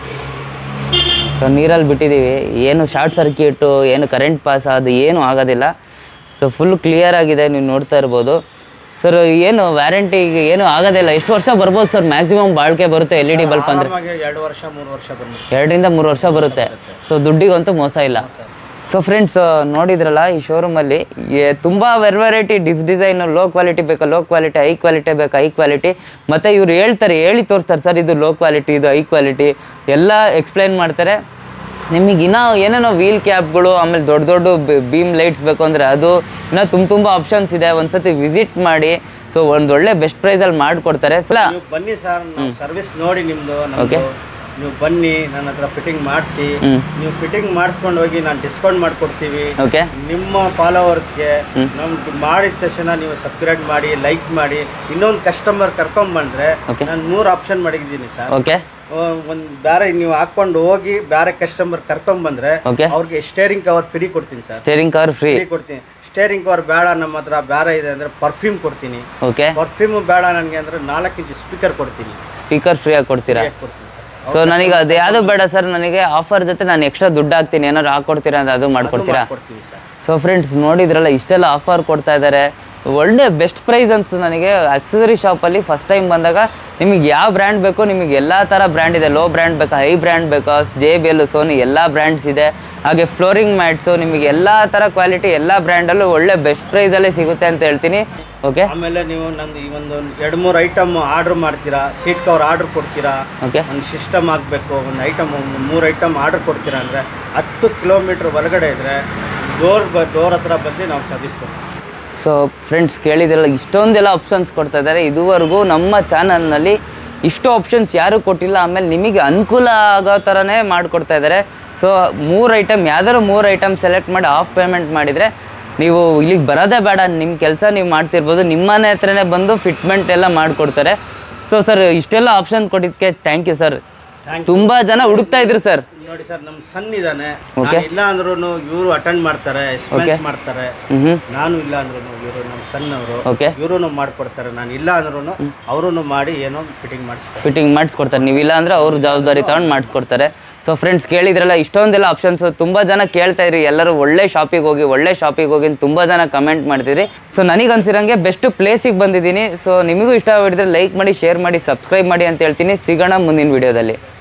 ಸೊ ನೀರಲ್ಲಿ ಬಿಟ್ಟಿದ್ದೀವಿ ಏನು ಶಾರ್ಟ್ ಸರ್ಕ್ಯೂಟು ಏನು ಕರೆಂಟ್ ಪಾಸ್ ಅದು ಏನೂ ಆಗೋದಿಲ್ಲ ಸೊ ಫುಲ್ ಕ್ಲಿಯರ್ ಆಗಿದೆ ನೀವು ನೋಡ್ತಾ ಇರ್ಬೋದು ಸರ್ ಏನು ವ್ಯಾರಂಟಿಗೆ ಏನು ಆಗೋದಿಲ್ಲ ಎಷ್ಟು ವರ್ಷ ಬರ್ಬೋದು ಸರ್ ಮ್ಯಾಕ್ಸಿಮಮ್ ಬಾಳಿಕೆ ಬರುತ್ತೆ ಎಲ್ ಇ ಡಿ ಬಲ್ಪ್ ಅಂದರೆ ಆರಾಮಾಗಿ ಎರಡು ವರ್ಷ ಮೂರು ವರ್ಷ ಬಂದ್ಬಿಟ್ಟು ಎರಡರಿಂದ ಮೂರು ವರ್ಷ ಬರುತ್ತೆ ಸೊ ದುಡ್ಡಿಗಂತೂ ಮೋಸ ಇಲ್ಲ ಸೊ ಫ್ರೆಂಡ್ಸ್ ನೋಡಿದ್ರಲ್ಲ ಈ ಶೋರೂಮಲ್ಲಿ ತುಂಬ ವೆರ್ ವೆರೈಟಿ ಡಿಸ್ ಡಿಸೈನ್ ಲೋ ಕ್ವಾಲಿಟಿ ಬೇಕಾ ಲೋ ಕ್ವಾಲಿಟಿ ಹೈ ಕ್ವಾಲಿಟಿ ಬೇಕಾ ಹೈ ಕ್ವಾಲಿಟಿ ಮತ್ತು ಇವ್ರು ಹೇಳ್ತಾರೆ ಹೇಳಿ ತೋರಿಸ್ತಾರೆ ಸರ್ ಇದು ಲೋ ಕ್ವಾಲಿಟಿ ಇದು ಹೈ ಕ್ವಾಲಿಟಿ ಎಲ್ಲ ಎಕ್ಸ್ಪ್ಲೈನ್ ಮಾಡ್ತಾರೆ ನಿಮಗೆ ಇನ್ನೂ ಏನೇನೋ ವೀಲ್ ಕ್ಯಾಪ್ಗಳು ಆಮೇಲೆ ದೊಡ್ಡ ದೊಡ್ಡ ಬೀಮ್ ಲೈಟ್ಸ್ ಬೇಕು ಅಂದರೆ ಅದು ಇನ್ನೂ ತುಂಬ ತುಂಬ ಆಪ್ಷನ್ಸ್ ಇದೆ ಒಂದ್ಸತಿ ವಿಸಿಟ್ ಮಾಡಿ ಸೊ ಒಂದು ಒಳ್ಳೆ ಬೆಸ್ಟ್ ಪ್ರೈಸಲ್ಲಿ ಮಾಡಿಕೊಡ್ತಾರೆ ಸಲ ನೀವು ಬನ್ನಿ ಸರ್ ನಾವು ಸರ್ವಿಸ್ ನೋಡಿ ನಿಮ್ಮದು ನಮ್ಮದು ನೀವು ಬನ್ನಿ ನನ್ನ ಹತ್ರ ಫಿಟ್ಟಿಂಗ್ ಮಾಡಿಸಿ ಹ್ಞೂ ನೀವು ಫಿಟ್ಟಿಂಗ್ ಮಾಡಿಸ್ಕೊಂಡು ಹೋಗಿ ನಾನು ಡಿಸ್ಕೌಂಟ್ ಮಾಡಿಕೊಡ್ತೀವಿ ಓಕೆ ನಿಮ್ಮ ಫಾಲೋವರ್ಸ್ಗೆ ನಮ್ಗೆ ಮಾಡಿದ ತಕ್ಷಣ ನೀವು ಸಬ್ಸ್ಕ್ರೈಬ್ ಮಾಡಿ ಲೈಕ್ ಮಾಡಿ ಇನ್ನೊಂದು ಕಸ್ಟಮರ್ ಕರ್ಕೊಂಬಂದ್ರೆ Okay. ನಾನು ಮೂರು ಆಪ್ಷನ್ ಮಾಡಿದ್ದೀನಿ ಸರ್ ಓಕೆ ಒಂದು ಬೇರೆ ನೀವು ಹಾಕೊಂಡು ಹೋಗಿ ಬೇರೆ ಕಸ್ಟಮರ್ ಕರ್ಕೊಂಬಂದ್ರೆ ಓಕೆ ಅವ್ರಿಗೆ ಸ್ಟೇರಿಂಗ್ ಕವರ್ ಫ್ರೀ ಕೊಡ್ತೀನಿ sir steering cover free free ಕೊಡ್ತೀನಿ ಸ್ಟೇರಿಂಗ್ ಕವರ್ ಬೇಡ ನಮ್ಮ ಹತ್ರ ಬೇರೆ ಇದೆ ಅಂದ್ರೆ ಪರ್ಫ್ಯೂಮ್ ಕೊಡ್ತೀನಿ ಓಕೆ ಪರ್ಫ್ಯೂಮ್ ಬೇಡ ನನಗೆ ಅಂದ್ರೆ ನಾಲ್ಕು ಇಂಚು ಸ್ಪೀಕರ್ ಕೊಡ್ತೀನಿ ಸ್ಪೀಕರ್ ಫ್ರೀ ಆಗಿ ಕೊಡ್ತೀರಾ Free ಆಗಿ ಕೊಡ್ತೀನಿ ಸರ್ ಸೊ ನನಗೆ ಅದು ಯಾವುದು ಬೇಡ ಸರ್ ನನಗೆ ಆಫರ್ ಜೊತೆ ನಾನು ಎಕ್ಸ್ಟ್ರಾ ದುಡ್ಡು ಹಾಕ್ತೀನಿ ಏನಾದ್ರು ಹಾಕ್ಕೊಡ್ತೀರಾ ಅಂತ ಅದು ಮಾಡ್ಕೊಡ್ತೀರಾ ಕೊಡ್ತೀನಿ ಸರ್ ಸೊ ಫ್ರೆಂಡ್ಸ್ ನೋಡಿದ್ರಲ್ಲ ಇಷ್ಟೆಲ್ಲ ಆಫರ್ ಕೊಡ್ತಾ ಇದ್ದಾರೆ ಒಳ್ಳೆ ಬೆಸ್ಟ್ ಪ್ರೈಸ್ ಅನ್ಸುತ್ತೆ ನನಗೆ ಅಕ್ಸೆಸರಿ ಶಾಪಲ್ಲಿ ಫಸ್ಟ್ ಟೈಮ್ ಬಂದಾಗ ನಿಮಗೆ ಯಾವ ಬ್ರ್ಯಾಂಡ್ ಬೇಕು ನಿಮಗೆ ಎಲ್ಲ ಥರ ಬ್ರ್ಯಾಂಡ್ ಇದೆ ಲೋ ಬ್ರ್ಯಾಂಡ್ ಬೇಕಾ ಹೈ ಬ್ರ್ಯಾಂಡ್ ಬೇಕಾ ಜೆ ಬಿ ಎಲ್ ಸೋನಿ ಎಲ್ಲ ಬ್ರ್ಯಾಂಡ್ಸ್ ಇದೆ ಹಾಗೆ ಫ್ಲೋರಿಂಗ್ ಮ್ಯಾಟ್ಸು ನಿಮಗೆ ಎಲ್ಲ ಥರ ಕ್ವಾಲಿಟಿ ಎಲ್ಲ ಬ್ರ್ಯಾಂಡಲ್ಲೂ ಒಳ್ಳೆ ಬೆಸ್ಟ್ ಪ್ರೈಸಲ್ಲೇ ಸಿಗುತ್ತೆ ಅಂತ ಹೇಳ್ತೀನಿ ಓಕೆ ಆಮೇಲೆ ನೀವು ನಂದು ಈ ಒಂದು ಎರಡು ಮೂರು ಐಟಮ್ ಆರ್ಡರ್ ಮಾಡ್ತೀರಾ ಸೀಟ್ ಕವರ್ ಆರ್ಡರ್ ಕೊಡ್ತೀರಾ ಓಕೆ ಒಂದು ಸಿಸ್ಟಮ್ ಆಗಬೇಕು ಒಂದು ಐಟಮ್ ಒಂದು ಮೂರು ಐಟಮ್ ಆರ್ಡರ್ ಕೊಡ್ತೀರಾ ಅಂದರೆ ಹತ್ತು ಕಿಲೋಮೀಟ್ರ್ ಒಳಗಡೆ ಇದ್ದರೆ ಡೋರ್ ಬ ಡೋರ್ ಹತ್ರ ಬಂದು ನಾವು ಸರ್ವಿಸ್ ಕೊಡ್ತೀವಿ ಸೊ ಫ್ರೆಂಡ್ಸ್ ಕೇಳಿದ್ರಲ್ಲ ಇಷ್ಟೊಂದೆಲ್ಲ ಆಪ್ಷನ್ಸ್ ಕೊಡ್ತಾ ಇದ್ದಾರೆ ಇದುವರೆಗೂ ನಮ್ಮ ಚಾನಲ್ನಲ್ಲಿ ಇಷ್ಟು ಆಪ್ಷನ್ಸ್ ಯಾರೂ ಕೊಟ್ಟಿಲ್ಲ ಆಮೇಲೆ ನಿಮಗೆ ಅನುಕೂಲ ಆಗೋ ಥರನೇ ಮಾಡಿಕೊಡ್ತಾ ಇದ್ದಾರೆ ಸೊ ಮೂರು ಐಟಮ್ ಯಾವ್ದಾದ್ರು ಮೂರು ಐಟಮ್ ಸೆಲೆಕ್ಟ್ ಮಾಡಿ ಆಫ್ ಪೇಮೆಂಟ್ ಮಾಡಿದರೆ ನೀವು ಇಲ್ಲಿಗೆ ಬರೋದೇ ಬೇಡ ನಿಮ್ಮ ಕೆಲಸ ನೀವು ಮಾಡ್ತಿರ್ಬೋದು ನಿಮ್ಮನೆ ಹತ್ರನೇ ಬಂದು ಫಿಟ್ಮೆಂಟ್ ಎಲ್ಲ ಮಾಡಿಕೊಡ್ತಾರೆ ಸೊ ಸರ್ ಇಷ್ಟೆಲ್ಲ ಆಪ್ಷನ್ ಕೊಟ್ಟಿದ್ದಕ್ಕೆ ಥ್ಯಾಂಕ್ ಯು ಸರ್ ಥ್ಯಾಂಕ್ ತುಂಬ ಜನ ಹುಡುಕ್ತಾ ಇದ್ರು ಸರ್ ನೋಡಿ ಸರ್ ನಮ್ಮ ಸನ್ ಇದ್ದಾನೆ Okay. ಇಲ್ಲ ಅಂದ್ರೂ ಇವರು ಅಟೆಂಡ್ ಮಾಡ್ತಾರೆ ಎಕ್ಸ್ಪೆನ್ಸ್ ಮಾಡ್ತಾರೆ ಹ್ಞೂ ನಾನು ಇಲ್ಲ ಅಂದ್ರೂ ಇವರು ನಮ್ಮ ಸನ್ ಅವರು ಓಕೆ ಇವರು ಮಾಡ್ಕೊಡ್ತಾರೆ ನಾನು ಇಲ್ಲ ಅಂದ್ರೂ ಅವರು ಮಾಡಿ ಏನೋ ಫಿಟ್ಟಿಂಗ್ ಮಾಡಿಸ್ತಾರೆ ಫಿಟ್ಟಿಂಗ್ ಮಾಡಿಸ್ಕೊಡ್ತಾರೆ ನೀವಿಲ್ಲ ಅಂದ್ರೆ ಅವ್ರ ಜವಾಬ್ದಾರಿ ತಗೊಂಡು ಮಾಡಿಸ್ಕೊಡ್ತಾರೆ ಸೊ ಫ್ರೆಂಡ್ಸ್ ಕೇಳಿದ್ರಲ್ಲ ಇಷ್ಟೊಂದೆಲ್ಲ ಆಪ್ಷನ್ಸ್ ತುಂಬ ಜನ ಕೇಳ್ತಾ ಇದ್ರಿ ಎಲ್ಲರೂ ಒಳ್ಳೆ ಶಾಪಿಗೆ ಹೋಗಿ ಒಳ್ಳೆ ಶಾಪಿಗೆ ಹೋಗಿ ಅಂತ ತುಂಬ ಜನ ಕಮೆಂಟ್ ಮಾಡ್ತಿದ್ರಿ ಸೊ ನನಗೆ ಅನ್ಸಿರಂಗೆ ಬೆಸ್ಟ್ ಪ್ಲೇಸಿಗೆ ಬಂದಿದ್ದೀನಿ ಸೊ ನಿಮಗೂ ಇಷ್ಟ ಆಗಿದ್ರೆ ಲೈಕ್ ಮಾಡಿ ಶೇರ್ ಮಾಡಿ ಸಬ್ಸ್ಕ್ರೈಬ್ ಮಾಡಿ ಅಂತ ಹೇಳ್ತೀನಿ ಸಿಗೋಣ ಮುಂದಿನ ವಿಡಿಯೋದಲ್ಲಿ